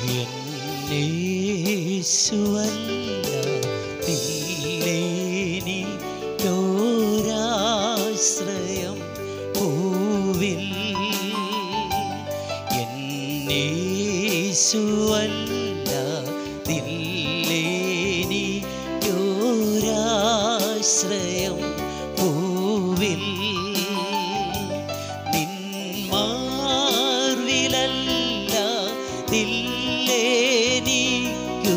എന്നേശുവല്ലാതില്ലേനിക്കൊരാശ്രയം പൂവിൽ എന്നേശുവല്ലാതില്ലേനിക്കൊരാശ്രയം പൂവിൽ നിന്മാർവിലല്ല ദില്ലേനിക്കു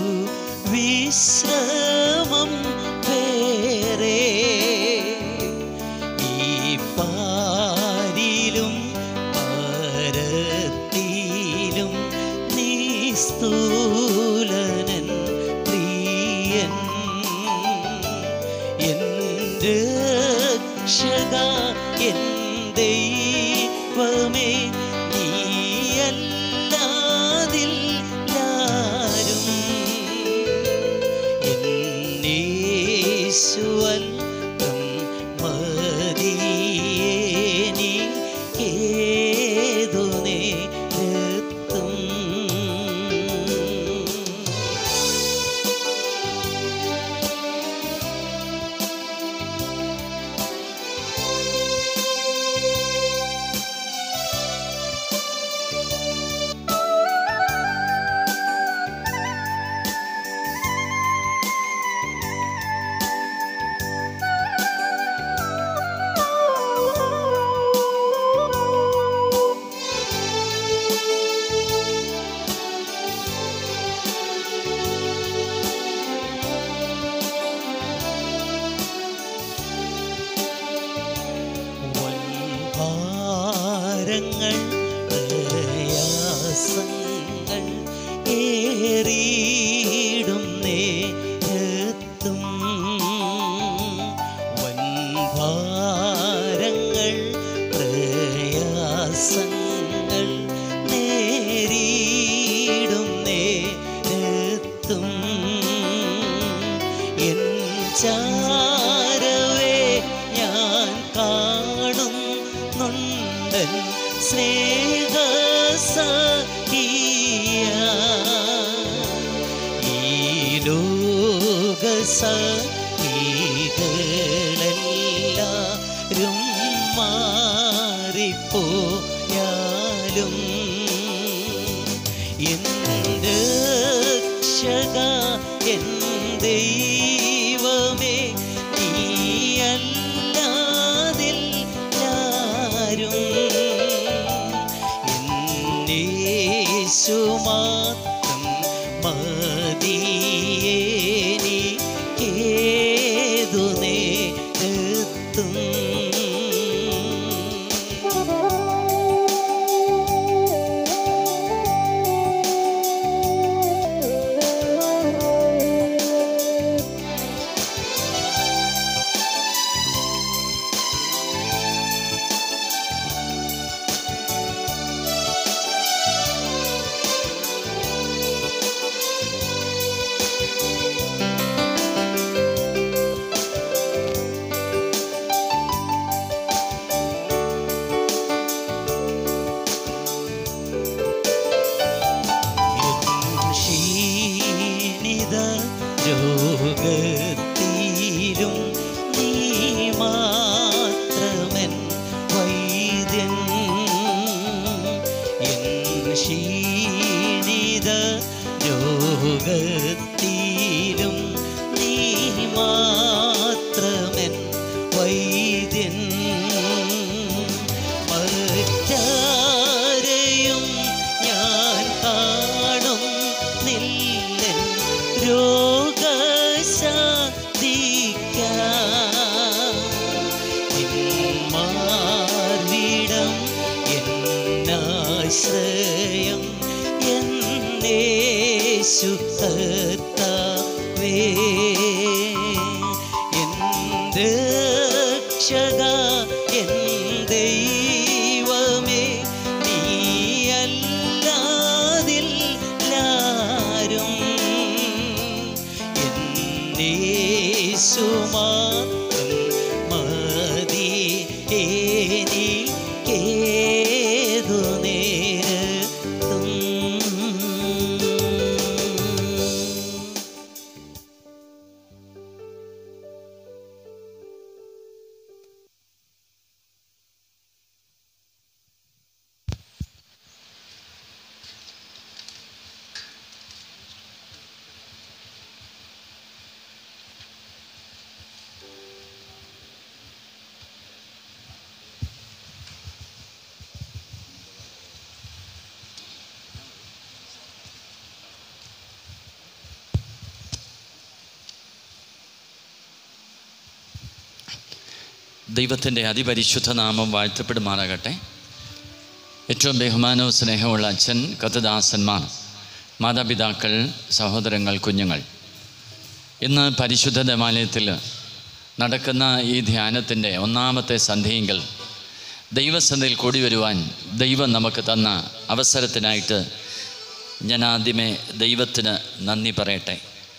വിശ്രമം വേറെ ഈ പാരിലും പരത്തിലും നീ സ്തൂലനൻ പ്രിയൻ എൻ്റെ രക്ഷക എൻ ദൈവമേ നീയല്ലാതില്ലാരും എന്നീശ്വരം മതിയേനി ഏതു നേരത്തും ഭാരങ്ങൾ പ്രയാസങ്ങൾ ഏറിയിടും നേരത്തും വൻഭാരങ്ങൾ പ്രയാസങ്ങൾ നേരിടും നേരത്തും എൻ ചാരവേ ഞാൻ കാണുന്നുണ്ടൻ സ്നേഹ ഈ ലോക സഹികളെല്ലാരും മാറിപ്പോയാലും എൻ്റെ രക്ഷക എൻ ദൈവമേ നീയല്ലാതില്ലാരും എന്നേശു മാത്രം മതിയേനിക്കേതു നേരത്തും ക്ഷീണിത രോഗത്തിലും നീ മാത്രമൻ വൈദ്യൻ എൻ ക്ഷീണിത രോഗത്തിലും നീ മാത്രമൻ വൈദ്യൻ മറ്റാരെയും ഞാൻ കാണും നില്ലൻ രോഗശാന്തിക്കാം എന്നാശ്രയം എന്നേശു കർത്താവേ എൻ്റെ രക്ഷക എൻ ദൈവമേ നീയല്ലാതില്ലാരും എന്നേശു മാത്രം മതി എനിക്കേതു നേരത്തും ദൈവത്തിൻ്റെ അതിപരിശുദ്ധ നാമം വാഴ്ത്തപ്പെടുമാറാകട്ടെ ഏറ്റവും ബഹുമാനവും സ്നേഹമുള്ള അച്ഛൻ കഥദാസന്മാർ മാതാപിതാക്കൾ സഹോദരങ്ങൾ കുഞ്ഞുങ്ങൾ ഇന്ന് പരിശുദ്ധ ദേവാലയത്തിൽ നടക്കുന്ന ഈ ധ്യാനത്തിൻ്റെ ഒന്നാമത്തെ സന്ധ്യയെങ്കിൽ ദൈവസന്ധിയിൽ കൂടി വരുവാൻ ദൈവം നമുക്ക് തന്ന അവസരത്തിനായിട്ട് ഞാൻ ആദ്യമേ ദൈവത്തിന് നന്ദി പറയട്ടെ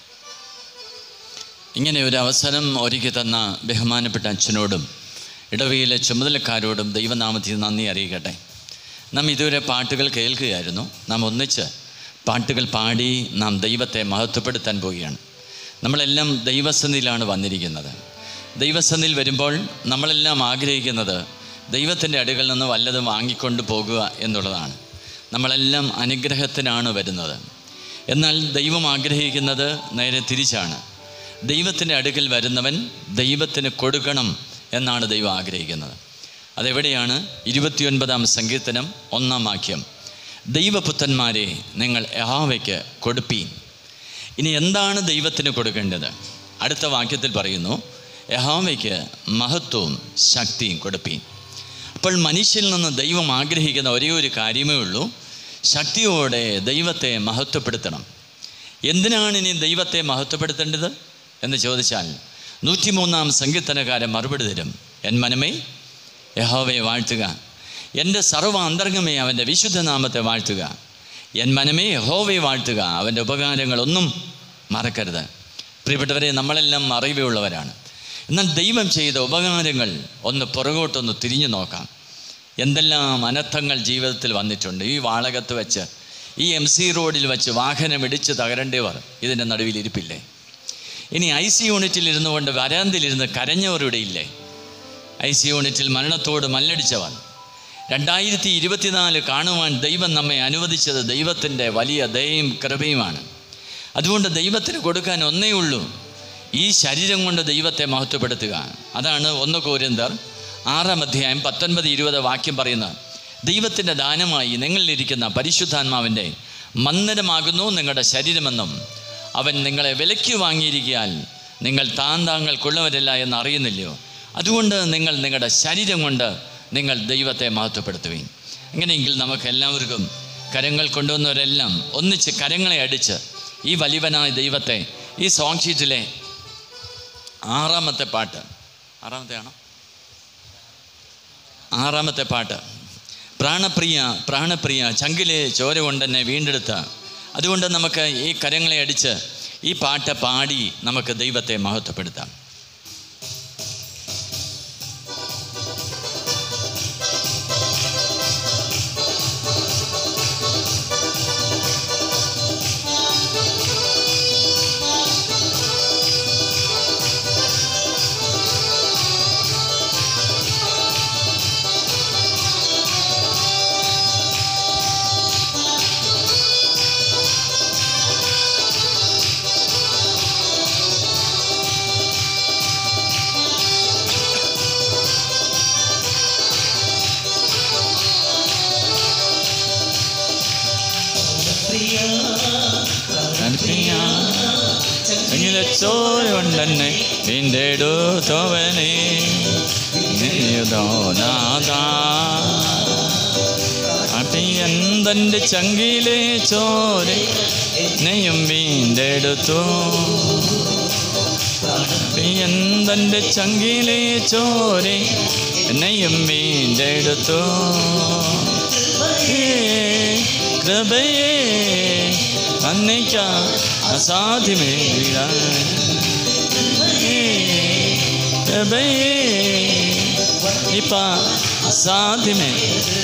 ഇങ്ങനെ ഒരു അവസരം ഒരുക്കി തന്ന ബഹുമാനപ്പെട്ട അച്ഛനോടും ഇടവയിലെ ചുമതലക്കാരോടും ദൈവനാമത്തിൽ നന്ദി അറിയിക്കട്ടെ നാം ഇതുവരെ പാട്ടുകൾ കേൾക്കുകയായിരുന്നു നാം ഒന്നിച്ച് പാട്ടുകൾ പാടി നാം ദൈവത്തെ മഹത്വപ്പെടുത്താൻ പോവുകയാണ് നമ്മളെല്ലാം ദൈവസന്നിധിയിലാണ് വന്നിരിക്കുന്നത് ദൈവസന്നിധിയിൽ വരുമ്പോൾ നമ്മളെല്ലാം ആഗ്രഹിക്കുന്നത് ദൈവത്തിൻ്റെ അടുകളിൽ നിന്ന് വല്ലതും വാങ്ങിക്കൊണ്ട് പോകുക എന്നുള്ളതാണ് നമ്മളെല്ലാം അനുഗ്രഹത്തിനാണ് വരുന്നത് എന്നാൽ ദൈവം ആഗ്രഹിക്കുന്നത് നേരെ തിരിച്ചാണ് ദൈവത്തിൻ്റെ അടുക്കൽ വരുന്നവൻ ദൈവത്തിന് കൊടുക്കണം എന്നാണ് ദൈവം ആഗ്രഹിക്കുന്നത് അതെവിടെയാണ് ഇരുപത്തിയൊൻപതാം സങ്കീർത്തനം ഒന്നാം വാക്യം ദൈവപുത്രന്മാരെ നിങ്ങൾ യഹാവയ്ക്ക് കൊടുപ്പീൻ ഇനി എന്താണ് ദൈവത്തിന് കൊടുക്കേണ്ടത് അടുത്ത വാക്യത്തിൽ പറയുന്നു യഹാവയ്ക്ക് മഹത്വവും ശക്തിയും കൊടുപ്പീൻ അപ്പോൾ മനുഷ്യനിൽ നിന്ന് ദൈവം ആഗ്രഹിക്കുന്ന ഒരേ ഒരു കാര്യമേ ഉള്ളൂ ശക്തിയോടെ ദൈവത്തെ മഹത്വപ്പെടുത്തണം എന്തിനാണ് ഇനി ദൈവത്തെ മഹത്വപ്പെടുത്തേണ്ടത് എന്ന് ചോദിച്ചാൽ നൂറ്റിമൂന്നാം സങ്കീർത്തനക്കാരൻ മറുപടി തരും എൻ മനമേ യഹോവയെ വാഴ്ത്തുക എൻ്റെ സർവ്വ അന്തർഗമേ അവൻ്റെ വിശുദ്ധനാമത്തെ വാഴ്ത്തുക എൻ മനമേ യഹോവയെ വാഴ്ത്തുക അവൻ്റെ ഉപകാരങ്ങളൊന്നും മറക്കരുത് പ്രിയപ്പെട്ടവരെ നമ്മളെല്ലാം അറിവുള്ളവരാണ് എന്നാൽ ദൈവം ചെയ്ത ഉപകാരങ്ങൾ ഒന്ന് പുറകോട്ടൊന്ന് തിരിഞ്ഞു നോക്കാം എന്തെല്ലാം അനർത്ഥങ്ങൾ ജീവിതത്തിൽ വന്നിട്ടുണ്ട് ഈ വാളകത്ത് വെച്ച് ഈ എം സി റോഡിൽ വെച്ച് വാഹനം ഇടിച്ച് തകരേണ്ടവർ ഇതിൻ്റെ നടുവിൽ ഇരിപ്പില്ലേ ഇനി ഐ സി യൂണിറ്റിൽ ഇരുന്നു കൊണ്ട് വരാന്തിലിരുന്ന് കരഞ്ഞവരുടെ ഇല്ലേ ഐ സി യൂണിറ്റിൽ മരണത്തോട് മല്ലടിച്ചവർ രണ്ടായിരത്തി ഇരുപത്തിനാല് കാണുവാൻ ദൈവം നമ്മെ അനുവദിച്ചത് ദൈവത്തിൻ്റെ വലിയ ദയയും കൃപയുമാണ് അതുകൊണ്ട് ദൈവത്തിന് കൊടുക്കാൻ ഒന്നേ ഉള്ളൂ ഈ ശരീരം കൊണ്ട് ദൈവത്തെ മഹത്വപ്പെടുത്തുക അതാണ് ഒന്ന് കോരിന്തർ ആറാം അധ്യായം പത്തൊൻപത് ഇരുപത് വാക്യം പറയുന്നത് ദൈവത്തിൻ്റെ ദാനമായി നിങ്ങളിലിരിക്കുന്ന പരിശുദ്ധാത്മാവിൻ്റെ മന്ദിരമാകുന്നു നിങ്ങളുടെ ശരീരമെന്നും അവൻ നിങ്ങളെ വിലയ്ക്ക് വാങ്ങിയിരിക്കാൻ നിങ്ങൾ താൻ താങ്കൾക്കുള്ളവരല്ല എന്ന് അറിയുന്നില്ലയോ അതുകൊണ്ട് നിങ്ങൾ നിങ്ങളുടെ ശരീരം കൊണ്ട് നിങ്ങൾ ദൈവത്തെ മഹത്വപ്പെടുത്തുകയും അങ്ങനെയെങ്കിൽ നമുക്ക് എല്ലാവർക്കും കരങ്ങൾ കൊണ്ടുവന്നവരെല്ലാം ഒന്നിച്ച് കരങ്ങളെ അടിച്ച് ഈ വലിവനായ ദൈവത്തെ ഈ സോങ് ഷീറ്റിലെ ആറാമത്തെ പാട്ട് ആറാമത്തെ ആണോ ആറാമത്തെ പാട്ട് പ്രാണപ്രിയ പ്രാണപ്രിയ ചങ്കിലെ ചോര കൊണ്ടെന്നെ വീണ്ടെടുത്ത അതുകൊണ്ട് നമുക്ക് ഈ കരങ്ങളെ അടിച്ച് ഈ പാട്ട് പാടി നമുക്ക് ദൈവത്തെ മഹത്വപ്പെടുത്താം ചങ്കിലെ ചോര കൊണ്ടെന്നെ വീണ്ടെടുത്തവനെ അട്ടിയന്തൻ്റെ ചങ്കിലെ ചോര നെയ്യും വീണ്ടെടുത്തു അട്ടിയന്തൻ്റെ ചങ്കിലെ ചോര എന്നെയും വീണ്ടെടുത്തു കൃപയേ അന്നയ്ക്ക അസാധ്യമേ കൃപയേ ഇപ്പ അസാധ്യമേ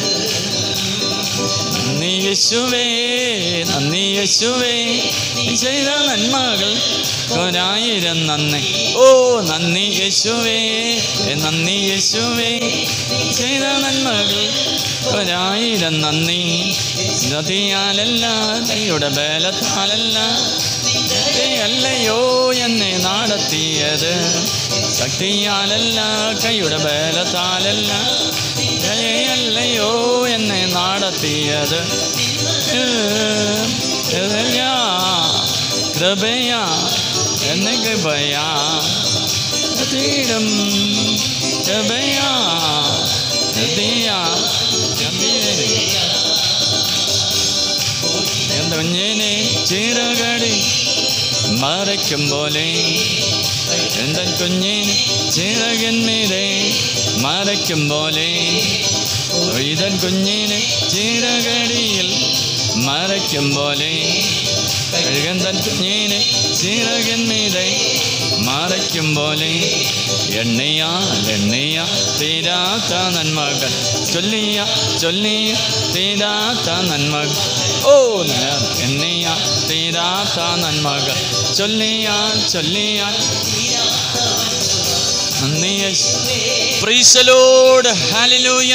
നന്ദി യേശുവേ നന്ദി യേശുവേ നീ ചെയ്ത നന്മകൾ ഒരായിരം നന്ദി ഓ നന്ദി യേശുവേ നന്ദി യേശുവേ ചെയ്ത നന്മകൾ ഒരായിരം നന്ദി നദിയാലല്ല കൈയുടെ ബലത്താലല്ല അല്ലയോ എന്നെ നടത്തിയത് ശക്തിയാലല്ല കൈയുടെ ബലത്താലല്ല ദയയല്ലയോ എന്നെ നടത്തിയത് ഇതല്ലാ കൃപയാ എന്നെ കൃപയാ തീരും കൃപയാ യതിയ യതിയനെ എൻ്റെ കുഞ്ഞിനെ ചിറകടി മറയ്ക്കും പോലെ എൻ്റെ കുഞ്ഞിനെ ചിറകന്മീതെ മറയ്ക്കും പോലെ ഇതൻ കുഞ്ഞിനെ ചിറകടിയിൽ മറയ്ക്കും പോലെ കഴുകൻ തൻ കുഞ്ഞിനെ ചിറകന്മീതെ മറയ്ക്കും പോലെ എണ്ണയാൽ എണ്ണയ തീരാത്ത നന്മകൾ ചൊല്ലിയ ചൊല്ലിയ തീരാത്ത നന്മകൾ ഓ ഞാൻ എണ്ണയ തീരാത്ത നന്മകൾ ചൊല്ലിയാൽ ചൊല്ലിയാൽ നന്ദി പ്രീസലോട് ഹാലലൂയ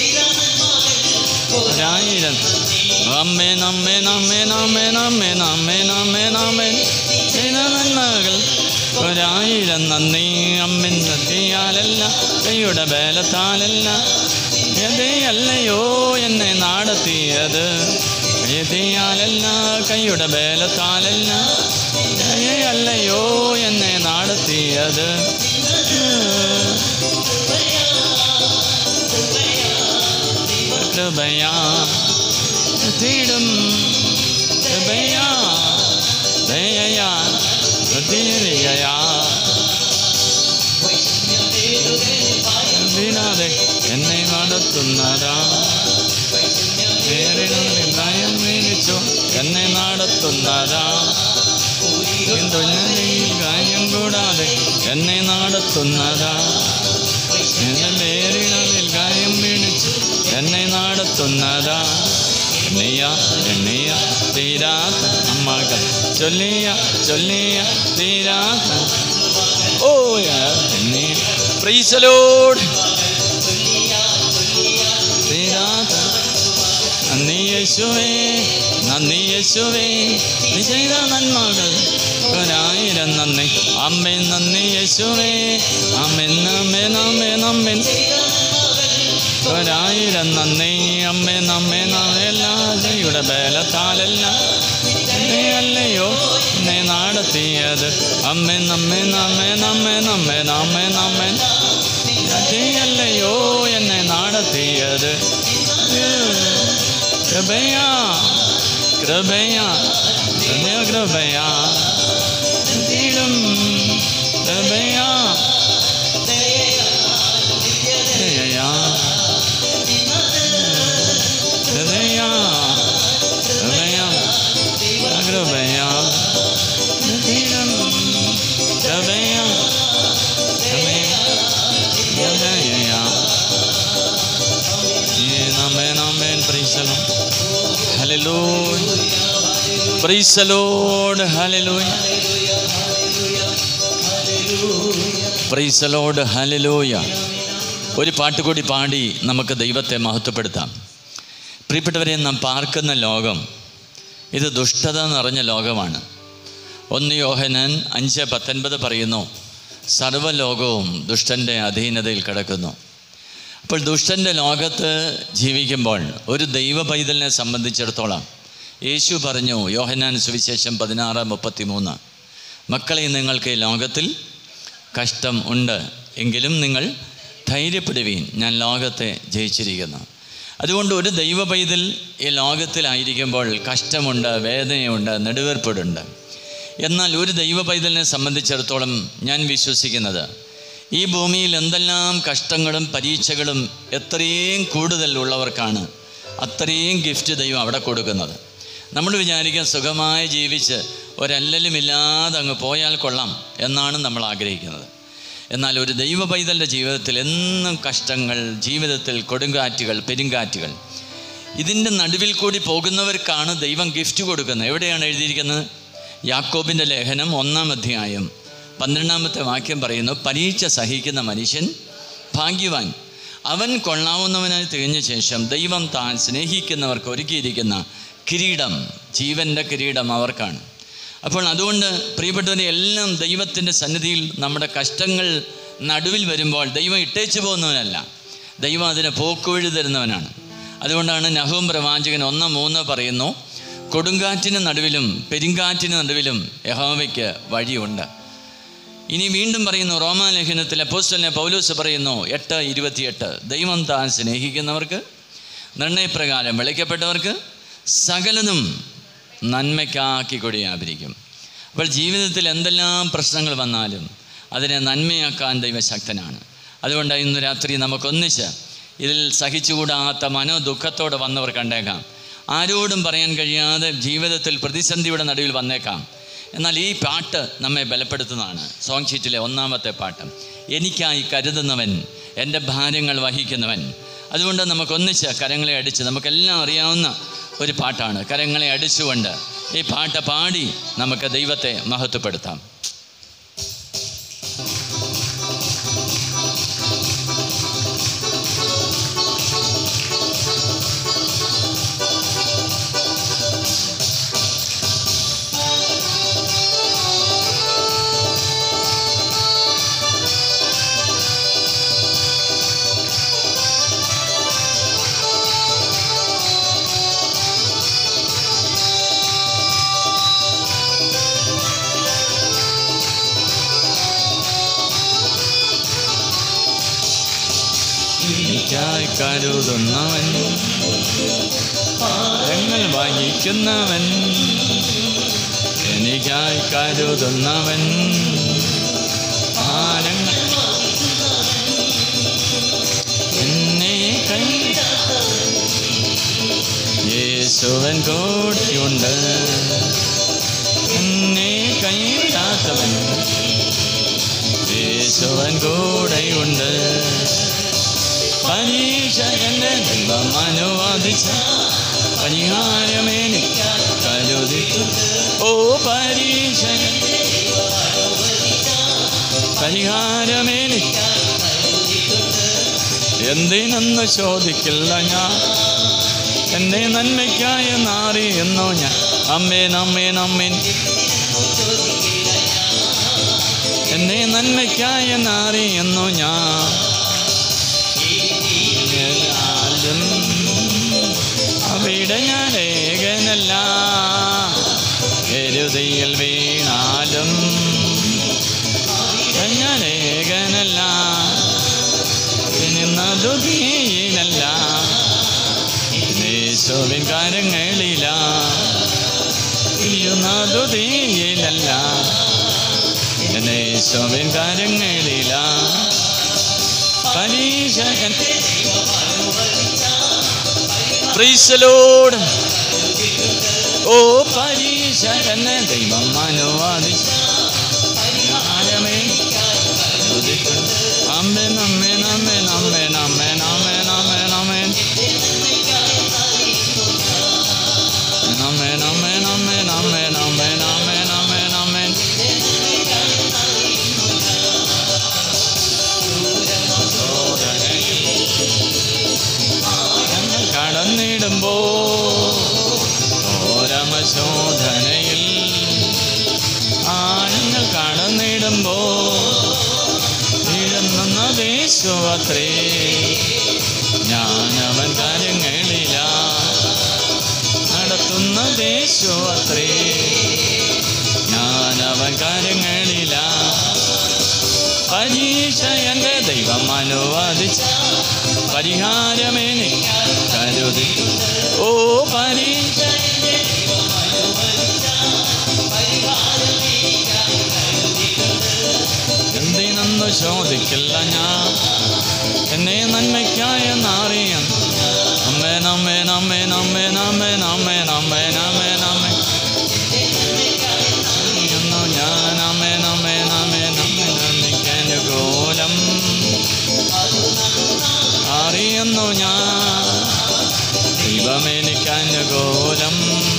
ഒരായിരം അമ്മേ നമ്മേ നമ്മേ നമ്മേ നമ്മേ നമ്മേ നമ്മേ നമ്മേ ചെയ്ത നന്മകൾ ഒരായിരം നന്ദി അമ്മൻ നദിയാലല്ല കൈയുടെ ബലത്താലല്ല യഥയല്ലയോ എന്നെ നാടത്തിയത് യഥയാലല്ല കൈയുടെ ബലത്താലല്ല യഥയല്ലയോ എന്നെ നാടത്തിയത് കൃപയാ തീടും കൃപയാ ദയയാ തീരുകയാ എന്തിനാതെ എന്നെ നടത്തുന്നതാ നേരിടുന്ന ഭയം വീണിച്ചു എന്നെ നടത്തുന്നതാ എന്തൊന്നയിൽ കാര്യം കൂടാതെ എന്നെ നടത്തുന്നതാ എന്നെ നേരിടതിൽ കാര്യം വീണിച്ചു എന്നെ നടത്തുന്നതാ എണ്ണിയ എണ്ണിയ തീരാത്ത അമ്മകൾ ചൊല്ലിയ ചൊല്ലിയ തീരാത്ത ഓ എണ്ണിയ പ്രീസലോട് തീരാത്ത നന്ദി യേശുവേ നന്ദി യേശുവേ നീ ചെയ്ത നന്മകൾ ഒരായിരം നന്ദി അമ്മേ നന്ദി യേശുവേ അമ്മൻ നമ്മെ നമ്മെ നമ്മൻ ഒരായിരം നന്ദി അമ്മേ നമ്മെ നമ്മെല്ലാതയുടെ ബലത്താലല്ല എന്നെ അല്ലയോ എന്നെ നടത്തിയത് അമ്മേ നമ്മെ നമ്മെ നമ്മെ നമ്മെ നമ്മെ നമ്മെ അല്ലയോ എന്നെ നടത്തിയത് കൃപയാ കൃപയാ ഹൃദയ കൃപയാ തീരും കൃപയാ ദയയാ ഹൃദയാ കൃപയാ കൃപയാ തീരും കൃപയാ കൃപയാ ദയയാ Amen, amen. Praise the Lord. Hallelujah. Praise the Lord. Hallelujah. Praise the Lord. Hallelujah. ഒരു പാട്ട് കൂടി പാടി നമുക്ക് ദൈവത്തെ മഹത്വപ്പെടുത്താം പ്രിയപ്പെട്ടവരെ നാം പാർക്കുന്ന ലോകം ഇത് ദുഷ്ടത നിറഞ്ഞ ലോകമാണ് ഒന്ന് യോഹനൻ അഞ്ച് പത്തൊൻപത് പറയുന്നു സർവ്വലോകവും ദുഷ്ടൻ്റെ അധീനതയിൽ കിടക്കുന്നു അപ്പോൾ ദുഷ്ടൻ്റെ ലോകത്ത് ജീവിക്കുമ്പോൾ ഒരു ദൈവ പൈതലിനെ സംബന്ധിച്ചിടത്തോളം യേശു പറഞ്ഞു യോഹനാൻ സുവിശേഷം പതിനാറ് മുപ്പത്തി മൂന്ന് മക്കളെ നിങ്ങൾക്ക് ഈ ലോകത്തിൽ കഷ്ടം ഉണ്ട് എങ്കിലും നിങ്ങൾ ധൈര്യപ്പെടുവീൻ ഞാൻ ലോകത്തെ ജയിച്ചിരിക്കുന്നു അതുകൊണ്ട് ഒരു ദൈവ പൈതൽ ഈ ലോകത്തിലായിരിക്കുമ്പോൾ കഷ്ടമുണ്ട് വേദനയുണ്ട് നെടുവേർപ്പെടുണ്ട് എന്നാൽ ഒരു ദൈവ പൈതലിനെ സംബന്ധിച്ചിടത്തോളം ഞാൻ വിശ്വസിക്കുന്നത് ഈ ഭൂമിയിൽ എന്തെല്ലാം കഷ്ടങ്ങളും പരീക്ഷകളും എത്രയും കൂടുതൽ ഉള്ളവർക്കാണ് അത്രയും ഗിഫ്റ്റ് ദൈവം അവിടെ കൊടുക്കുന്നത് നമ്മൾ വിചാരിക്കാൻ സുഖമായി ജീവിച്ച് ഒരല്ലലുമില്ലാതെ അങ്ങ് പോയാൽ കൊള്ളാം എന്നാണ് നമ്മൾ ആഗ്രഹിക്കുന്നത് എന്നാൽ ഒരു ദൈവ പൈതലിൻ്റെ ജീവിതത്തിൽ എന്നും കഷ്ടങ്ങൾ ജീവിതത്തിൽ കൊടുങ്കാറ്റുകൾ പെരുങ്കാറ്റുകൾ ഇതിൻ്റെ നടുവിൽ കൂടി പോകുന്നവർക്കാണ് ദൈവം ഗിഫ്റ്റ് കൊടുക്കുന്നത് എവിടെയാണ് എഴുതിയിരിക്കുന്നത് യാക്കോബിൻ്റെ ലേഖനം ഒന്നാം അധ്യായം പന്ത്രണ്ടാമത്തെ വാക്യം പറയുന്നു പരീക്ഷ സഹിക്കുന്ന മനുഷ്യൻ ഭാഗ്യവാൻ അവൻ കൊള്ളാവുന്നവനായി തികഞ്ഞ ശേഷം ദൈവം താൻ സ്നേഹിക്കുന്നവർക്ക് ഒരുക്കിയിരിക്കുന്ന കിരീടം ജീവൻ്റെ കിരീടം അവർക്കാണ് അപ്പോൾ അതുകൊണ്ട് പ്രിയപ്പെട്ടവരെ എല്ലാം ദൈവത്തിൻ്റെ സന്നിധിയിൽ നമ്മുടെ കഷ്ടങ്ങൾ നടുവിൽ വരുമ്പോൾ ദൈവം ഇട്ടേച്ചു പോകുന്നവനല്ല ദൈവം അതിന് പോക്കുവഴി തരുന്നവനാണ് അതുകൊണ്ടാണ് നഹൂം പ്രവാചകൻ ഒന്ന് മൂന്ന് പറയുന്നു കൊടുങ്കാറ്റിന് നടുവിലും പെരുങ്കാറ്റിന് നടുവിലും യഹോവയ്ക്ക് വഴിയുണ്ട് ഇനി വീണ്ടും പറയുന്നു റോമാലേഖനത്തിലെ പോസ്റ്റലിനെ പൗലൂസ് പറയുന്നു എട്ട് ഇരുപത്തിയെട്ട് ദൈവം താൻ സ്നേഹിക്കുന്നവർക്ക് നിർണയപ്രകാരം വിളിക്കപ്പെട്ടവർക്ക് സകലതും നന്മയ്ക്കാക്കി കൊടിയായിരിക്കും അപ്പോൾ ജീവിതത്തിൽ എന്തെല്ലാം പ്രശ്നങ്ങൾ വന്നാലും അതിനെ നന്മയാക്കാൻ ദൈവശക്തനാണ് അതുകൊണ്ട് ഇന്ന് രാത്രി നമുക്കൊന്നിച്ച് ഇതിൽ സഹിച്ചുകൂടാത്ത മനോദുഃഖത്തോടെ വന്നവർ കണ്ടേക്കാം ആരോടും പറയാൻ കഴിയാതെ ജീവിതത്തിൽ പ്രതിസന്ധിയുടെ നടുവിൽ വന്നേക്കാം എന്നാൽ ഈ പാട്ട് നമ്മെ ബലപ്പെടുത്തുന്നതാണ് സോങ് ഷീറ്റിലെ ഒന്നാമത്തെ പാട്ട് എനിക്കായി കരുതുന്നവൻ എൻ്റെ ഭാര്യങ്ങൾ വഹിക്കുന്നവൻ അതുകൊണ്ട് നമുക്കൊന്നിച്ച് കരങ്ങളെ അടിച്ച് നമുക്കെല്ലാം അറിയാവുന്ന ഒരു പാട്ടാണ് കരങ്ങളെ അടിച്ചുകൊണ്ട് ഈ പാട്ട് പാടി നമുക്ക് ദൈവത്തെ മഹത്വപ്പെടുത്താം എനിക്കായി കരുതുന്നവൻ ഭാരങ്ങൾ വഹിക്കുന്നവൻ എനിക്കായി കരുതുന്നവൻ ഭാരങ്ങൾ എന്നെ കൈ യേശുവൻ കൂടിയുണ്ട് എന്നെ കൈവിടാത്തവൻ യേശുവൻ കൂടെയുണ്ട് പരീക്ഷ എന്റെ ദൈവം അനുവാദിച്ച പരിഹാരമേനി കരുതിട്ടു ഓ പരീക്ഷ പരിഹാരമേനി എന്തിനെന്ന് ചോദിക്കില്ല ഞാൻ എന്നെ നന്മയ്ക്കായ നാറി എന്നോ ഞാൻ അമ്മേൻ അമ്മേൻ അമ്മേൻ എന്നെ നന്മയ്ക്കായ നാറി എന്നോ ഞാൻ എന്നാലും അവിടെ ഞാൻ ഏകനല്ല എരുതിയിൽ വീണാലും ഞാൻ ഏകനല്ല നിന്നതു തീയിലല്ല യേശുവിൻ കാര്യങ്ങളില ഇരുന്നതു തീയിലല്ല യേശുവിൻ കാര്യങ്ങളില പരീക്ഷ പ്രീശലോട് ഓ പരീക്ഷ എന്നെ ദൈവം അനുവാദിച്ച ആരമേ അമ്മേ നമ്മേ നമ്മേ നമ്മേ നമ്മേ നമ്മേ നമ്മേ നമ്മേ നമ്മേ നമ്മേ നമ്മേ നമ്മേ നമ്മേ നമ്മേ നമ്മേ നമ്മേ ഞങ്ങൾ കടന്നിടുമ്പോ ഓരമശോധനയിൽ ആഴങ്ങൾ കടന്നിടുമ്പോ വീഴുന്ന ദേശുവത്രേ ഞാനവൻ കാര്യങ്ങളില നടത്തുന്ന ദേശുവത്രേ ഞാനവൻ കാര്യങ്ങളില പരീക്ഷ എൻ്റെ ദൈവം അനുവദിച്ച പരിഹാരമേനി കരുതി ഓ പരീക്ഷ എന്തിനെന്ന് ചോദിക്കില്ല ഞാൻ എന്നെ നന്മയ്ക്കായ നാറിയൻ അമ്മേ നമ്മേ നമ്മേ നമ്മേ നമ്മേ നമ്മേ നമ്മേ നമ്മേ നമ്മേ എന്നു ഞാൻ അമ്മേ നമ്മേ നമ്മേ നമ്മേ നന്ദിക്കനുകൂലം അറിയുന്നു ഞാൻ ദൈവമെനിക്കനുകൂലം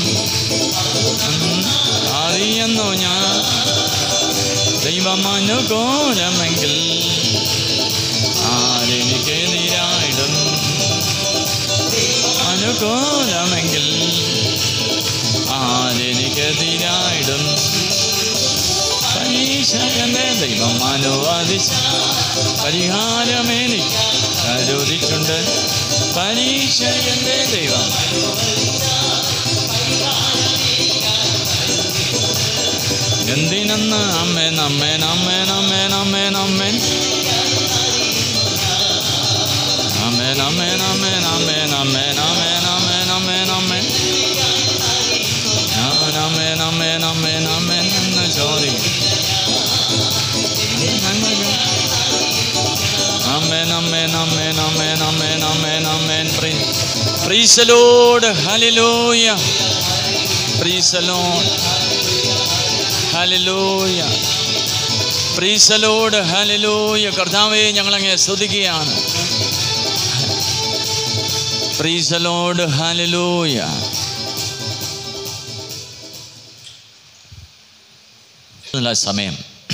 അറിയുന്നു ഞാൻ ദൈവം അനുകൂലമെങ്കിൽ ആരെനിക്കെതിരായിടും അനുകൂലമെങ്കിൽ ആരെനിക്കെതിരായിടും പരീക്ഷ എന്റെ ദൈവം അനുവാദിച്ച പരിഹാരമേനി കരുതിച്ചുണ്ട് പരീക്ഷ എന്റെ ദൈവം എന്തിനെന്ന് അമ്മേൻ അമ്മേൻ അമ്മേൻ അമ്മേൻ അമ്മേൻ അമ്മേൻ അമ്മേൻ അമ്മേൻ അമ്മേൻ അമ്മേൻ അമ്മേൻ അമ്മേൻ അമ്മേൻ അമ്മേൻ അമ്മേൻ ഞാൻ അമ്മേൻ അമ്മേൻ അമ്മേൻ അമ്മേൻ എന്ന് ചോദിക്കും അമ്മേൻ അമ്മേൻ അമ്മേൻ അമ്മേൻ അമ്മേൻ അമ്മേൻ അമ്മേൻ Praise the Lord. Hallelujah. Praise the Lord. Hallelujah. Praise the Lord. Hallelujah. കർത്താവെ ഞങ്ങളങ്ങ് സ്തുതിക്കുകയാണ് Praise the Lord. Hallelujah. ഉള്ള സമയം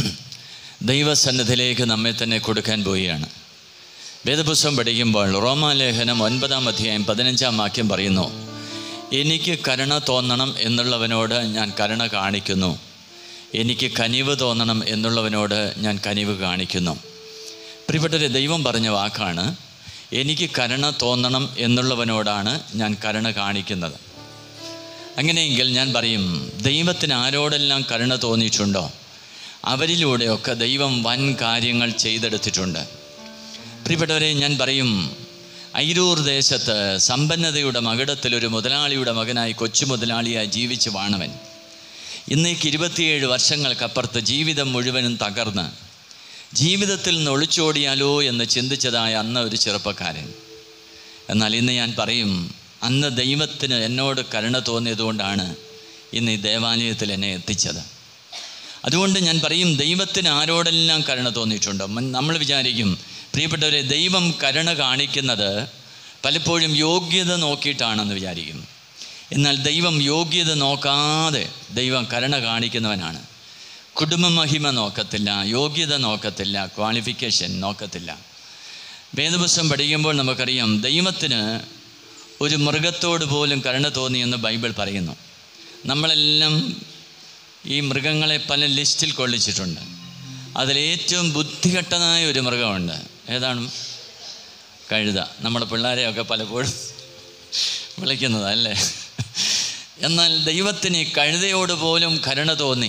ദൈവസന്നിധിയിലേക്ക് നമ്മെ തന്നെ കൊടുക്കാൻ പോവുകയാണ് വേദപുസ്തകം പഠിക്കുമ്പോൾ റോമാലേഖനം ഒൻപതാം അധ്യായം പതിനഞ്ചാം വാക്യം പറയുന്നു എനിക്ക് കരുണ തോന്നണം എന്നുള്ളവനോട് ഞാൻ കരുണ കാണിക്കുന്നു എനിക്ക് കനിവ് തോന്നണം എന്നുള്ളവനോട് ഞാൻ കനിവ് കാണിക്കുന്നു പ്രിയപ്പെട്ടൊരു ദൈവം പറഞ്ഞ വാക്കാണ് എനിക്ക് കരുണ തോന്നണം എന്നുള്ളവനോടാണ് ഞാൻ കരുണ കാണിക്കുന്നത് അങ്ങനെയെങ്കിൽ ഞാൻ പറയും ദൈവത്തിന് ആരോടെല്ലാം കരുണ തോന്നിയിട്ടുണ്ടോ അവരിലൂടെയൊക്കെ ദൈവം വൻ കാര്യങ്ങൾ ചെയ്തെടുത്തിട്ടുണ്ട് പ്രിയപ്പെട്ടവരെ ഞാൻ പറയും ഐരൂർ ദേശത്ത് സമ്പന്നതയുടെ മകിടത്തിൽ ഒരു മുതലാളിയുടെ മകനായി കൊച്ചു മുതലാളിയായി ജീവിച്ച് വാണവൻ ഇന്നേക്ക് ഇരുപത്തിയേഴ് വർഷങ്ങൾക്കപ്പുറത്ത് ജീവിതം മുഴുവനും തകർന്ന് ജീവിതത്തിൽ നിന്ന് ഒളിച്ചോടിയാലോ എന്ന് ചിന്തിച്ചതായ അന്ന് ഒരു ചെറുപ്പക്കാരൻ എന്നാൽ ഇന്ന് ഞാൻ പറയും അന്ന് ദൈവത്തിന് എന്നോട് കരുണ തോന്നിയതുകൊണ്ടാണ് ഇന്ന് ഈ ദേവാലയത്തിൽ എന്നെ എത്തിച്ചത് അതുകൊണ്ട് ഞാൻ പറയും ദൈവത്തിന് ആരോടെല്ലാം കരുണ തോന്നിയിട്ടുണ്ടോ മൻ- നമ്മൾ വിചാരിക്കും പ്രിയപ്പെട്ടവരെ ദൈവം കരുണ കാണിക്കുന്നത് പലപ്പോഴും യോഗ്യത നോക്കിയിട്ടാണെന്ന് വിചാരിക്കും എന്നാൽ ദൈവം യോഗ്യത നോക്കാതെ ദൈവം കരുണ കാണിക്കുന്നവനാണ് കുടുംബ മഹിമ നോക്കത്തില്ല യോഗ്യത നോക്കത്തില്ല ക്വാളിഫിക്കേഷൻ നോക്കത്തില്ല വേദപുസ്തകം പഠിക്കുമ്പോൾ നമുക്കറിയാം ദൈവത്തിന് ഒരു മൃഗത്തോട് പോലും കരുണ തോന്നിയെന്ന് ബൈബിൾ പറയുന്നു നമ്മളെല്ലാം ഈ മൃഗങ്ങളെ പല ലിസ്റ്റിൽ കൊള്ളിച്ചിട്ടുണ്ട് അതിലേറ്റവും ബുദ്ധികെട്ടതായ ഒരു മൃഗമുണ്ട് ഏതാണ് കഴുത നമ്മുടെ പിള്ളേരെയൊക്കെ പലപ്പോഴും വിളിക്കുന്നത് അല്ലേ എന്നാൽ ദൈവത്തിന് ഈ കഴുതയോട് പോലും കരുണ തോന്നി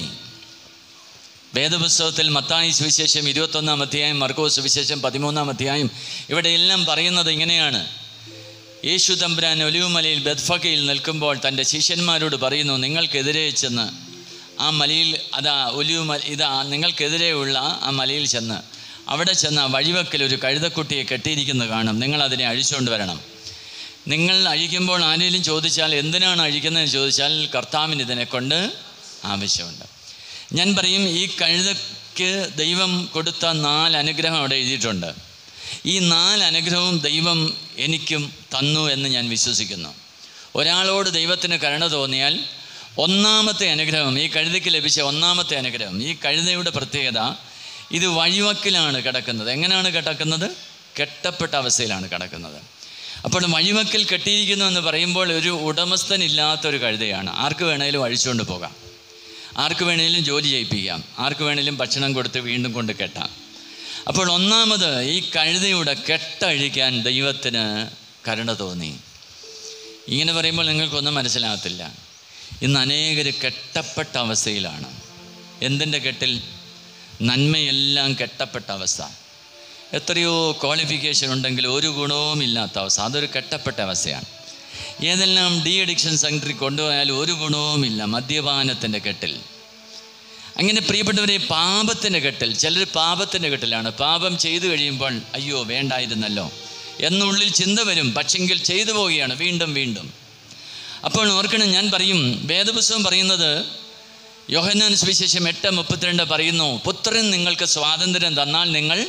വേദപുസ്തകത്തിൽ മത്തായി സുവിശേഷം ഇരുപത്തൊന്നാം അധ്യായം മർക്കോസ് സുവിശേഷം പതിമൂന്നാം അധ്യായം ഇവിടെ എല്ലാം പറയുന്നത് ഇങ്ങനെയാണ് യേശു തമ്പുരാൻ ഒലിവുമലയിൽ ബദ്ഫക്കയിൽ നിൽക്കുമ്പോൾ തൻ്റെ ശിഷ്യന്മാരോട് പറയുന്നു നിങ്ങൾക്കെതിരെ ചെന്ന് ആ മലയിൽ അതാ ഒലിവുമല ഇതാ നിങ്ങൾക്കെതിരെയുള്ള ആ മലയിൽ ചെന്ന് അവിടെ ചെന്ന് ആ വഴിവക്കിൽ ഒരു കഴുതക്കുട്ടിയെ കെട്ടിയിരിക്കുന്നത് കാണും നിങ്ങൾ അതിനെ അഴിച്ചുകൊണ്ട് വരണം നിങ്ങൾ അഴിക്കുമ്പോൾ ആരെങ്കിലും ചോദിച്ചാൽ എന്തിനാണ് അഴിക്കുന്നതെന്ന് ചോദിച്ചാൽ കർത്താവിന് ഇതിനെ കൊണ്ട് ആവശ്യമുണ്ട് ഞാൻ പറയും ഈ കഴുതയ്ക്ക് ദൈവം കൊടുത്ത നാല് അനുഗ്രഹം അവിടെ എഴുതിയിട്ടുണ്ട് ഈ നാല് അനുഗ്രഹവും ദൈവം എനിക്കും തന്നു എന്ന് ഞാൻ വിശ്വസിക്കുന്നു ഒരാളോട് ദൈവത്തിന് കരുണ തോന്നിയാൽ ഒന്നാമത്തെ അനുഗ്രഹം ഈ കഴുതയ്ക്ക് ലഭിച്ച ഒന്നാമത്തെ അനുഗ്രഹം ഈ കഴുതയുടെ പ്രത്യേകത ഇത് വഴിവക്കിലാണ് കിടക്കുന്നത് എങ്ങനെയാണ് കിടക്കുന്നത് കെട്ടപ്പെട്ട അവസ്ഥയിലാണ് കിടക്കുന്നത് അപ്പോൾ വഴിവക്കിൽ കെട്ടിയിരിക്കുന്നു എന്ന് പറയുമ്പോൾ ഒരു ഉടമസ്ഥനില്ലാത്തൊരു കഴുതയാണ് ആർക്ക് വേണേലും അഴിച്ചുകൊണ്ട് പോകാം ആർക്ക് വേണേലും ജോലി ചെയ്യിപ്പിക്കാം ആർക്ക് വേണേലും ഭക്ഷണം കൊടുത്ത് വീണ്ടും കൊണ്ട് കെട്ടാം അപ്പോൾ ഒന്നാമത് ഈ കഴുതയുടെ കെട്ടഴിക്കാൻ ദൈവത്തിന് കരുണ തോന്നി ഇങ്ങനെ പറയുമ്പോൾ നിങ്ങൾക്കൊന്നും മനസ്സിലാകത്തില്ല ഇന്ന് അനേകർ കെട്ടപ്പെട്ട അവസ്ഥയിലാണ് എന്തിൻ്റെ കെട്ടിൽ നന്മയെല്ലാം കെട്ടപ്പെട്ട അവസ്ഥ എത്രയോ ക്വാളിഫിക്കേഷൻ ഉണ്ടെങ്കിൽ ഒരു ഗുണവും ഇല്ലാത്ത അവസ്ഥ അതൊരു കെട്ടപ്പെട്ട അവസ്ഥയാണ് ഏതെല്ലാം ഡി അഡിക്ഷൻ സെൻറ്ററിൽ കൊണ്ടുപോയാലും ഒരു ഗുണവുമില്ല മദ്യപാനത്തിൻ്റെ കെട്ടിൽ അങ്ങനെ പ്രിയപ്പെട്ടവരെ പാപത്തിൻ്റെ കെട്ടിൽ ചിലർ പാപത്തിൻ്റെ കെട്ടിലാണ് പാപം ചെയ്തു കഴിയുമ്പോൾ അയ്യോ വേണ്ടായിരുന്നല്ലോ എന്നുള്ളിൽ ചിന്ത വരും പക്ഷെങ്കിൽ ചെയ്തു പോവുകയാണ് വീണ്ടും വീണ്ടും അപ്പോൾ ഓർക്കണം ഞാൻ പറയും വേദപുസ്തകം പറയുന്നത് യോഹന്നാൻ സുവിശേഷം എട്ട് മുപ്പത്തിരണ്ട് പറയുന്നു പുത്രൻ നിങ്ങൾക്ക് സ്വാതന്ത്ര്യം തന്നാൽ നിങ്ങൾ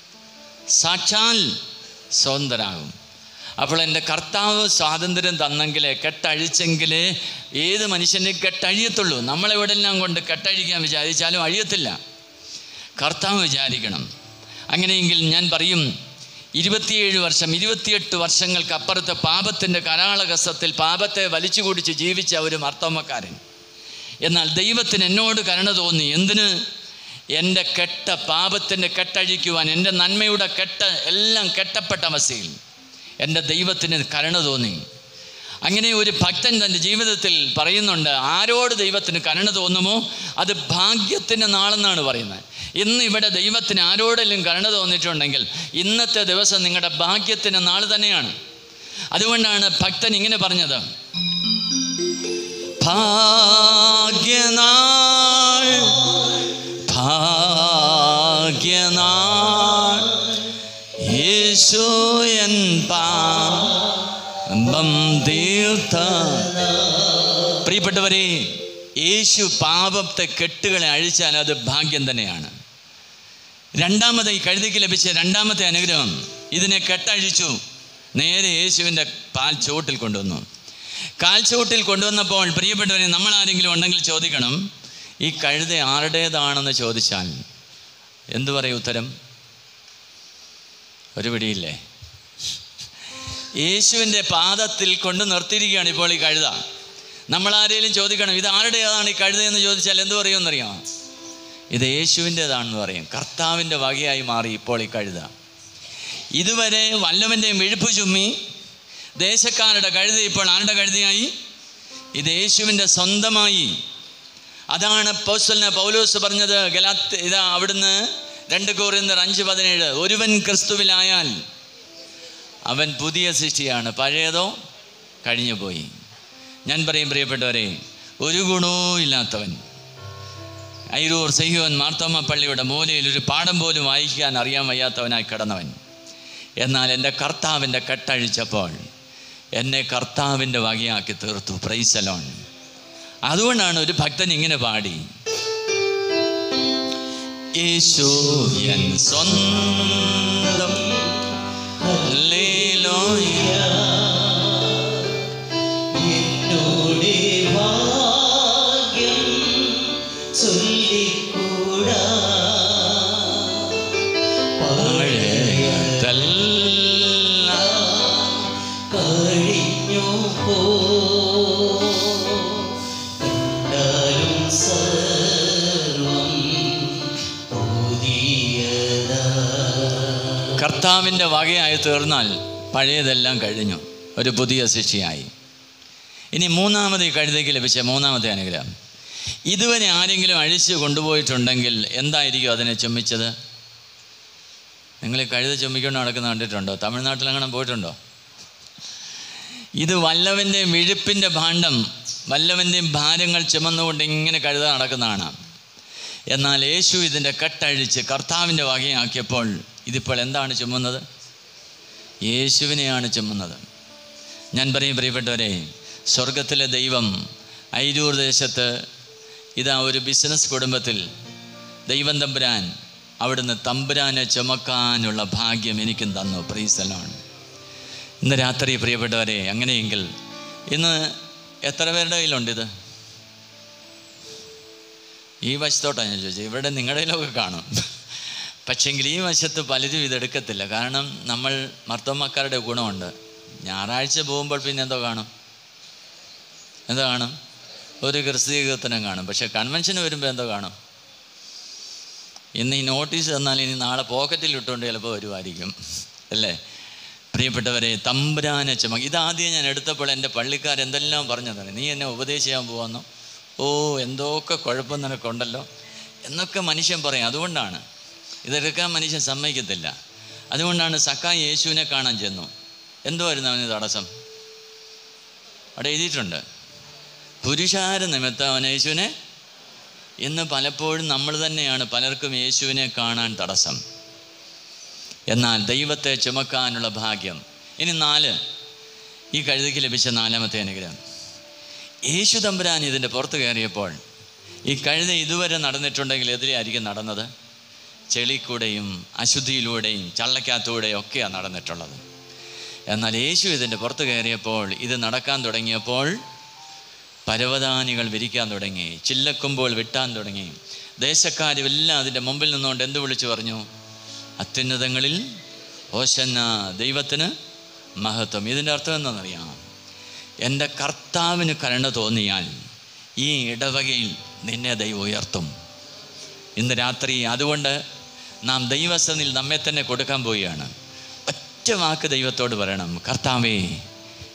സാക്ഷാൽ സ്വതന്ത്രരാകും അപ്പോൾ എൻ്റെ കർത്താവ് സ്വാതന്ത്ര്യം തന്നെങ്കിലേ കെട്ടഴിച്ചെങ്കിലേ ഏത് മനുഷ്യനെ കെട്ടഴിയത്തുള്ളൂ നമ്മളെവിടെല്ലാം കൊണ്ട് കെട്ടഴിക്കാൻ വിചാരിച്ചാലും അഴിയത്തില്ല കർത്താവ് വിചാരിക്കണം അങ്ങനെയെങ്കിൽ ഞാൻ പറയും ഇരുപത്തിയേഴ് വർഷം ഇരുപത്തിയെട്ട് വർഷങ്ങൾക്ക് അപ്പുറത്ത് പാപത്തിൻ്റെ കരാളകസത്തിൽ പാപത്തെ വലിച്ചു കുടിച്ച് ജീവിച്ച ഒരു മർത്തമ്മക്കാരൻ എന്നാൽ ദൈവത്തിന് എന്നോട് കരുണ തോന്നി എന്തിന് എൻ്റെ കെട്ട പാപത്തിൻ്റെ കെട്ടഴിക്കുവാൻ എൻ്റെ നന്മയുടെ കെട്ട് എല്ലാം കെട്ടപ്പെട്ട അവസ്ഥയിൽ എൻ്റെ ദൈവത്തിന് കരുണ തോന്നി അങ്ങനെ ഒരു ഭക്തൻ തൻ്റെ ജീവിതത്തിൽ പറയുന്നുണ്ട് ആരോട് ദൈവത്തിന് കരുണ തോന്നുമോ അത് ഭാഗ്യത്തിൻ്റെ നാളെന്നാണ് പറയുന്നത് ഇന്ന് ഇവിടെ ദൈവത്തിന് ആരോടെങ്കിലും കരുണ തോന്നിയിട്ടുണ്ടെങ്കിൽ ഇന്നത്തെ ദിവസം നിങ്ങളുടെ ഭാഗ്യത്തിൻ്റെ നാൾ തന്നെയാണ് അതുകൊണ്ടാണ് ഭക്തൻ ഇങ്ങനെ പറഞ്ഞത് ഭാഗ്യനാൾ ഭാഗ്യനാൾ യേശു എൻ പാപം തീർത്ത പ്രിയപ്പെട്ടവരെ യേശു പാപത്തെ കെട്ടുകളെ അഴിച്ചാൽ അത് ഭാഗ്യം തന്നെയാണ് രണ്ടാമത് ഈ കഴുതിക്ക് ലഭിച്ച രണ്ടാമത്തെ അനുഗ്രഹം ഇതിനെ കെട്ടഴിച്ചു നേരെ യേശുവിൻ്റെ പാൽ ചുവട്ടിൽ കൊണ്ടുവന്നു കാൽ ചുവട്ടിൽ കൊണ്ടുവന്നപ്പോൾ പ്രിയപ്പെട്ടവരെ നമ്മൾ ആരെങ്കിലും ഉണ്ടെങ്കിൽ ചോദിക്കണം ഈ കഴുത ആരുടേതാണെന്ന് ചോദിച്ചാൽ എന്തു പറയും ഉത്തരം ഒരു പിടിയില്ലേ യേശുവിൻ്റെ പാദത്തിൽ കൊണ്ട് നിർത്തിയിരിക്കുകയാണ് ഇപ്പോൾ ഈ കഴുത നമ്മൾ ആരെങ്കിലും ചോദിക്കണം ഇത് ആരുടേതാണ് ഈ കഴുത എന്ന് ചോദിച്ചാൽ എന്ത് പറയുമെന്നറിയാമോ ഇത് യേശുവിൻ്റെതാണെന്ന് പറയും കർത്താവിൻ്റെ വകയായി മാറി ഇപ്പോൾ ഈ കഴുത ഇതുവരെ വല്ലവൻ്റെയും വിഴുപ്പ് ചുമ്മി ദേശക്കാരുടെ കഴുത ഇപ്പോൾ ആരുടെ കഴുതയായി ഇത് യേശുവിൻ്റെ സ്വന്തമായി അതാണ് പോസ്റ്റലിന് പൗലോസ് പറഞ്ഞത് ഗലാത്ത് ഇതാ അവിടുന്ന് രണ്ട് കോറിന്തർ അഞ്ച് പതിനേഴ് ഒരുവൻ ക്രിസ്തുവിലായാൽ അവൻ പുതിയ സൃഷ്ടിയാണ് പഴയതോ കഴിഞ്ഞു പോയി ഞാൻ പറയും പ്രിയപ്പെട്ടവരെ ഒരു ഗുണവും ഇല്ലാത്തവൻ ഐരൂർ സഹിവൻ മാർത്തോമ പള്ളിയുടെ മൂലയിൽ ഒരു പാഠം പോലും വായിക്കാൻ അറിയാൻ വയ്യാത്തവനായി കിടന്നവൻ എന്നാൽ എൻ്റെ കർത്താവിൻ്റെ കെട്ടഴിച്ചപ്പോൾ എന്നെ കർത്താവിൻ്റെ വകയാക്കി തീർത്തു പ്രൈസലോൺ അതുകൊണ്ടാണ് ഒരു ഭക്തൻ ഇങ്ങനെ പാടി യേശു എൻ സ്വന്തം ഹല്ലേലൂയ. എന്നോട് ഭാഗ്യം ചൊല്ലിക്കൂടാ പഴയതല്ല കഴിഞ്ഞു പോ കണ്ടാലും സർവം പുതിയതാ കർത്താവിൻ്റെ വകയായി തീർന്നാൽ പഴയതെല്ലാം കഴിഞ്ഞു ഒരു പുതിയ ശിക്ഷയായി ഇനി മൂന്നാമത് ഈ കഴുതയ്ക്ക് ലഭിച്ച മൂന്നാമത്തെ അനുഗ്രഹം ഇതുവരെ ആരെങ്കിലും അഴിച്ചു കൊണ്ടുപോയിട്ടുണ്ടെങ്കിൽ എന്തായിരിക്കും അതിനെ ചുമ്മിച്ചത് നിങ്ങൾ ഈ കഴുത ചുമ്മിക്കൊണ്ട് നടക്കുന്ന കണ്ടിട്ടുണ്ടോ തമിഴ്നാട്ടിലെങ്ങനെ പോയിട്ടുണ്ടോ ഇത് വല്ലവൻ്റെയും വിഴുപ്പിൻ്റെ ഭാണ്ഡം വല്ലവൻ്റെയും ഭാരങ്ങൾ ചുമന്നുകൊണ്ട് ഇങ്ങനെ കഴുത നടക്കുന്നതാണ് എന്നാൽ യേശു ഇതിൻ്റെ കെട്ടഴിച്ച് കർത്താവിൻ്റെ വകയാക്കിയപ്പോൾ ഇതിപ്പോൾ എന്താണ് ചുമന്നത് യേശുവിനെയാണ് ചുമന്നത് ഞാൻ പറയും പ്രിയപ്പെട്ടവരെ സ്വർഗത്തിലെ ദൈവം ഐരൂർ ദേശത്ത് ഇതാ ഒരു ബിസിനസ് കുടുംബത്തിൽ ദൈവം തമ്പുരാൻ അവിടുന്ന് തമ്പുരാനെ ചുമക്കാനുള്ള ഭാഗ്യം എനിക്കും തന്നു പ്രീസലാണ് ഇന്ന് രാത്രി പ്രിയപ്പെട്ടവരെ അങ്ങനെയെങ്കിൽ ഇന്ന് എത്ര പേരുടെ കയ്യിലുണ്ട് ഇത് ഈ വശത്തോട്ടാണ് ഞാൻ ചോദിച്ചത് ഇവിടെ നിങ്ങളുടെ കയ്യിലൊക്കെ കാണും പക്ഷെങ്കിൽ ഈ വശത്ത് പലരും ഇതെടുക്കത്തില്ല കാരണം നമ്മൾ മർത്തമ്മക്കാരുടെ ഗുണമുണ്ട് ഞായറാഴ്ച പോകുമ്പോൾ പിന്നെ എന്തോ കാണും എന്തോ കാണും ഒരു ക്രിസ്തീയ കീർത്തനം കാണും പക്ഷെ കൺവെൻഷന് വരുമ്പോൾ എന്തോ കാണും ഇന്ന് ഈ നോട്ടീസ് തന്നാൽ ഇനി നാളെ പോക്കറ്റിൽ ഇട്ടുകൊണ്ട് ചിലപ്പോൾ വരുമായിരിക്കും അല്ലേ പ്രിയപ്പെട്ടവരെ തമ്പുരാനെ ചുമ ഇതാദ്യം ഞാൻ എടുത്തപ്പോൾ എൻ്റെ പള്ളിക്കാർ എന്തെല്ലാം പറഞ്ഞതാണ് നീ എന്നെ ഉപദേശിക്കാൻ പോവാന്നോ ഓ എന്തൊക്കെ കുഴപ്പം നിനക്കുണ്ടല്ലോ എന്നൊക്കെ മനുഷ്യൻ പറയും അതുകൊണ്ടാണ് ഇതെടുക്കാൻ മനുഷ്യൻ സമ്മതിക്കത്തില്ല അതുകൊണ്ടാണ് സക്കായി യേശുവിനെ കാണാൻ ചെന്നു എന്തുവായിരുന്നു അവന് തടസ്സം അവിടെ എഴുതിയിട്ടുണ്ട് പുരുഷാര നിമിത്തം അവൻ യേശുവിനെ ഇന്ന് പലപ്പോഴും നമ്മൾ തന്നെയാണ് പലർക്കും യേശുവിനെ കാണാൻ തടസ്സം എന്നാൽ ദൈവത്തെ ചുമക്കാനുള്ള ഭാഗ്യം ഇനി നാല് ഈ കഴുതിക്ക് ലഭിച്ച നാലാമത്തെ അനുഗ്രഹം യേശു തമ്പുരാൻ ഇതിൻ്റെ പുറത്ത് കയറിയപ്പോൾ ഈ കഴുത ഇതുവരെ നടന്നിട്ടുണ്ടെങ്കിൽ എതിരെയായിരിക്കും നടന്നത് ചെളിക്കൂടെയും അശുദ്ധിയിലൂടെയും ചള്ളക്കകത്തൂടെയും ഒക്കെയാണ് നടന്നിട്ടുള്ളത് എന്നാൽ യേശു ഇതിൻ്റെ പുറത്ത് കയറിയപ്പോൾ ഇത് നടക്കാൻ തുടങ്ങിയപ്പോൾ പരവതാനികൾ വിരിക്കാൻ തുടങ്ങി ചില്ലക്കൊമ്പോൾ വെട്ടാൻ തുടങ്ങി ദേശക്കാരും എല്ലാം അതിൻ്റെ മുമ്പിൽ നിന്നുകൊണ്ട് എന്ത് വിളിച്ചു പറഞ്ഞു അത്യുന്നതങ്ങളിൽ ഓശന്ന ദൈവത്തിന് മഹത്വം ഇതിൻ്റെ അർത്ഥം എന്താണെന്നറിയാം എൻ്റെ കർത്താവിന് കരുണ തോന്നിയാൽ ഈ ഇടവകയിൽ നിന്നെ ദൈവം ഉയർത്തും ഇന്ന് രാത്രി അതുകൊണ്ട് നാം ദൈവസനിൽ നമ്മെ തന്നെ കൊടുക്കാൻ പോവുകയാണ് ഒറ്റ വാക്ക് ദൈവത്തോട് പറയണം കർത്താവേ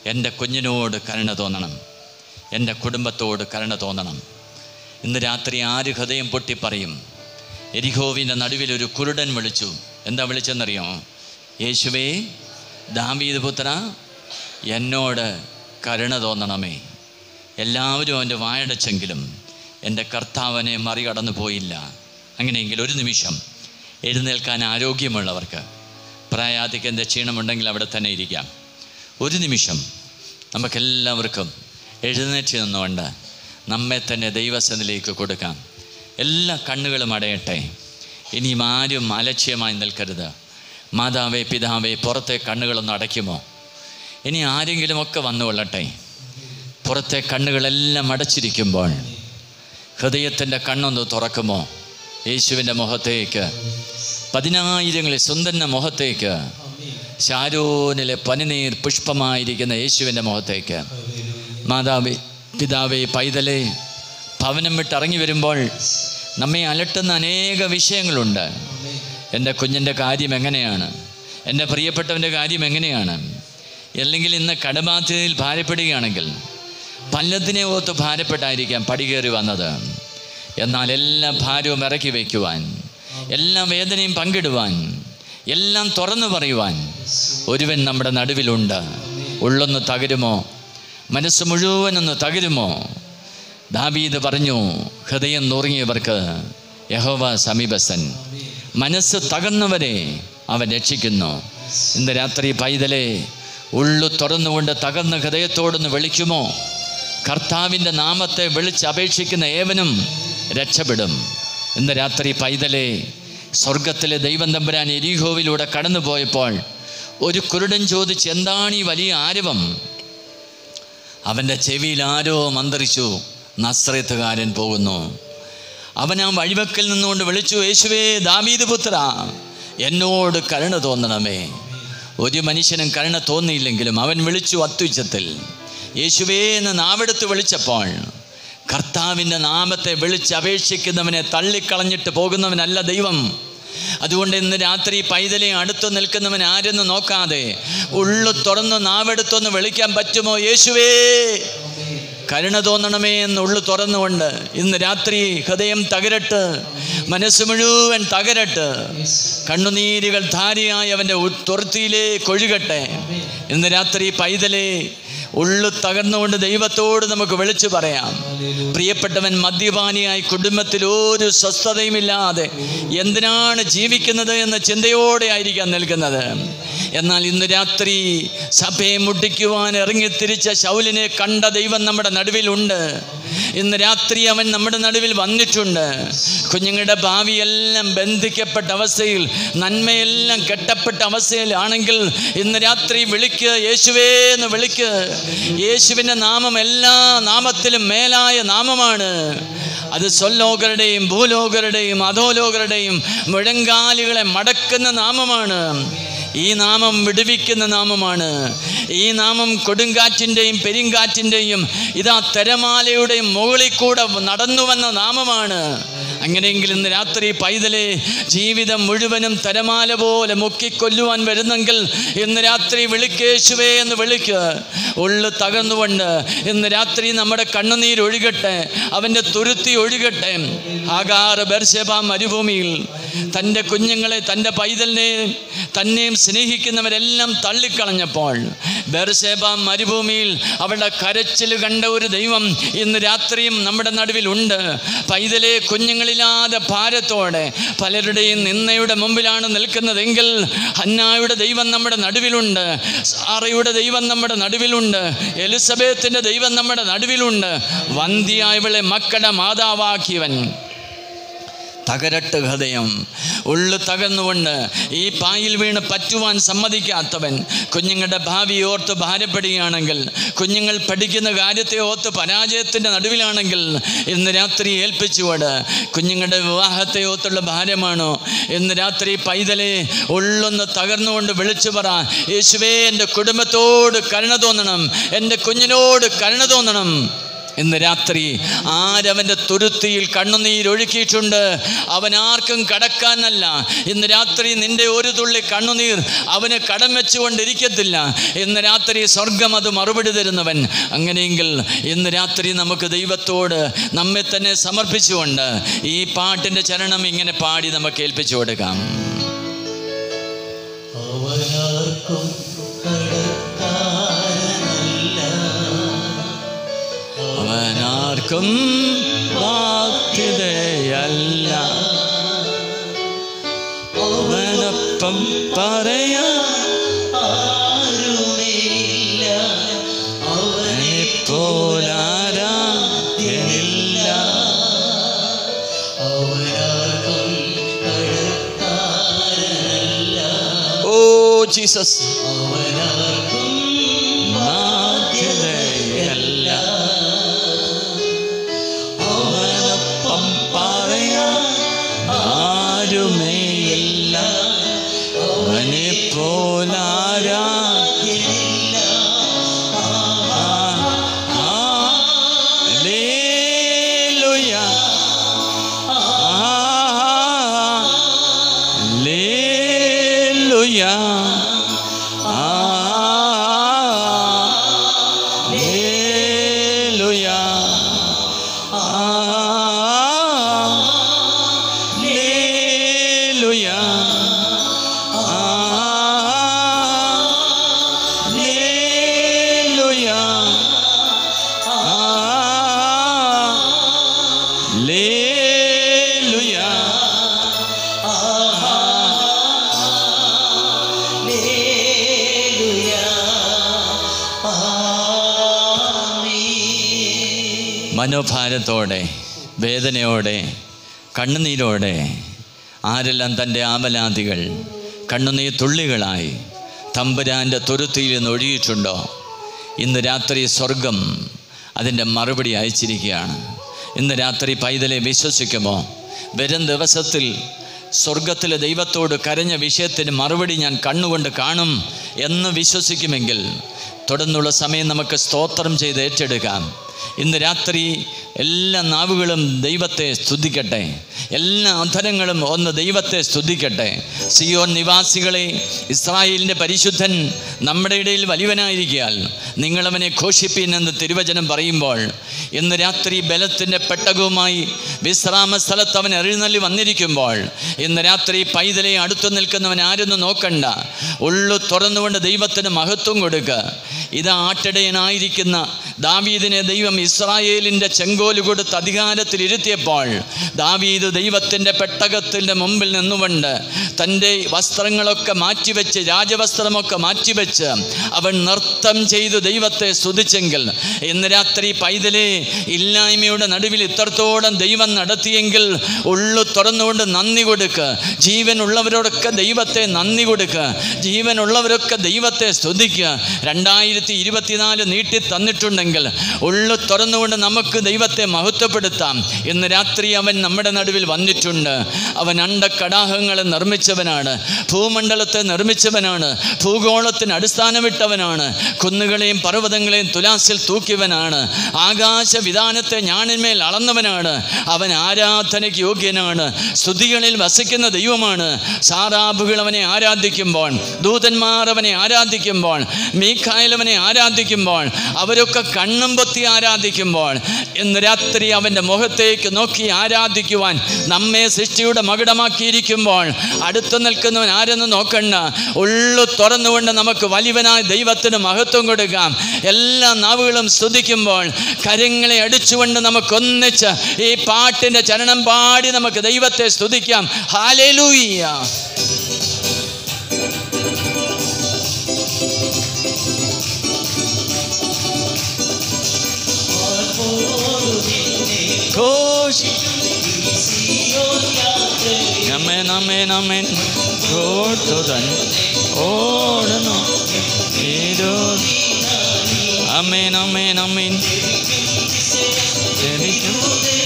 എൻ്റെ കുഞ്ഞിനോട് കരുണ തോന്നണം എൻ്റെ കുടുംബത്തോട് കരുണ തോന്നണം ഇന്ന് രാത്രി ആര് ഹൃദയം പൊട്ടി പറയും എരിഹോവിൻ്റെ നടുവിൽ ഒരു കുരുടൻ വിളിച്ചു എന്താ വിളിച്ചെന്നറിയാമോ യേശുവേ ദാവീദ് പുത്ര എന്നോട് കരുണ തോന്നണമേ എല്ലാവരും അവൻ്റെ വായടച്ചെങ്കിലും എൻ്റെ കർത്താവനെ മറികടന്നു പോയില്ല അങ്ങനെയെങ്കിൽ ഒരു നിമിഷം എഴുന്നേൽക്കാൻ ആരോഗ്യമുള്ളവർക്ക് പ്രായാധിക്യൻ്റെ ക്ഷീണമുണ്ടെങ്കിൽ അവിടെ തന്നെ ഇരിക്കാം ഒരു നിമിഷം നമുക്കെല്ലാവർക്കും എഴുന്നേറ്റ് നിന്നുകൊണ്ട് നമ്മെ തന്നെ ദൈവസനിലേക്ക് കൊടുക്കാം എല്ലാ കണ്ണുകളും അടയട്ടെ ഇനിയും ആരും അലക്ഷ്യമായി നിൽക്കരുത് മാതാവേ പിതാവേ പുറത്തെ കണ്ണുകളൊന്ന് അടയ്ക്കുമോ ഇനി ആരെങ്കിലുമൊക്കെ വന്നുകൊള്ളട്ടെ പുറത്തെ കണ്ണുകളെല്ലാം അടച്ചിരിക്കുമ്പോൾ ഹൃദയത്തിൻ്റെ കണ്ണൊന്ന് തുറക്കുമോ യേശുവിൻ്റെ മുഖത്തേക്ക് പതിനായിരങ്ങളിൽ സ്വന്തന്ന മുഖത്തേക്ക് ഷാരോനിലെ പനിനീർ പുഷ്പമായിരിക്കുന്ന യേശുവിൻ്റെ മുഖത്തേക്ക് മാതാവേ പിതാവേ പൈതലേ ഭവനം വിട്ട് ഇറങ്ങി വരുമ്പോൾ നമ്മെ അലട്ടുന്ന അനേക വിഷയങ്ങളുണ്ട് എൻ്റെ കുഞ്ഞിൻ്റെ കാര്യം എങ്ങനെയാണ് എൻ്റെ പ്രിയപ്പെട്ടവൻ്റെ കാര്യം എങ്ങനെയാണ് അല്ലെങ്കിൽ ഇന്ന് കടബാധ്യതയിൽ ഭാരപ്പെടുകയാണെങ്കിൽ പല്ലത്തിനെ ഓർത്ത് ഭാരപ്പെട്ടായിരിക്കാം പടികേറി വന്നത് എന്നാൽ എല്ലാ ഭാരവും ഇറക്കി വയ്ക്കുവാൻ എല്ലാ വേദനയും പങ്കിടുവാൻ എല്ലാം തുറന്നു പറയുവാൻ ഒരുവൻ നമ്മുടെ നടുവിലുണ്ട് ഉള്ളൊന്ന് തകരുമോ മനസ്സ് മുഴുവനൊന്ന് തകരുമോ ദാബീദ് പറഞ്ഞു ഹൃദയം നുറുങ്ങിയവർക്ക് യഹോവ സമീപസ്ഥൻ മനസ്സ് തകർന്നവരെ അവൻ രക്ഷിക്കുന്നു ഇന്ന് രാത്രി പൈതലെ ഉള്ളു തുറന്നുകൊണ്ട് തകർന്ന ഹൃദയത്തോടൊന്ന് വിളിക്കുമോ കർത്താവിൻ്റെ നാമത്തെ വിളിച്ചപേക്ഷിക്കുന്ന ഏവനും രക്ഷപ്പെടും ഇന്ന് രാത്രി പൈതലെ സ്വർഗത്തിലെ ദൈവം തമ്പുരാൻ എരിഹോവിലൂടെ കടന്നുപോയപ്പോൾ ഒരു കുരുടൻ ചോദിച്ച് എന്താണ് ഈ വലിയ ആരവം അവൻ്റെ ചെവിയിൽ ആരോ മന്ത്രിച്ചു നസ്രത്തുകാരൻ പോകുന്നു അവൻ ആ വഴിവക്കൽ നിന്നുകൊണ്ട് വിളിച്ചു യേശുവേ ദാവീദ് പുത്ര എന്നോട് കരുണ തോന്നണമേ ഒരു മനുഷ്യനും കരുണ തോന്നിയില്ലെങ്കിലും അവൻ വിളിച്ചു അത്യുച്ചത്തിൽ യേശുവേ എന്ന് നാവെടുത്ത് വിളിച്ചപ്പോൾ കർത്താവിൻ്റെ നാമത്തെ വിളിച്ചപേക്ഷിക്കുന്നവനെ തള്ളിക്കളഞ്ഞിട്ട് പോകുന്നവനല്ല ദൈവം അതുകൊണ്ട് ഇന്ന് രാത്രി പൈതലെ അടുത്തു നിൽക്കുന്നവൻ ആരെന്ന് നോക്കാതെ ഉള്ളു തുറന്ന് നാവെടുത്തൊന്ന് വിളിക്കാൻ പറ്റുമോ യേശുവേ കരുണ തോന്നണമേ എന്ന് ഉള്ളു തുറന്നുകൊണ്ട് ഇന്ന് രാത്രി ഹൃദയം തകരട്ട് മനസ്സ് മുഴുവൻ തകരട്ട് കണ്ണുനീരുകൾ ധാരിയായി അവൻ്റെ ഉ- തുറത്തിയിലേക്ക് ഒഴുകട്ടെ ഇന്ന് രാത്രി പൈതലേ ഉള്ളു തകർന്നുകൊണ്ട് ദൈവത്തോട് നമുക്ക് വിളിച്ചു പറയാം പ്രിയപ്പെട്ടവൻ മദ്യപാനിയായി കുടുംബത്തിൽ ഒരു സ്വസ്ഥതയുമില്ലാതെ എന്തിനാണ് ജീവിക്കുന്നത് എന്ന ചിന്തയോടെ ആയിരിക്കാം നിൽക്കുന്നത് എന്നാൽ ഇന്ന് രാത്രി സഭയെ മുട്ടിക്കുവാൻ ഇറങ്ങിത്തിരിച്ച ശൗലിനെ കണ്ട ദൈവം നമ്മുടെ നടുവിലുണ്ട് ഇന്ന് രാത്രി അവൻ നമ്മുടെ നടുവിൽ വന്നിട്ടുണ്ട് കുഞ്ഞുങ്ങളുടെ ഭാവിയെല്ലാം ബന്ധിക്കപ്പെട്ട അവസ്ഥയിൽ നന്മയെല്ലാം കെട്ടപ്പെട്ട അവസ്ഥയിലാണെങ്കിൽ ഇന്ന് രാത്രി വിളിക്ക് യേശുവേ എന്ന് വിളിക്ക് യേശുവിൻ്റെ നാമം എല്ലാ നാമത്തിലും മേലായ നാമമാണ് അത് സ്വല്ലോകരുടെയും ഭൂലോകരുടെയും അധോലോകരുടെയും മുഴങ്കാലുകളെ മടക്കുന്ന നാമമാണ് ഈ നാമം വിടുവിക്കുന്ന നാമമാണ് ഈ നാമം കൊടുങ്കാറ്റിൻ്റെയും പെരുങ്കാറ്റിൻ്റെയും ഇതാ തിരമാലയുടെയും മുകളിൽ കൂടെ നടന്നു വന്ന നാമമാണ് അങ്ങനെയെങ്കിൽ ഇന്ന് രാത്രി പൈതലെ ജീവിതം മുഴുവനും തിരമാല പോലെ മുക്കിക്കൊല്ലുവാൻ വരുന്നെങ്കിൽ ഇന്ന് രാത്രി വിളിക്കേശുവേ എന്ന് വിളിക്ക് ഉള്ളു തകർന്നുകൊണ്ട് ഇന്ന് രാത്രി നമ്മുടെ കണ്ണുനീര് ഒഴുകട്ടെ അവൻ്റെ തുരുത്തി ഒഴുകട്ടെ ആകാറ ബർശബ മരുഭൂമിയിൽ തൻ്റെ കുഞ്ഞുങ്ങളെ തൻ്റെ പൈതലിനെ തന്നെയും സ്നേഹിക്കുന്നവരെല്ലാം തള്ളിക്കളഞ്ഞപ്പോൾ ബെർസേബ മരുഭൂമിയിൽ അവളുടെ കരച്ചിൽ കണ്ട ഒരു ദൈവം ഇന്ന് രാത്രിയും നമ്മുടെ നടുവിലുണ്ട് പൈതലെ കുഞ്ഞുങ്ങളില്ലാതെ ഭാരത്തോടെ പലരുടെയും നിന്നയുടെ മുമ്പിലാണ് നിൽക്കുന്നതെങ്കിൽ ഹന്നായുടെ ദൈവം നമ്മുടെ നടുവിലുണ്ട് സാറയുടെ ദൈവം നമ്മുടെ നടുവിലുണ്ട് എലിസബത്തിൻ്റെ ദൈവം നമ്മുടെ നടുവിലുണ്ട് വന്ധ്യായവളെ മക്കളുടെ മാതാവാക്കിയവൻ തകരട്ട് ഹൃദയം ഉള്ളു തകർന്നുകൊണ്ട് ഈ പായിൽ വീണ് പറ്റുവാൻ സമ്മതിക്കാത്തവൻ കുഞ്ഞുങ്ങളുടെ ഭാവി ഓർത്ത് ഭാരപ്പെടുകയാണെങ്കിൽ കുഞ്ഞുങ്ങൾ പഠിക്കുന്ന കാര്യത്തെ ഓർത്ത് പരാജയത്തിൻ്റെ നടുവിലാണെങ്കിൽ ഇന്ന് രാത്രി ഏൽപ്പിച്ചുകൊണ്ട് കുഞ്ഞുങ്ങളുടെ വിവാഹത്തെ ഓർത്തുള്ള ഭാരമാണോ ഇന്ന് രാത്രി പൈതലെ ഉള്ളൊന്ന് തകർന്നുകൊണ്ട് വിളിച്ചു പറ യേശുവേ എൻ്റെ കുടുംബത്തോട് കരുണ തോന്നണം എൻ്റെ കുഞ്ഞിനോട് കരുണ തോന്നണം ഇന്ന് രാത്രി ആരവൻ്റെ തുരുത്തിയിൽ കണ്ണുനീരൊഴുക്കിയിട്ടുണ്ട് അവൻ ആർക്കും കടക്കാനല്ല ഇന്ന് രാത്രി നിന്റെ ഒരു തുള്ളി കണ്ണുനീർ അവന് കടം വെച്ചുകൊണ്ടിരിക്കത്തില്ല ഇന്ന് രാത്രി സ്വർഗം അത് മറുപടി തരുന്നവൻ അങ്ങനെയെങ്കിൽ ഇന്ന് രാത്രി നമുക്ക് ദൈവത്തോട് നമ്മെ തന്നെ സമർപ്പിച്ചുകൊണ്ട് ഈ പാട്ടിൻ്റെ ചരണം ഇങ്ങനെ പാടി നമുക്ക് ഏൽപ്പിച്ചു കൊടുക്കാം അവനാർക്കും കടക്കാരനല്ല അവനാർക്കും ബാധ്യതയല്ല അവനൊപ്പം പറയാ ആരുമേയില്ല അവനെ പോലാരാധ്യനില്ല അവനാർക്കും കടക്കാരനല്ല ഓ ജീസസ് അവനാർക്കും ബാധ്യതയല്ല അവനൊപ്പം പറയാ ആരുമേയില്ല അവനെ പോലാരാധ്യനില്ല Hallelujah. Hallelujah. Hallelujah. മനോഭാരത്തോടെ വേദനയോടെ കണ്ണുനീരോടെ ആരെല്ലാം തൻ്റെ ആവലാതികൾ കണ്ണുനീർ തുള്ളികളായി തമ്പുരാൻ്റെ തുരുത്തിയിൽ നിന്ന് ഒഴുകിയിട്ടുണ്ടോ ഇന്ന് രാത്രി സ്വർഗം അതിൻ്റെ മറുപടി അയച്ചിരിക്കുകയാണ് ഇന്ന് രാത്രി പൈതലെ വിശ്വസിക്കുമോ വരും ദിവസത്തിൽ സ്വർഗത്തിലെ ദൈവത്തോട് കരഞ്ഞ വിഷയത്തിന് മറുപടി ഞാൻ കണ്ണുകൊണ്ട് കാണും എന്ന് വിശ്വസിക്കുമെങ്കിൽ തുടർന്നുള്ള സമയം നമുക്ക് സ്തോത്രം ചെയ്ത് ഏറ്റെടുക്കാം ഇന്ന് രാത്രി എല്ലാ നാവുകളും ദൈവത്തെ സ്തുതിക്കട്ടെ എല്ലാ അധരങ്ങളും ഒന്ന് ദൈവത്തെ സ്തുതിക്കട്ടെ സിയോൻ നിവാസികളെ ഇസ്രായേലിൻ്റെ പരിശുദ്ധൻ നമ്മുടെ ഇടയിൽ വലിയവനായിരിക്കാൽ നിങ്ങളവനെ ഘോഷിപ്പീൻ എന്ന് തിരുവചനം പറയുമ്പോൾ ഇന്ന് രാത്രി ബലത്തിൻ്റെ പെട്ടകവുമായി വിശ്രാമ സ്ഥലത്ത് അവൻ എഴുന്നള്ളി വന്നിരിക്കുമ്പോൾ ഇന്ന് രാത്രി പൈതലെ അടുത്തു നിൽക്കുന്നവൻ ആരെന്ന് നോക്കണ്ട ഉള്ളു തുറന്നുകൊണ്ട് ദൈവത്തിന് മഹത്വം കൊടുക്കുക ഇത് ആട്ടിടയനായിരിക്കുന്ന ദാവീദിനെ ദൈവം ഇസ്രായേലിൻ്റെ ചെങ്കോല് കൊടുത്ത് അധികാരത്തിൽ ഇരുത്തിയപ്പോൾ ദാവീദ് ദൈവത്തിൻ്റെ പെട്ടകത്തിൻ്റെ മുമ്പിൽ നിന്നുകൊണ്ട് തൻ്റെ വസ്ത്രങ്ങളൊക്കെ മാറ്റിവെച്ച് രാജവസ്ത്രമൊക്കെ മാറ്റിവെച്ച് അവൻ നൃത്തം ചെയ്തു ദൈവത്തെ സ്തുതിച്ചെങ്കിൽ ഇന്ന് രാത്രി പൈതലേ ഇല്ലായ്മയുടെ നടുവിൽ ഇത്രത്തോളം ദൈവം നടത്തിയെങ്കിൽ ഉള്ളു തുറന്നുകൊണ്ട് നന്ദി കൊടുക്കുക ജീവനുള്ളവരോടൊക്കെ ദൈവത്തെ നന്ദി കൊടുക്കുക ജീവനുള്ളവരൊക്കെ ദൈവത്തെ സ്തുതിക്കുക രണ്ടായിരത്തി ഇരുപത്തിനാല് നീട്ടി തന്നിട്ടുണ്ടെങ്കിൽ ഉള്ളു തുറന്നുകൊണ്ട് നമുക്ക് ദൈവത്തെ മഹത്വപ്പെടുത്താം ഇന്ന് രാത്രി അവൻ നമ്മുടെ നടുവിൽ വന്നിട്ടുണ്ട് അവൻ അണ്ടക്കടാഹങ്ങളെ നിർമ്മിച്ചവനാണ് ഭൂമണ്ഡലത്തെ നിർമ്മിച്ചവനാണ് ഭൂഗോളത്തിന് അടിസ്ഥാനമിട്ടവനാണ് കുന്നുകളെയും പർവ്വതങ്ങളെയും തുലാസിൽ തൂക്കിയവനാണ് ആകാശ വിധാനത്തെ ഞാണിന്മേൽ അളന്നവനാണ് അവൻ ആരാധനയ്ക്ക് യോഗ്യനാണ് സ്തുതികളിൽ വസിക്കുന്ന ദൈവമാണ് സാറാബുകൾ അവനെ ആരാധിക്കുമ്പോൾ ദൂതന്മാർ അവനെ ആരാധിക്കുമ്പോൾ മീഖായൽ അവനെ ആരാധിക്കുമ്പോൾ അവരൊക്കെ കണ്ണും പൊത്തി ആരാധിക്കുമ്പോൾ ഇന്ന് രാത്രി അവൻ്റെ മുഖത്തേക്ക് നോക്കി ആരാധിക്കുവാൻ നമ്മെ സൃഷ്ടിയുടെ മകുടമാക്കിയിരിക്കുമ്പോൾ അടുത്ത് നിൽക്കുന്നവൻ ആരെന്ന് നോക്കണ്ട ഉള്ളു തുറന്നുകൊണ്ട് നമുക്ക് വലിയവനായ ദൈവത്തിന് മഹത്വം കൊടുക്കാം എല്ലാ നാവുകളും സ്തുതിക്കുമ്പോൾ കരങ്ങളെ അടിച്ചുകൊണ്ട് നമുക്കൊന്നിച്ച് ഈ പാട്ടിൻ്റെ ചരണം പാടി നമുക്ക് ദൈവത്തെ സ്തുതിക്കാം ഹാലേലൂയ്യ ഘോഷി അമേൻ അമേൻ അമേൻ ഓട്ടുതൻ ഓടണം ഏതോ അമേൻ അമേൻ അമേൻ ജനിക്കും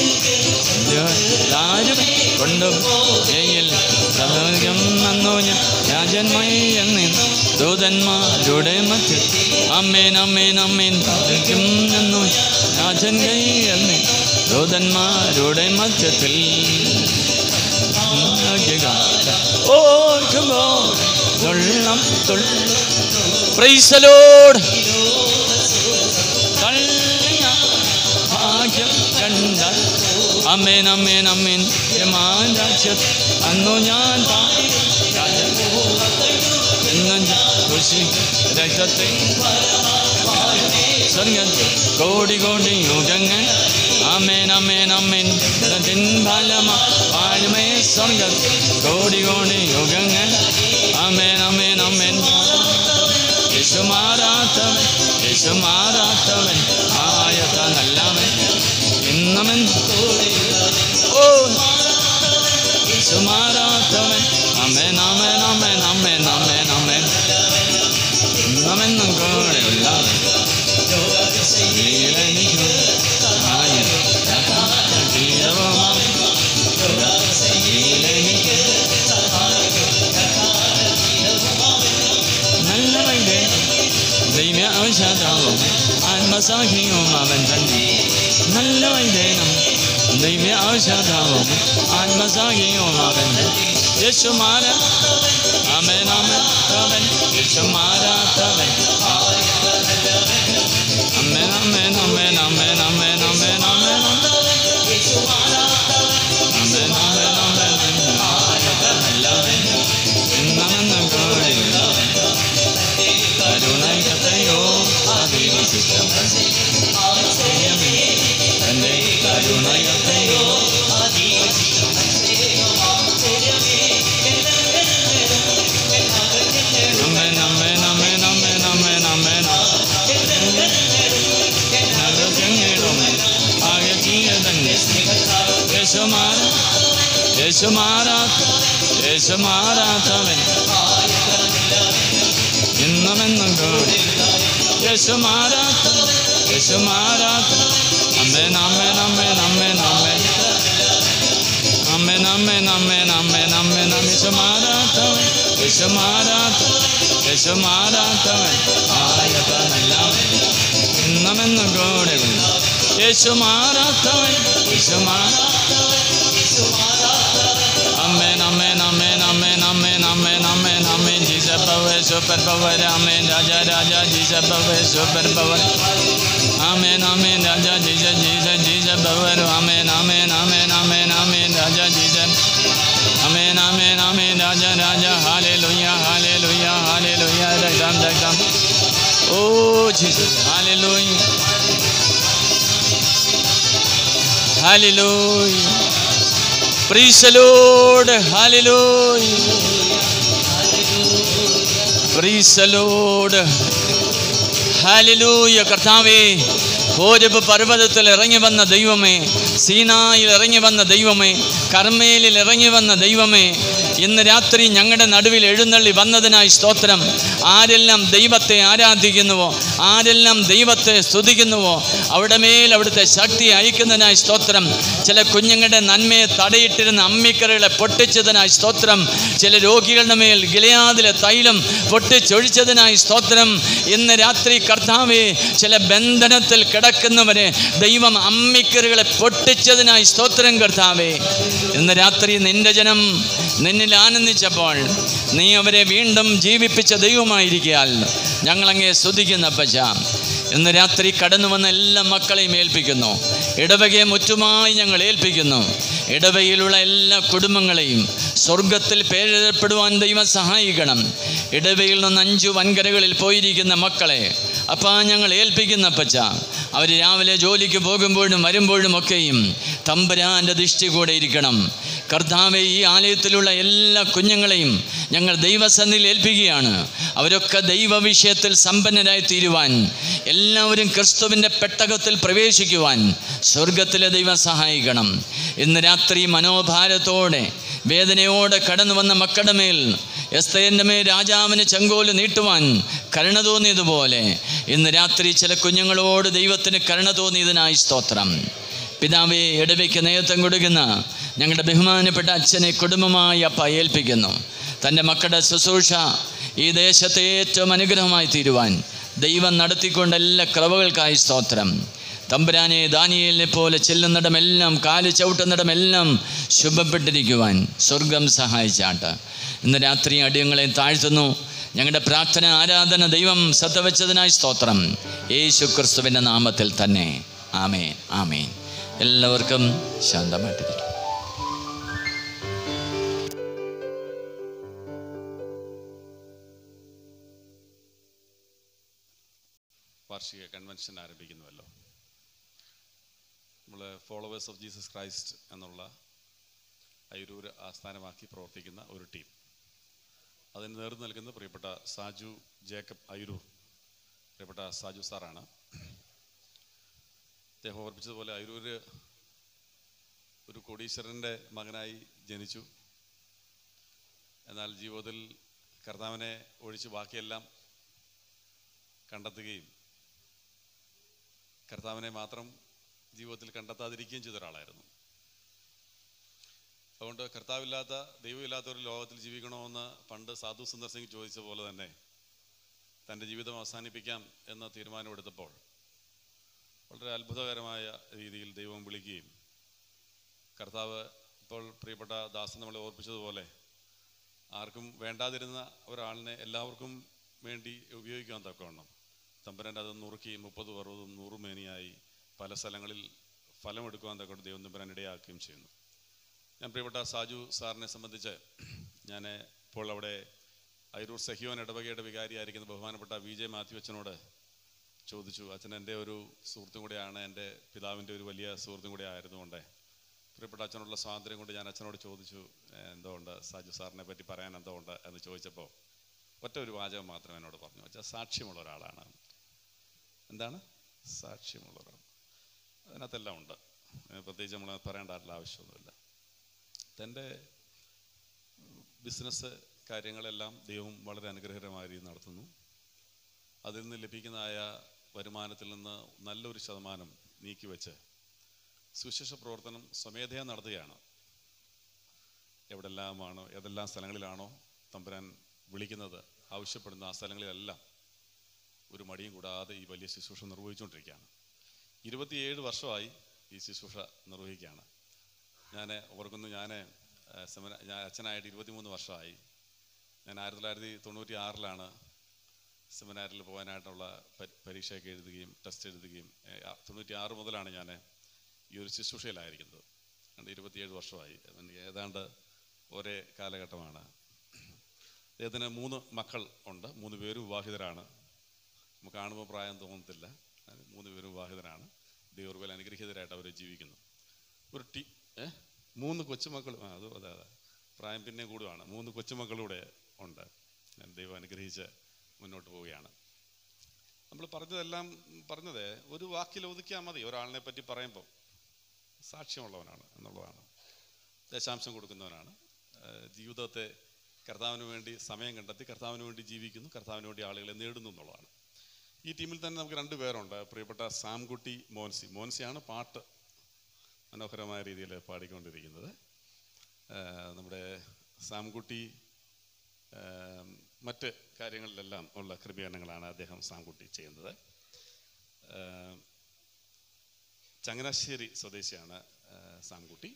ആരും കൊണ്ടു ജയിൽ നന്നു ഞാൻ രാജന്മായി എന്ന് ദൂതന്മാരുടെ മധ്യ അമ്മേൻ അമ്മേൻ അമ്മേൻ പ്രാർത്ഥിക്കും എന്നു രാജൻ കൈയമ്മേ ദൂതന്മാരുടെ മധ്യത്തിൽ ഓർക്കുമ്പോ തുള്ളം തുള്ളം Praise the Lord. തള്ളിയ ഭാഗ്യം കണ്ട അമ്മേൻ അമ്മേൻ അമ്മേൻ യമാൻ രാജ്യം അന്നു ഞാൻ പാടി രാജൻ എന്നും ഞാൻ ഘോഷി രക്തത്തെ സ്വർഗത്തിൽ കോടി കോടി യുഗങ്ങൾ അമ്മേൻ അമ്മേൻ അമ്മേൻ ഇതിൻ ഫലമ വാഴുമേ സ്വർഗത്തിൽ കോടി കോടി യുഗങ്ങൾ അമ്മേൻ അമ്മേൻ അമ്മേൻ യേശു മാറാത്തവൻ യേശു മാറാത്തവൻ ആയത നല്ലവൻ ഇന്നമൻ ഓ യേശു മാറാത്തവൻ അമ്മേൻ അമ്മേൻ അമ്മേൻ അമ്മേൻ അമ്മേൻ അമ്മേൻ ഇന്നമെന്നും കൂടെ ഉള്ളവൻ നീലനിക്കും ആയ തീരവുമാം നീലനിക്കും നല്ല വൈദ്യ ദൈവ ഔഷധവും ആത്മസാഖിയും അവൻ തന്നെ നല്ല വൈദ്യനും ദൈവ ഔഷധവും ആത്മസാഖിയും അവൻ യേശു മാര അമേൻ അമേൻ അവൻ യേശു മാറാത്തവൻ അമേൻ അമേൻ അമേൻ അമേൻ അമേൻ അമേൻ അമേൻ അമേൻ അമേൻ അമേൻ നല്ലവൻ ഇന്നമെന്നും കൂടെയുള്ളവൻ കരുണയതയോ അതിവസിച്ചം തന്റെ കരുണയതയോ അമ്മേൻ അമ്മേൻ അമ്മേൻ അമ്മേൻ അമ്മേൻ അമ്മേൻ നഗരങ്ങളും ആകെ തീയതന്നെ യേശുമാര യേശുമാരാത്ത യേശുമാരാത്തവൻ ഇന്നുമെന്നും കൂടി യേശുമാരാത്ത യേശുമാരാത്ത അമ്മേൻ അമ്മേൻ അമ്മേൻ അമ്മേൻ അമ്മേൻ അമ്മേൻ അമ്മേൻ അമ്മേൻ അമ്മേൻ അമ്മേൻ യേശുമാരാത്തവൻ യേശുമാരാത്ത യേശുമാരാത്തവൻ ആയത നല്ലവൻ ഇന്നുമെന്നും കൂടെ ഉണ്ട് യേശുമാരാത്തവൻ യേശുമാരാത്തവൻ Amen, amen, amen, amen, amen, amen, amen, amen. Jesus power, super power, amen. Raja, Raja, Jesus power, super power. Amen, amen, Raja, Jesus, Jesus, Jesus power, amen, amen, amen, amen, amen, Raja, Jesus. Amen, amen, amen, Raja, Raja, hallelujah, hallelujah, hallelujah, Rakam, Rakam. Oh, Jesus, hallelujah. Hallelujah. Praise the Lord. Hallelujah. Praise the Lord. Hallelujah. കർത്താവേ ഓരോ പർവ്വതത്തിൽ ഇറങ്ങി വന്ന ദൈവമേ സീനായിൽ ഇറങ്ങി വന്ന ദൈവമേ കർമ്മേലിൽ ഇറങ്ങി വന്ന ദൈവമേ ഇന്ന് രാത്രി ഞങ്ങളുടെ നടുവിൽ എഴുന്നള്ളി വന്നതിനായി സ്തോത്രം ആരെല്ലാം ദൈവത്തെ ആരാധിക്കുന്നുവോ ആരെല്ലാം ദൈവത്തെ സ്തുതിക്കുന്നുവോ അവിടെ മേൽ അവിടുത്തെ ശക്തി അയക്കുന്നതിനായി സ്തോത്രം ചില കുഞ്ഞുങ്ങളുടെ നന്മയെ തടയിട്ടിരുന്ന അമ്മിക്കറികളെ പൊട്ടിച്ചതിനായി സ്തോത്രം ചില രോഗികളുടെ മേൽ ഗിലയാതിലെ തൈലം പൊട്ടിച്ചൊഴിച്ചതിനായി സ്തോത്രം ഇന്ന് രാത്രി കർത്താവെ ചില ബന്ധനത്തിൽ കിടക്കുന്നവരെ ദൈവം അമ്മിക്കറികളെ പൊട്ടിച്ചതിനായി സ്തോത്രം കർത്താവേ ഇന്ന് രാത്രി നിന്റെ ജനം നിന്നിൽ ആനന്ദിച്ചപ്പോൾ നീ അവരെ വീണ്ടും ജീവിപ്പിച്ച ദൈവമായിരിക്കാൽ ഞങ്ങളങ്ങേ സ്തുതിക്കുന്ന പച്ച ഇന്ന് രാത്രി കടന്നു വന്ന എല്ലാ മക്കളെയും ഏൽപ്പിക്കുന്നു ഇടവകയെ മുറ്റുമായി ഞങ്ങൾ ഏൽപ്പിക്കുന്നു ഇടവകയിലുള്ള എല്ലാ കുടുംബങ്ങളെയും സ്വർഗത്തിൽ പേരെഴുതപ്പെടുവാൻ ദൈവം സഹായിക്കണം ഇടവയിൽ നിന്ന് അഞ്ചു വൻകരകളിൽ പോയിരിക്കുന്ന മക്കളെ അപ്പം ഞങ്ങൾ ഏൽപ്പിക്കുന്ന പച്ച അവർ രാവിലെ ജോലിക്ക് പോകുമ്പോഴും വരുമ്പോഴും ഒക്കെയും തമ്പുരാൻ്റെ ദൃഷ്ടി കൂടെ ഇരിക്കണം കർത്താവെ ഈ ആലയത്തിലുള്ള എല്ലാ കുഞ്ഞുങ്ങളെയും ഞങ്ങൾ ദൈവസന്നിധിയിൽ ഏൽപ്പിക്കുകയാണ് അവരൊക്കെ ദൈവ വിഷയത്തിൽ സമ്പന്നരായി തീരുവാൻ എല്ലാവരും ക്രിസ്തുവിൻ്റെ പെട്ടകത്തിൽ പ്രവേശിക്കുവാൻ സ്വർഗത്തിലെ ദൈവം സഹായിക്കണം ഇന്ന് രാത്രി മനോഭാരത്തോടെ വേദനയോടെ കടന്നു വന്ന മക്കളുടെ മേൽ എസ്തേൻ്റെ മേൽ രാജാവിന് ചെങ്കോല് നീട്ടുവാൻ കരുണ തോന്നിയതുപോലെ ഇന്ന് രാത്രി ചില കുഞ്ഞുങ്ങളോട് ദൈവത്തിന് കരുണ തോന്നിയതിനായി സ്തോത്രം പിതാവെ ഇടവയ്ക്ക് നേതൃത്വം കൊടുക്കുന്ന ഞങ്ങളുടെ ബഹുമാനപ്പെട്ട അച്ഛനെ കുടുംബമായി അപ്പ ഏൽപ്പിക്കുന്നു തൻ്റെ മക്കളുടെ ശുശ്രൂഷ ഈ ദേശത്തെ ഏറ്റവും അനുഗ്രഹമായി തീരുവാൻ ദൈവം നടത്തിക്കൊണ്ട് എല്ലാ കൃപകൾക്കായി സ്തോത്രം തമ്പുരാനെ ദാനിയേലിനെ പോലെ ചെല്ലുന്നിടമെല്ലാം കാല് ചവിട്ടുന്നിടമെല്ലാം ശുഭപ്പെട്ടിരിക്കുവാൻ സ്വർഗം സഹായിച്ചാട്ട് ഇന്ന് രാത്രി അടിയങ്ങളെ താഴ്ത്തുന്നു ഞങ്ങളുടെ പ്രാർത്ഥന ആരാധന ദൈവം സത്തവച്ചതിനായി സ്തോത്രം യേശു ക്രിസ്തുവിൻ്റെ നാമത്തിൽ തന്നെ ആമേൻ ആമേൻ എല്ലാവർക്കും ശാന്തമായിട്ടിരിക്കും വാർഷിക കൺവെൻഷൻ ആരംഭിക്കുന്നുവല്ലോ നമ്മൾ ഫോളോവേഴ്സ് ഓഫ് ജീസസ് ക്രൈസ്റ്റ് എന്നുള്ള അയിരൂര് ആസ്ഥാനമാക്കി പ്രവർത്തിക്കുന്ന ഒരു ടീം അതിന് നേതൃത്വം നൽകുന്ന പ്രിയപ്പെട്ട സാജു ജേക്കബ് അയിരൂർ പ്രിയപ്പെട്ട സാജു സാറാണ് അദ്ദേഹം ഓർപ്പിച്ചതുപോലെ അയിരൂര് ഒരു കോടീശ്വരൻ്റെ മകനായി ജനിച്ചു എന്നാൽ ജീവിതത്തിൽ കർത്താവിനെ ഒഴിച്ച് ബാക്കിയെല്ലാം കണ്ടെത്തുകയും കർത്താവിനെ മാത്രം ജീവിതത്തിൽ കണ്ടെത്താതിരിക്കുകയും ചെയ്ത ഒരാളായിരുന്നു അതുകൊണ്ട് കർത്താവില്ലാത്ത ദൈവമില്ലാത്ത ഒരു ലോകത്തിൽ ജീവിക്കണമെന്ന് പണ്ട് സാധു സുന്ദർ സിംഗ് ചോദിച്ച പോലെ തന്നെ തൻ്റെ ജീവിതം അവസാനിപ്പിക്കാം എന്ന തീരുമാനമെടുത്തപ്പോൾ വളരെ അത്ഭുതകരമായ രീതിയിൽ ദൈവം വിളിക്കുകയും കർത്താവ് ഇപ്പോൾ പ്രിയപ്പെട്ട ദാസൻ നമ്മളെ ഓർപ്പിച്ചതുപോലെ ആർക്കും വേണ്ടാതിരുന്ന ഒരാളിനെ എല്ലാവർക്കും വേണ്ടി ഉപയോഗിക്കാൻ തക്കവണ്ണം തമ്പുരാൻ അത് നുറുക്കി മുപ്പത് അറുപതും നൂറും മേനിയായി പല സ്ഥലങ്ങളിൽ ഫലമെടുക്കുവാൻ തക്കവണ്ണം ദൈവം തമ്പുരാൻ ഇടയാക്കുകയും ചെയ്യുന്നു ഞാൻ പ്രിയപ്പെട്ട സാജു സാറിനെ സംബന്ധിച്ച് ഞാൻ ഇപ്പോൾ അവിടെ അയിരൂർ സഹിയോൻ ഇടവകയുടെ വികാരിയായിരിക്കുന്ന ബഹുമാനപ്പെട്ട വി ജെ മാത്യു അച്ഛനോട് ചോദിച്ചു അച്ഛൻ എൻ്റെ ഒരു സുഹൃത്തും കൂടെയാണ് എൻ്റെ പിതാവിൻ്റെ ഒരു വലിയ സുഹൃത്തും കൂടെ ആയിരുന്നുകൊണ്ട് പ്രിയപ്പെട്ട അച്ഛനോടുള്ള സ്വാതന്ത്ര്യം കൊണ്ട് ഞാൻ അച്ഛനോട് ചോദിച്ചു "ഏഹ്, എന്തോ ഉണ്ട് സാജു സാറിനെ പറ്റി പറയാൻ എന്തോ ഉണ്ട് എന്ന് ചോദിച്ചപ്പോൾ ഒറ്റ ഒരു വാചകം മാത്രം എന്നോട് പറഞ്ഞു അച്ഛാ സാക്ഷ്യമുള്ള ഒരാളാണ് എന്താണ് സാക്ഷ്യമുള്ള ഒരാൾ അതിനകത്തെല്ലാം ഉണ്ട് ഏഹ്, പ്രത്യേകിച്ച് നമ്മൾ പറയേണ്ട ആവശ്യമൊന്നുമില്ല തൻ്റെ ബിസിനസ് കാര്യങ്ങളെല്ലാം ദൈവം വളരെ അനുഗ്രഹകരമായ രീതിയിൽ നടത്തുന്നു അതിൽ നിന്ന് ലഭിക്കുന്നതായ വരുമാനത്തിൽ നിന്ന് നല്ലൊരു ശതമാനം നീക്കിവെച്ച് സുശേഷ പ്രവർത്തനം സ്വമേധയാ നടത്തുകയാണ് എവിടെല്ലാമാണോ ഏതെല്ലാം സ്ഥലങ്ങളിലാണോ തമ്പുരാൻ വിളിക്കുന്നത് ആവശ്യപ്പെടുന്ന ആ സ്ഥലങ്ങളിലെല്ലാം ഒരു മടിയും കൂടാതെ ഈ വലിയ ശുശ്രൂഷ നിർവഹിച്ചുകൊണ്ടിരിക്കുകയാണ് ഇരുപത്തിയേഴ് വർഷമായി ഈ ശുശ്രൂഷ നിർവഹിക്കുകയാണ് ഞാൻ ഓർക്കുന്നു ഞാൻ സെമിന ഞാൻ അച്ഛനായിട്ട് ഇരുപത്തിമൂന്ന് വർഷമായി ഞാൻ ആയിരത്തി തൊള്ളായിരത്തി തൊണ്ണൂറ്റി ആറിലാണ് സെമിനാരിൽ പോകാനായിട്ടുള്ള പ- പരീക്ഷയൊക്കെ എഴുതുകയും ടെസ്റ്റ് എഴുതുകയും ഏഹ്, ആ തൊണ്ണൂറ്റി ആറ് മുതലാണ് ഞാൻ ഈ ഒരു ശുശ്രൂഷയിലായിരിക്കുന്നത് രണ്ട് ഇരുപത്തിയേഴ് വർഷമായി അതിന് ഏതാണ്ട് ഒരേ കാലഘട്ടമാണ് അദ്ദേഹത്തിന് മൂന്ന് മക്കൾ ഉണ്ട് മൂന്ന് പേരും വിവാഹിതരാണ് നമുക്ക് കാണുമ്പോൾ പ്രായം തോന്നത്തില്ല അത് മൂന്ന് പേരും വിവാഹിതരാണ് ദൈവർവേൽ അനുഗ്രഹീതരായിട്ട് അവർ ജീവിക്കുന്നു ഒരു ടി ഏ മൂന്ന് കൊച്ചുമക്കളും ആ അത് അതെ അതെ പ്രായം പിന്നെ കൂടുകയാണ് മൂന്ന് കൊച്ചുമക്കളൂടെ ഉണ്ട് ഞാൻ ദൈവം അനുഗ്രഹിച്ച് മുന്നോട്ട് പോവുകയാണ് നമ്മൾ പറഞ്ഞതെല്ലാം പറഞ്ഞത് ഒരു വാക്കിൽ ഒതുക്കിയാൽ മതി ഒരാളിനെ പറ്റി പറയുമ്പോൾ സാക്ഷ്യമുള്ളവനാണ് എന്നുള്ളതാണ് ദശാംശം കൊടുക്കുന്നവനാണ് ഏഹ് ജീവിതത്തെ കർത്താവിന് വേണ്ടി സമയം കണ്ടെത്തി കർത്താവിന് വേണ്ടി ജീവിക്കുന്നു കർത്താവിന് വേണ്ടി ആളുകളെ നേടുന്നു എന്നുള്ളതാണ് ഈ ടീമിൽ തന്നെ നമുക്ക് രണ്ട് പേരുണ്ട് പ്രിയപ്പെട്ട സാംകുട്ടി മോൻസി മോൻസിയാണ് പാട്ട് മനോഹരമായ രീതിയിൽ പാടിക്കൊണ്ടിരിക്കുന്നത് ഏഹ് നമ്മുടെ സാംകുട്ടി ഏഹ് മറ്റ് കാര്യങ്ങളിലെല്ലാം ഉള്ള ക്രമീകരണങ്ങളാണ് അദ്ദേഹം സാംകുട്ടി ചെയ്യുന്നത് ഏഹ് ചങ്ങനാശ്ശേരി സ്വദേശിയാണ് ഏഹ് സാംകുട്ടി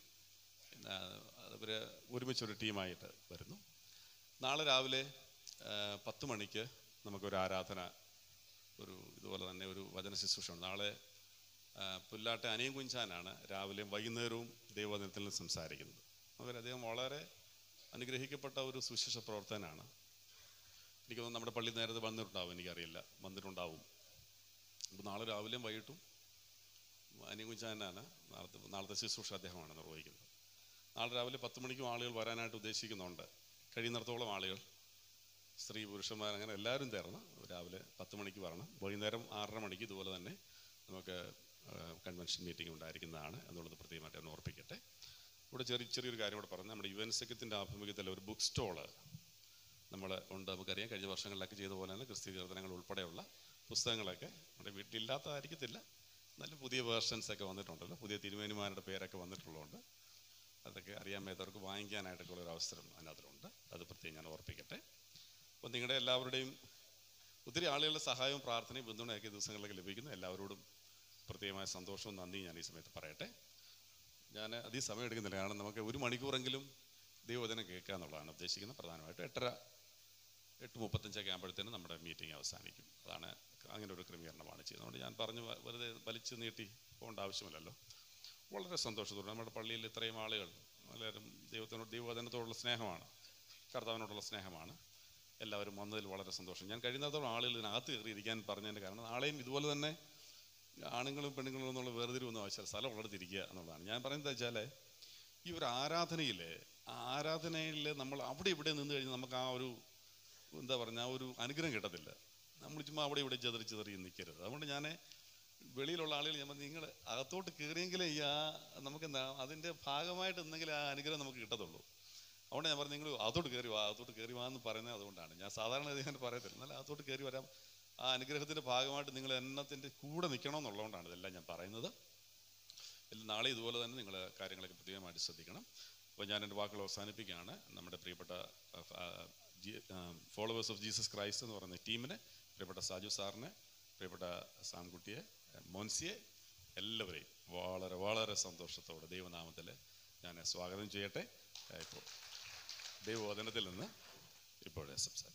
അവർ ഒരുമിച്ചൊരു ടീമായിട്ട് വരുന്നു നാളെ രാവിലെ ഏഹ് പത്ത് മണിക്ക് നമുക്കൊരു ആരാധന ഒരു ഇതുപോലെ തന്നെ ഒരു വചന ശുശ്രൂഷയുണ്ട് നാളെ ആ, പുല്ലാട്ടെ അനിയൻ കുഞ്ചാനാണ് രാവിലെയും വൈകുന്നേരവും ദൈവവചനത്തിൽ നിന്ന് സംസാരിക്കുന്നത് അവർ അദ്ദേഹം വളരെ അനുഗ്രഹിക്കപ്പെട്ട ഒരു സുശേഷ പ്രവർത്തനാണ് എനിക്ക് തോന്നുന്നു നമ്മുടെ പള്ളി നേരത്തെ വന്നിട്ടുണ്ടാവും എനിക്കറിയില്ല വന്നിട്ടുണ്ടാവും അപ്പോൾ നാളെ രാവിലെയും വൈകിട്ടും അനിയൻ കുഞ്ചാനാണ് നാളത്തെ നാളത്തെ ശുശ്രൂഷ അദ്ദേഹമാണ് നിർവഹിക്കുന്നത് നാളെ രാവിലെ പത്ത് മണിക്കും ആളുകൾ വരാനായിട്ട് ഉദ്ദേശിക്കുന്നുണ്ട് കഴിയുന്നിടത്തോളം ആളുകൾ സ്ത്രീ പുരുഷന്മാർ അങ്ങനെ എല്ലാവരും ചേർന്ന് രാവിലെ പത്ത് മണിക്ക് വരണം വൈകുന്നേരം ആറര മണിക്ക് ഇതുപോലെ തന്നെ നമുക്ക് കൺവെൻഷൻ മീറ്റിംഗ് ഉണ്ടായിരിക്കുന്നതാണ് എന്നുള്ളത് പ്രത്യേകമായിട്ട് ഞാൻ ഓർപ്പിക്കട്ടെ ഇവിടെ ചെറിയ ചെറിയൊരു കാര്യം കൂടെ പറഞ്ഞു നമ്മുടെ യു എൻ സെക്കത്തിൻ്റെ ആഭിമുഖ്യത്തിൽ ഒരു ബുക്ക് സ്റ്റോള് നമ്മൾ ഉണ്ട് നമുക്കറിയാം കഴിഞ്ഞ വർഷങ്ങളിലൊക്കെ ചെയ്ത പോലെ തന്നെ ക്രിസ്തീയ കീർത്തനങ്ങൾ ഉൾപ്പെടെയുള്ള പുസ്തകങ്ങളൊക്കെ നമ്മുടെ വീട്ടിലില്ലാത്തതായിരിക്കത്തില്ല നല്ല പുതിയ വേർഷൻസ് ഒക്കെ വന്നിട്ടുണ്ടല്ലോ പുതിയ തിരുമേനിമാരുടെ പേരൊക്കെ വന്നിട്ടുള്ളതുകൊണ്ട് അതൊക്കെ അറിയാൻ മേത്തവർക്ക് വാങ്ങിക്കാനായിട്ടൊക്കെ ഉള്ള ഒരു അവസരം അതിനകത്തിലുണ്ട് അത് പ്രത്യേകം ഞാൻ ഓർപ്പിക്കട്ടെ അപ്പോൾ നിങ്ങളുടെ എല്ലാവരുടെയും ഒത്തിരി ആളുകളുടെ സഹായവും പ്രാർത്ഥനയും പിന്തുണയൊക്കെ ഈ ദിവസങ്ങളിലൊക്കെ ലഭിക്കുന്നു എല്ലാവരോടും പ്രത്യേകമായ സന്തോഷവും നന്ദിയും ഞാൻ ഈ സമയത്ത് പറയട്ടെ ഞാൻ അധികം സമയം എടുക്കുന്നില്ല കാരണം നമുക്ക് ഒരു മണിക്കൂറെങ്കിലും ദൈവവചനം കേൾക്കുക എന്നുള്ളതാണ് ഉദ്ദേശിക്കുന്നത് പ്രധാനമായിട്ടും എട്ടര എട്ട് മുപ്പത്തഞ്ചൊക്കെ ആകുമ്പോഴത്തേനും നമ്മുടെ മീറ്റിംഗ് അവസാനിക്കും അതാണ് അങ്ങനെ ഒരു ക്രമീകരണമാണ് ചെയ്യുന്നത് അതുകൊണ്ട് ഞാൻ പറഞ്ഞു വ- വെറുതെ വലിച്ചു നീട്ടി പോകേണ്ട ആവശ്യമില്ലല്ലോ വളരെ സന്തോഷത്തോടെ നമ്മുടെ പള്ളിയിൽ ഇത്രയും ആളുകൾ എല്ലാവരും ദൈവത്തിനോട് ദൈവവചനത്തോടുള്ള സ്നേഹമാണ് കർത്താവിനോടുള്ള സ്നേഹമാണ് എല്ലാവരും വന്നതിൽ വളരെ സന്തോഷം ഞാൻ കഴിയുന്നിടത്തോളം ആളുകൾ ഇതിനകത്ത് കയറി ഇരിക്കാൻ പറഞ്ഞതിൻ്റെ കാരണം നാളെയും ഇതുപോലെ തന്നെ ആണുങ്ങളും പെണ്ണുങ്ങളും എന്നുള്ള വേർതിരിവൊന്നും ആവശ്യമില്ല സ്ഥലം ഉള്ളടത്തിരിക്കുക എന്നുള്ളതാണ് ഞാൻ പറയുന്നത് വെച്ചാൽ ഈ ഒരു ആരാധനയിൽ ആരാധനയിൽ നമ്മൾ അവിടെ ഇവിടെ നിന്ന് കഴിഞ്ഞാൽ നമുക്ക് ആ ഒരു എന്താ പറഞ്ഞ ആ ഒരു അനുഗ്രഹം കിട്ടത്തില്ല നമ്മൾ ചുമ്മാ അവിടെ ഇവിടെ ചെതറി ചെതറി നിൽക്കരുത് അതുകൊണ്ട് ഞാൻ വെളിയിലുള്ള ആളുകൾ ഞാൻ പറഞ്ഞു, നിങ്ങൾ അകത്തോട്ട് കയറിയെങ്കിലേ ഈ ആ നമുക്കെന്താ അതിൻ്റെ ഭാഗമായിട്ട് എന്തെങ്കിലും ആ അനുഗ്രഹം നമുക്ക് കിട്ടത്തുള്ളൂ അതുകൊണ്ട് ഞാൻ പറഞ്ഞു നിങ്ങൾ അകത്തോട്ട് കയറി വാ അകത്തോട്ട് കയറി വാ എന്ന് പറയുന്നത് അതുകൊണ്ടാണ് ഞാൻ സാധാരണ ഇത് ഞാൻ പറയത്തില്ല എന്നാൽ അകത്തോട്ട് കയറി വരാം ആ അനുഗ്രഹത്തിൻ്റെ ഭാഗമായിട്ട് നിങ്ങൾ എണ്ണത്തിൻ്റെ കൂടെ നിൽക്കണം എന്നുള്ളതുകൊണ്ടാണ് ഇതെല്ലാം ഞാൻ പറയുന്നത് എല്ലാം നാളെ ഇതുപോലെ തന്നെ നിങ്ങൾ കാര്യങ്ങളൊക്കെ പ്രത്യേകമായിട്ട് ശ്രദ്ധിക്കണം അപ്പോൾ ഞാൻ എൻ്റെ വാക്കുകൾ അവസാനിപ്പിക്കുകയാണ് നമ്മുടെ പ്രിയപ്പെട്ട ഫോളോവേഴ്സ് ഓഫ് ജീസസ് ക്രൈസ്റ്റ് എന്ന് പറയുന്ന ടീമിനെ പ്രിയപ്പെട്ട സാജു സാറിനെ പ്രിയപ്പെട്ട സാംകുട്ടിയെ മോൻസിയെ എല്ലാവരെയും വളരെ വളരെ സന്തോഷത്തോടെ ദൈവനാമത്തിൽ ഞാൻ സ്വാഗതം ചെയ്യട്ടെ ഇപ്പോൾ ദൈവവചനത്തിൽ നിന്ന് ഇപ്പോഴേ സംസാരിക്കും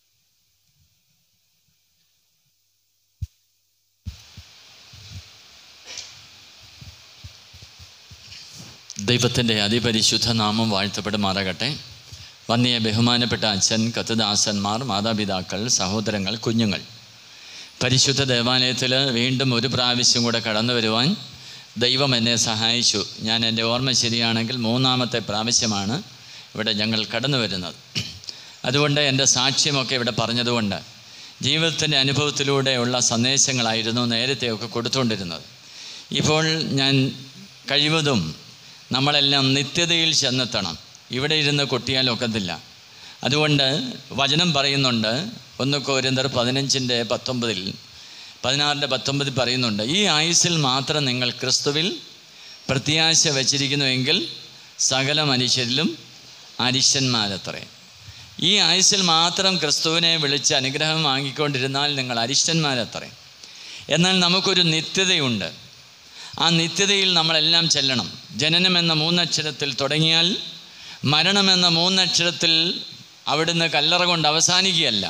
ദൈവത്തിൻ്റെ അതിപരിശുദ്ധ നാമം വാഴ്ത്തപ്പെടുമാറാകട്ടെ വന്നിയ ബഹുമാനപ്പെട്ട അച്ഛൻ കത്തുദാസന്മാർ മാതാപിതാക്കൾ സഹോദരങ്ങൾ കുഞ്ഞുങ്ങൾ പരിശുദ്ധ ദേവാലയത്തിൽ വീണ്ടും ഒരു പ്രാവശ്യം കൂടെ കടന്നു വരുവാൻ ദൈവം എന്നെ സഹായിച്ചു ഞാൻ എൻ്റെ ഓർമ്മ ശരിയാണെങ്കിൽ മൂന്നാമത്തെ പ്രാവശ്യമാണ് ഇവിടെ ഞങ്ങൾ കടന്നു വരുന്നത് അതുകൊണ്ട് എൻ്റെ സാക്ഷ്യമൊക്കെ ഇവിടെ പറഞ്ഞതുകൊണ്ട് ജീവിതത്തിൻ്റെ അനുഭവത്തിലൂടെയുള്ള സന്ദേശങ്ങളായിരുന്നു നേരത്തെയൊക്കെ കൊടുത്തുകൊണ്ടിരുന്നത് ഇപ്പോൾ ഞാൻ കഴിവതും നമ്മളെല്ലാം നിത്യതയിൽ ചെന്നെത്തണം ഇവിടെ ഇരുന്ന് കൊട്ടിയാൽ ഒക്കത്തില്ല അതുകൊണ്ട് വചനം പറയുന്നുണ്ട് ഒന്ന് കോരിന്തർ പതിനഞ്ചിൻ്റെ പത്തൊമ്പതിൽ പതിനാറിൻ്റെ പത്തൊമ്പതിൽ പറയുന്നുണ്ട് ഈ ആയുസ്സിൽ മാത്രം നിങ്ങൾ ക്രിസ്തുവിൽ പ്രത്യാശ വച്ചിരിക്കുന്നുവെങ്കിൽ സകല മനുഷ്യരിലും അരിശന്മാരത്രേ ഈ ആയുസ്സിൽ മാത്രം ക്രിസ്തുവിനെ വിളിച്ച് അനുഗ്രഹം വാങ്ങിക്കൊണ്ടിരുന്നാൽ നിങ്ങൾ അരിഷ്ടന്മാരത്രേ എന്നാൽ നമുക്കൊരു നിത്യതയുണ്ട് ആ നിത്യതയിൽ നമ്മളെല്ലാം ചെല്ലണം ജനനം എന്ന മൂന്നക്ഷരത്തിൽ തുടങ്ങിയാൽ മരണമെന്ന മൂന്നക്ഷരത്തിൽ അവിടുന്ന് കല്ലറ കൊണ്ട് അവസാനിക്കുകയല്ല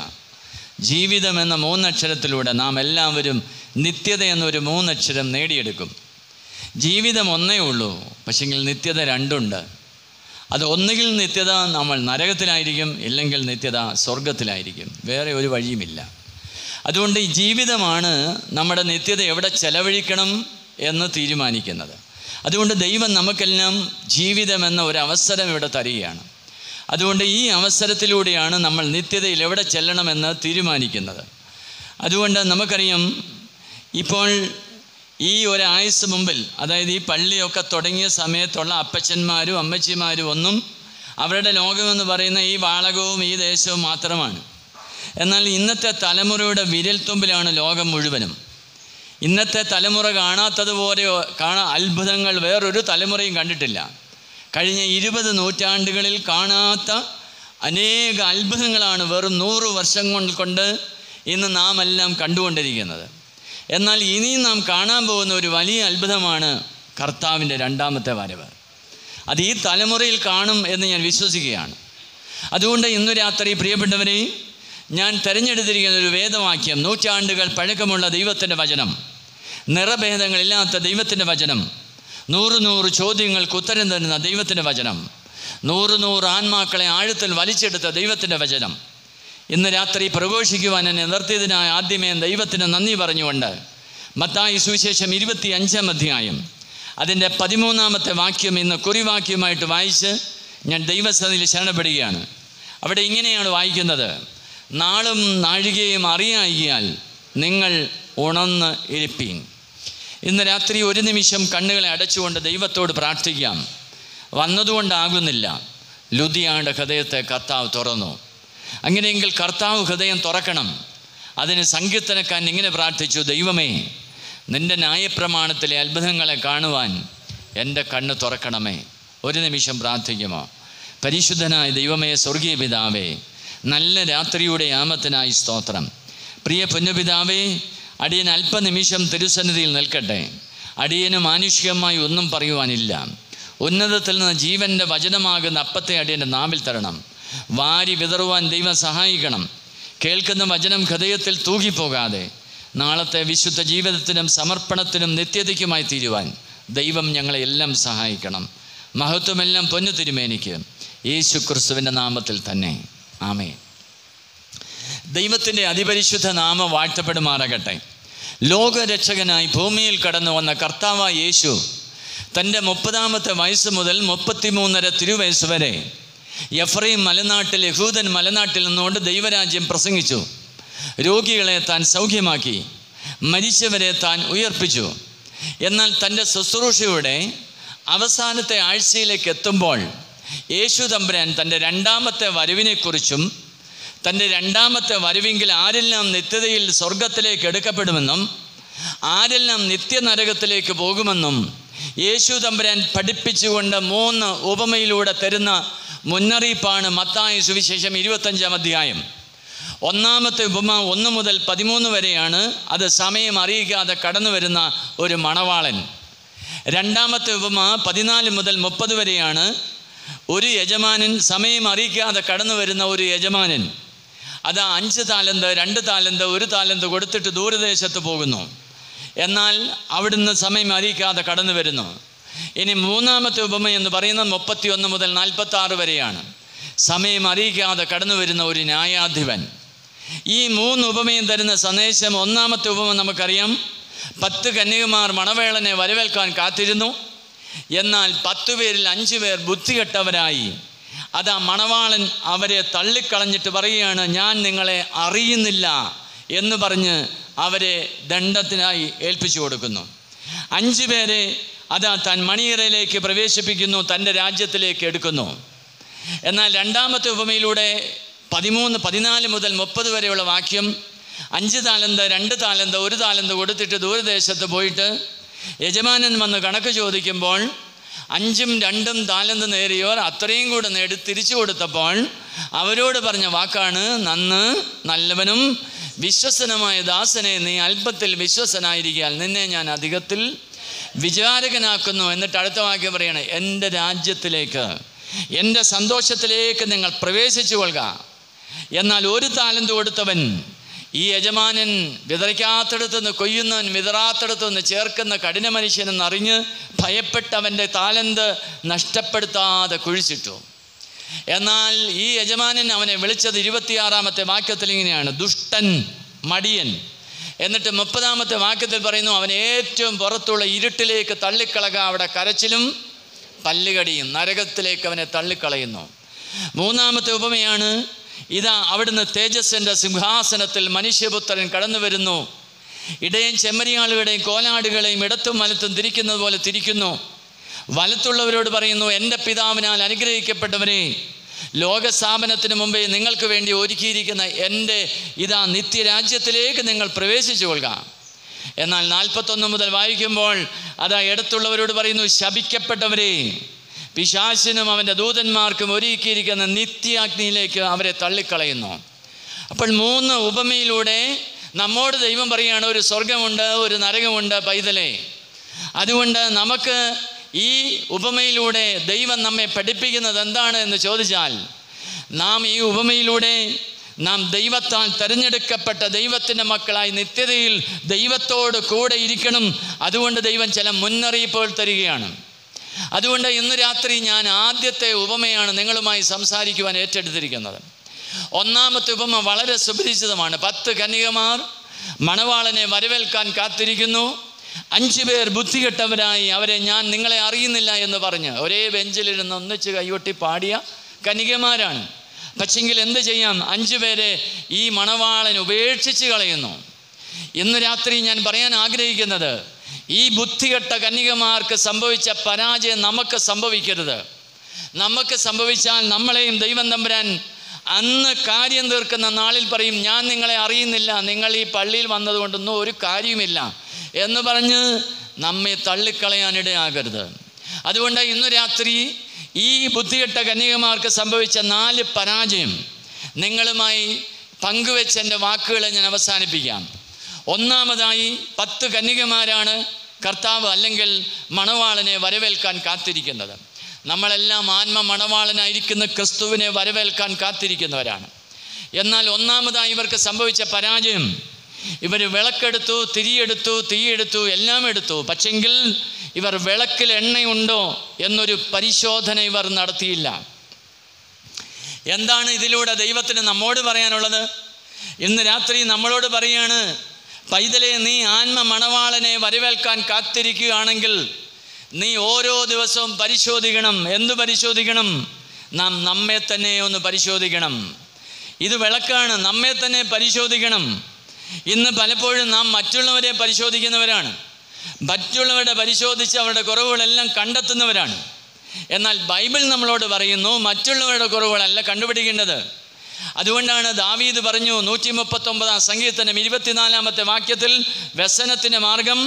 ജീവിതം എന്ന മൂന്നക്ഷരത്തിലൂടെ നാം എല്ലാവരും നിത്യത എന്നൊരു മൂന്നക്ഷരം നേടിയെടുക്കും ജീവിതം ഒന്നേ ഉള്ളൂ പക്ഷെങ്കിൽ നിത്യത രണ്ടുണ്ട് അത് ഒന്നുകിൽ നിത്യത നമ്മൾ നരകത്തിലായിരിക്കും ഇല്ലെങ്കിൽ നിത്യത സ്വർഗത്തിലായിരിക്കും വേറെ ഒരു വഴിയുമില്ല അതുകൊണ്ട് ഈ ജീവിതമാണ് നമ്മുടെ നിത്യത എവിടെ ചെലവഴിക്കണം എന്ന് തീരുമാനിക്കുന്നത് അതുകൊണ്ട് ദൈവം നമുക്കെല്ലാം ജീവിതം എന്ന ഒരു അവസരം ഇവിടെ തരികയാണ് അതുകൊണ്ട് ഈ അവസരത്തിലൂടെയാണ് നമ്മൾ നിത്യതയിൽ എവിടെ ചെല്ലണമെന്ന് തീരുമാനിക്കുന്നത് അതുകൊണ്ട് നമുക്കറിയാം ഇപ്പോൾ ഈ ഒരു ആയുസ് മുമ്പിൽ അതായത് ഈ പള്ളിയൊക്കെ തുടങ്ങിയ സമയത്തുള്ള അപ്പച്ചന്മാരും അമ്മച്ചിമാരും ഒന്നും അവരുടെ ലോകമെന്ന് പറയുന്ന ഈ വാളകവും ഈ ദേശവും മാത്രമാണ് എന്നാൽ ഇന്നത്തെ തലമുറയുടെ വിരൽത്തുമ്പിലാണ് ലോകം മുഴുവനും ഇന്നത്തെ തലമുറ കാണാത്തതുപോലെ കാണാ അത്ഭുതങ്ങൾ വേറൊരു തലമുറയും കണ്ടിട്ടില്ല കഴിഞ്ഞ ഇരുപത് നൂറ്റാണ്ടുകളിൽ കാണാത്ത അനേക അത്ഭുതങ്ങളാണ് വെറും നൂറ് വർഷം കൊണ്ട് കൊണ്ട് ഇന്ന് നാം എല്ലാം കണ്ടുകൊണ്ടിരിക്കുന്നത് എന്നാൽ ഇനിയും നാം കാണാൻ പോകുന്ന ഒരു വലിയ അത്ഭുതമാണ് കർത്താവിൻ്റെ രണ്ടാമത്തെ വരവ് അത് ഈ തലമുറയിൽ കാണും എന്ന് ഞാൻ വിശ്വസിക്കുകയാണ് അതുകൊണ്ട് ഇന്ന് രാത്രി പ്രിയപ്പെട്ടവരെ ഞാൻ തിരഞ്ഞെടുത്തിരിക്കുന്ന ഒരു വേദവാക്യം നൂറ്റാണ്ടുകൾ പഴക്കമുള്ള ദൈവത്തിൻ്റെ വചനം നിറഭേദങ്ങളില്ലാത്ത ദൈവത്തിൻ്റെ വചനം നൂറ് നൂറ് ചോദ്യങ്ങൾക്ക് ഉത്തരം തരുന്ന ദൈവത്തിൻ്റെ വചനം നൂറ് നൂറ് ആത്മാക്കളെ ആഴത്തിൽ വലിച്ചെടുത്ത ദൈവത്തിൻ്റെ വചനം ഇന്ന് രാത്രി പ്രഘോഷിക്കുവാൻ എന്നെ നിർത്തിയതിനായ ആദ്യമേ ദൈവത്തിന് നന്ദി പറഞ്ഞുകൊണ്ട് മത്തായി സുവിശേഷം ഇരുപത്തി അഞ്ചാം അധ്യായം അതിൻ്റെ പതിമൂന്നാമത്തെ വാക്യം ഇന്ന് കുറിവാക്യമായിട്ട് വായിച്ച് ഞാൻ ദൈവസന്നിധിയിൽ ശരണപ്പെടുകയാണ് അവിടെ ഇങ്ങനെയാണ് വായിക്കുന്നത് നാളും നാഴികയും അറിയായികയാൽ നിങ്ങൾ ഉണർന്ന് ഇരിപ്പീൻ ഇന്ന് രാത്രി ഒരു നിമിഷം കണ്ണുകളെ അടച്ചുകൊണ്ട് ദൈവത്തോട് പ്രാർത്ഥിക്കാം വന്നതുകൊണ്ടാകുന്നില്ല ലുധിയാണ്ട് ഹൃദയത്തെ കർത്താവ് തുറന്നു അങ്ങനെയെങ്കിൽ കർത്താവ് ഹൃദയം തുറക്കണം അതിന് സങ്കീർത്തനക്കാൻ ഇങ്ങനെ പ്രാർത്ഥിച്ചു ദൈവമേ നിന്റെ ന്യായപ്രമാണത്തിലെ അത്ഭുതങ്ങളെ കാണുവാൻ എൻ്റെ കണ്ണ് തുറക്കണമേ ഒരു നിമിഷം പ്രാർത്ഥിക്കുമോ പരിശുദ്ധനായ ദൈവമേ സ്വർഗീയ പിതാവേ നല്ല രാത്രിയുടെ യാമത്തിനായി സ്തോത്രം പ്രിയ പൊന്നുപിതാവേ അടിയൻ അല്പനിമിഷം തിരുസന്നിധിയിൽ നിൽക്കട്ടെ അടിയന് മാനുഷികമായി ഒന്നും പറയുവാനില്ല ഉന്നതത്തിൽ നിന്ന് ജീവൻ്റെ വചനമാകുന്ന അപ്പത്തെ അടിയൻ്റെ നാവിൽ തരണം വാരി വിതറുവാൻ ദൈവം സഹായിക്കണം കേൾക്കുന്ന വചനം ഹൃദയത്തിൽ തൂകിപ്പോകാതെ നാളത്തെ വിശുദ്ധ ജീവിതത്തിനും സമർപ്പണത്തിനും നിത്യതയ്ക്കുമായി തീരുവാൻ ദൈവം ഞങ്ങളെ എല്ലാം സഹായിക്കണം മഹത്വമെല്ലാം പൊന്നു തിരുമേനിക്ക് യേശു ക്രിസ്തുവിൻ്റെ നാമത്തിൽ തന്നെ ആമേ ദൈവത്തിൻ്റെ അതിപരിശുദ്ധ നാമം വാഴ്ത്തപ്പെടുമാറാകട്ടെ ലോകരക്ഷകനായി ഭൂമിയിൽ കടന്നു വന്ന കർത്താവായ യേശു തൻ്റെ മുപ്പതാമത്തെ വയസ്സ് മുതൽ മുപ്പത്തിമൂന്നര തിരുവയസ്സ് വരെ എഫ്രൈം മലനാട്ടിൽ യഹൂദൻ മലനാട്ടിൽ നിന്നുകൊണ്ട് ദൈവരാജ്യം പ്രസംഗിച്ചു രോഗികളെ താൻ സൗഖ്യമാക്കി മരിച്ചവരെ താൻ ഉയർപ്പിച്ചു എന്നാൽ തൻ്റെ ശുശ്രൂഷയുടെ അവസാനത്തെ ആഴ്ചയിലേക്ക് എത്തുമ്പോൾ യേശു തമ്പുരാൻ തൻ്റെ രണ്ടാമത്തെ വരവിനെക്കുറിച്ചും തൻ്റെ രണ്ടാമത്തെ വരവെങ്കിൽ ആരെല്ലാം നിത്യതയിൽ സ്വർഗത്തിലേക്ക് എടുക്കപ്പെടുമെന്നും ആരെല്ലാം നിത്യനരകത്തിലേക്ക് പോകുമെന്നും യേശു തമ്പുരാൻ പഠിപ്പിച്ചുകൊണ്ട് മൂന്ന് ഉപമയിലൂടെ തരുന്ന മുന്നറിയിപ്പാണ് മത്തായ സുവിശേഷം ഇരുപത്തഞ്ചാം അധ്യായം ഒന്നാമത്തെ ഉപമ ഒന്ന് മുതൽ പതിമൂന്ന് വരെയാണ് അത് സമയം അറിയിക്കാതെ കടന്നു വരുന്ന ഒരു മണവാളൻ രണ്ടാമത്തെ ഉപമ പതിനാല് മുതൽ മുപ്പത് വരെയാണ് ഒരു യജമാനൻ സമയം അറിയിക്കാതെ കടന്നു വരുന്ന ഒരു യജമാനൻ അത് അഞ്ച് താലന്ത് രണ്ട് താലന്ത് ഒരു താലന്ത് കൊടുത്തിട്ട് ദൂരദേശത്ത് പോകുന്നു എന്നാൽ അവിടുന്ന് സമയം അറിയിക്കാതെ കടന്നു വരുന്നു ഇനി മൂന്നാമത്തെ ഉപമ എന്ന് പറയുന്നത് മുപ്പത്തി ഒന്ന് മുതൽ നാൽപ്പത്തി ആറ് വരെയാണ് സമയം അറിയിക്കാതെ കടന്നു വരുന്ന ഒരു ന്യായാധിപൻ ഈ മൂന്ന് ഉപമയും തരുന്ന സന്ദേശം ഒന്നാമത്തെ ഉപമ നമുക്കറിയാം പത്ത് കന്യകുമാർ മണവേളനെ വരവേൽക്കാൻ കാത്തിരുന്നു എന്നാൽ പത്തു പേരിൽ അഞ്ചു പേർ ബുദ്ധികെട്ടവരായി അത് ആ മണവാളൻ അവരെ തള്ളിക്കളഞ്ഞിട്ട് പറയുകയാണ് ഞാൻ നിങ്ങളെ അറിയുന്നില്ല എന്ന് പറഞ്ഞ് അവരെ ദണ്ഡത്തിനായി ഏൽപ്പിച്ചു കൊടുക്കുന്നു അഞ്ചു പേരെ അതാ താൻ മണിയറയിലേക്ക് പ്രവേശിപ്പിക്കുന്നു തൻ്റെ രാജ്യത്തിലേക്ക് എടുക്കുന്നു എന്നാൽ രണ്ടാമത്തെ ഉപമയിലൂടെ പതിമൂന്ന് പതിനാല് മുതൽ മുപ്പത് വരെയുള്ള വാക്യം അഞ്ച് താലന്ത് രണ്ട് താലന്ത് ഒരു താലന്ത് കൊടുത്തിട്ട് ദൂരദേശത്ത് പോയിട്ട് യജമാനൻ വന്ന് കണക്ക് ചോദിക്കുമ്പോൾ അഞ്ചും രണ്ടും താലന്ത് നേരിയവർ അത്രയും കൂടെ നേടി തിരിച്ചു കൊടുത്തപ്പോൾ അവരോട് പറഞ്ഞ വാക്കാണ് നന്ന് നല്ലവനും വിശ്വസനമായ ദാസനെ നീ അല്പത്തിൽ വിശ്വസനായിരിക്കാൻ നിന്നെ ഞാൻ അധികത്തിൽ വിചാരകനാക്കുന്നു എന്നിട്ട് അടുത്ത വാക്യം പറയണേ എൻ്റെ രാജ്യത്തിലേക്ക് എൻ്റെ സന്തോഷത്തിലേക്ക് നിങ്ങൾ പ്രവേശിച്ചു കൊള്ളുക എന്നാൽ ഒരു താലന്ത് കൊടുത്തവൻ ഈ യജമാനൻ വിതറിക്കാത്തടത്തു നിന്ന് കൊയ്യുന്നവൻ വിതറാത്തടത്തു നിന്ന് ചേർക്കുന്ന കഠിന മനുഷ്യനെന്നറിഞ്ഞ് ഭയപ്പെട്ട് അവൻ്റെ താലന്ത് നഷ്ടപ്പെടുത്താതെ കുഴിച്ചിട്ടു എന്നാൽ ഈ യജമാനൻ അവനെ വിളിച്ചത് ഇരുപത്തിയാറാമത്തെ വാക്യത്തിൽ ഇങ്ങനെയാണ് ദുഷ്ടൻ മടിയൻ എന്നിട്ട് മുപ്പതാമത്തെ വാക്യത്തിൽ പറയുന്നു അവൻ ഏറ്റവും പുറത്തുള്ള ഇരുട്ടിലേക്ക് തള്ളിക്കളക അവിടെ കരച്ചിലും പല്ലുകടിയും നരകത്തിലേക്ക് അവനെ തള്ളിക്കളയുന്നു മൂന്നാമത്തെ ഉപമയാണ് ഇതാ അവിടുന്ന് തേജസ്സിൻ്റെ സിംഹാസനത്തിൽ മനുഷ്യപുത്രൻ കടന്നു വരുന്നു ഇടയും ചെമ്മരിയാളുകളുടെയും കോലാടുകളെയും ഇടത്തും വലത്തും തിരിക്കുന്നത് പോലെ തിരിക്കുന്നു വലത്തുള്ളവരോട് പറയുന്നു എൻ്റെ പിതാവിനാൽ അനുഗ്രഹിക്കപ്പെട്ടവരെ ലോകസ്ഥാപനത്തിന് മുമ്പേ നിങ്ങൾക്ക് വേണ്ടി ഒരുക്കിയിരിക്കുന്ന എൻ്റെ ഇതാ നിത്യരാജ്യത്തിലേക്ക് നിങ്ങൾ പ്രവേശിച്ചു കൊള്ളുക എന്നാൽ നാൽപ്പത്തൊന്ന് മുതൽ വായിക്കുമ്പോൾ അതാ ഇടത്തുള്ളവരോട് പറയുന്നു ശപിക്കപ്പെട്ടവരെ പിശാശിനും അവൻ്റെ ദൂതന്മാർക്കും ഒരുക്കിയിരിക്കുന്ന നിത്യാഗ്നിയിലേക്ക് അവരെ തള്ളിക്കളയുന്നു അപ്പോൾ മൂന്ന് ഉപമയിലൂടെ നമ്മോട് ദൈവം പറയുകയാണ് ഒരു സ്വർഗമുണ്ട് ഒരു നരകമുണ്ട് പൈതലേ അതുകൊണ്ട് നമുക്ക് ഈ ഉപമയിലൂടെ ദൈവം നമ്മെ പഠിപ്പിക്കുന്നത് എന്താണ് എന്ന് ചോദിച്ചാൽ നാം ഈ ഉപമയിലൂടെ നാം ദൈവത്താൽ തിരഞ്ഞെടുക്കപ്പെട്ട ദൈവത്തിൻ്റെ മക്കളായി നിത്യതയിൽ ദൈവത്തോട് കൂടെ ഇരിക്കണം അതുകൊണ്ട് ദൈവം ചില മുന്നറിയിപ്പുകൾ തരികയാണ് അതുകൊണ്ട് ഇന്ന് രാത്രി ഞാൻ ആദ്യത്തെ ഉപമയാണ് നിങ്ങളുമായി സംസാരിക്കുവാൻ ഏറ്റെടുത്തിരിക്കുന്നത് ഒന്നാമത്തെ ഉപമ വളരെ സുപരിചിതമാണ് പത്ത് കന്യകമാർ മണവാളനെ വരവേൽക്കാൻ കാത്തിരിക്കുന്നു അഞ്ചു പേർ ബുദ്ധികെട്ടവരായി അവരെ ഞാൻ നിങ്ങളെ അറിയുന്നില്ല എന്ന് പറഞ്ഞ് ഒരേ ബെഞ്ചിലിരുന്ന് ഒന്നിച്ച് കൈകൊട്ടി പാടിയ കനികമാരാണ് പക്ഷെങ്കിൽ എന്ത് ചെയ്യാം അഞ്ചു പേരെ ഈ മണവാളൻ ഉപേക്ഷിച്ച് കളയുന്നു ഇന്ന് രാത്രി ഞാൻ പറയാൻ ആഗ്രഹിക്കുന്നത് ഈ ബുദ്ധികെട്ട കന്യകമാർക്ക് സംഭവിച്ച പരാജയം നമുക്ക് സംഭവിക്കരുത് നമുക്ക് സംഭവിച്ചാൽ നമ്മളെയും ദൈവം തമ്പുരാൻ അന്ന് കാര്യം തീർക്കുന്ന നാളിൽ പറയും ഞാൻ നിങ്ങളെ അറിയുന്നില്ല നിങ്ങൾ ഈ പള്ളിയിൽ വന്നതുകൊണ്ടൊന്നും ഒരു കാര്യവുമില്ല എന്ന് പറഞ്ഞ് നമ്മെ തള്ളിക്കളയാനിടയാകരുത് അതുകൊണ്ട് ഇന്ന് രാത്രി ഈ ബുദ്ധികെട്ട കന്യകമാർക്ക് സംഭവിച്ച നാല് പരാജയം നിങ്ങളുമായി പങ്കുവെച്ച് എൻ്റെ വാക്കുകളെ ഞാൻ അവസാനിപ്പിക്കാം ഒന്നാമതായി പത്ത് കന്യകമാരാണ് കർത്താവ് അല്ലെങ്കിൽ മണവാളനെ വരവേൽക്കാൻ കാത്തിരിക്കുന്നത് നമ്മളെല്ലാം ആത്മ മണവാളനായിരിക്കുന്ന ക്രിസ്തുവിനെ വരവേൽക്കാൻ കാത്തിരിക്കുന്നവരാണ് എന്നാൽ ഒന്നാമതായി ഇവർക്ക് സംഭവിച്ച പരാജയം ഇവർ വിളക്കെടുത്തു തിരിയെടുത്തു തീയെടുത്തു എല്ലാം എടുത്തു പക്ഷെങ്കിൽ ഇവർ വിളക്കിൽ എണ്ണയുണ്ടോ എന്നൊരു പരിശോധന ഇവർ നടത്തിയില്ല എന്താണ് ഇതിലൂടെ ദൈവത്തിന് നമ്മോട് പറയാനുള്ളത് ഇന്ന് രാത്രി നമ്മളോട് പറയാണ് പൈതലെ നീ ആത്മ മണവാളനെ വരവേൽക്കാൻ കാത്തിരിക്കുകയാണെങ്കിൽ നീ ഓരോ ദിവസവും പരിശോധിക്കണം എന്ത് പരിശോധിക്കണം നാം നമ്മെ തന്നെ ഒന്ന് പരിശോധിക്കണം ഇത് വിളക്കാണ് നമ്മെ തന്നെ പരിശോധിക്കണം ഇന്ന് പലപ്പോഴും നാം മറ്റുള്ളവരെ പരിശോധിക്കുന്നവരാണ് മറ്റുള്ളവരുടെ പരിശോധിച്ച് അവരുടെ കുറവുകളെല്ലാം കണ്ടെത്തുന്നവരാണ് എന്നാൽ ബൈബിൾ നമ്മളോട് പറയുന്നു മറ്റുള്ളവരുടെ കുറവുകളല്ല കണ്ടുപിടിക്കേണ്ടത് അതുകൊണ്ടാണ് ദാവീദ് പറഞ്ഞു നൂറ്റി മുപ്പത്തൊമ്പതാം സംഗീതത്തിനും ഇരുപത്തിനാലാമത്തെ വാക്യത്തിൽ വ്യസനത്തിൻ്റെ മാർഗം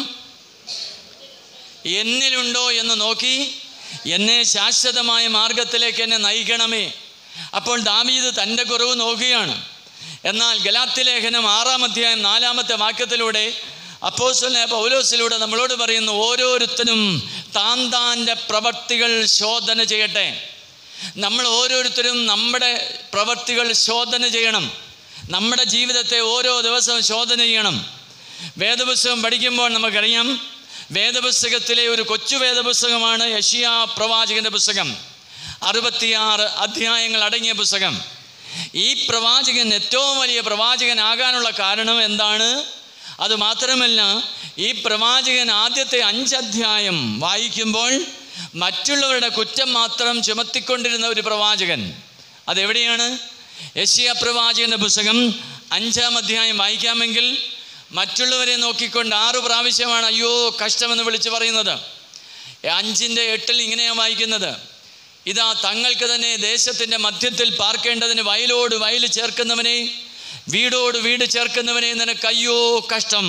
എന്നിലുണ്ടോ എന്ന് നോക്കി എന്നെ ശാശ്വതമായ മാർഗത്തിലേക്ക് എന്നെ നയിക്കണമേ അപ്പോൾ ദാവീദ് തൻ്റെ കുറവ് നോക്കുകയാണ് എന്നാൽ ഗലാത്തി ലേഖനം ആറാം അധ്യായം നാലാമത്തെ വാക്യത്തിലൂടെ അപ്പോസ്തലനായ പൗലോസിലൂടെ നമ്മളോട് പറയുന്നു ഓരോരുത്തരും താൻ താൻ്റെ പ്രവർത്തികൾ ശോധന ചെയ്യട്ടെ നമ്മൾ ഓരോരുത്തരും നമ്മുടെ പ്രവർത്തികൾ ശോധന ചെയ്യണം നമ്മുടെ ജീവിതത്തെ ഓരോ ദിവസവും ശോധന ചെയ്യണം വേദപുസ്തകം പഠിക്കുമ്പോൾ നമുക്കറിയാം വേദപുസ്തകത്തിലെ ഒരു കൊച്ചു വേദപുസ്തകമാണ് യഷിയ പ്രവാചകന്റെ പുസ്തകം അറുപത്തിയാറ് അധ്യായങ്ങൾ അടങ്ങിയ പുസ്തകം ഈ പ്രവാചകൻ ഏറ്റവും വലിയ പ്രവാചകനാകാനുള്ള കാരണം എന്താണ് അത് മാത്രമല്ല ഈ പ്രവാചകൻ ആദ്യത്തെ അഞ്ച് അധ്യായം വായിക്കുമ്പോൾ മറ്റുള്ളവരുടെ കുറ്റം മാത്രം ചുമത്തിക്കൊണ്ടിരുന്ന ഒരു പ്രവാചകൻ അതെവിടെയാണ് യശിയ പ്രവാചകന്റെ പുസ്തകം അഞ്ചാം അധ്യായം വായിക്കാമെങ്കിൽ മറ്റുള്ളവരെ നോക്കിക്കൊണ്ട് ആറ് പ്രാവശ്യമാണ് അയ്യോ കഷ്ടമെന്ന് വിളിച്ചു പറയുന്നത് അഞ്ചിൻ്റെ എട്ടിൽ ഇങ്ങനെയാണ് വായിക്കുന്നത് ഇതാ തങ്ങൾക്ക് തന്നെ ദേശത്തിൻ്റെ മധ്യത്തിൽ പാർക്കേണ്ടതിന് വയലോട് വയൽ ചേർക്കുന്നവനെ വീടോട് വീട് ചേർക്കുന്നവനെ നിനക്ക് അയ്യോ കഷ്ടം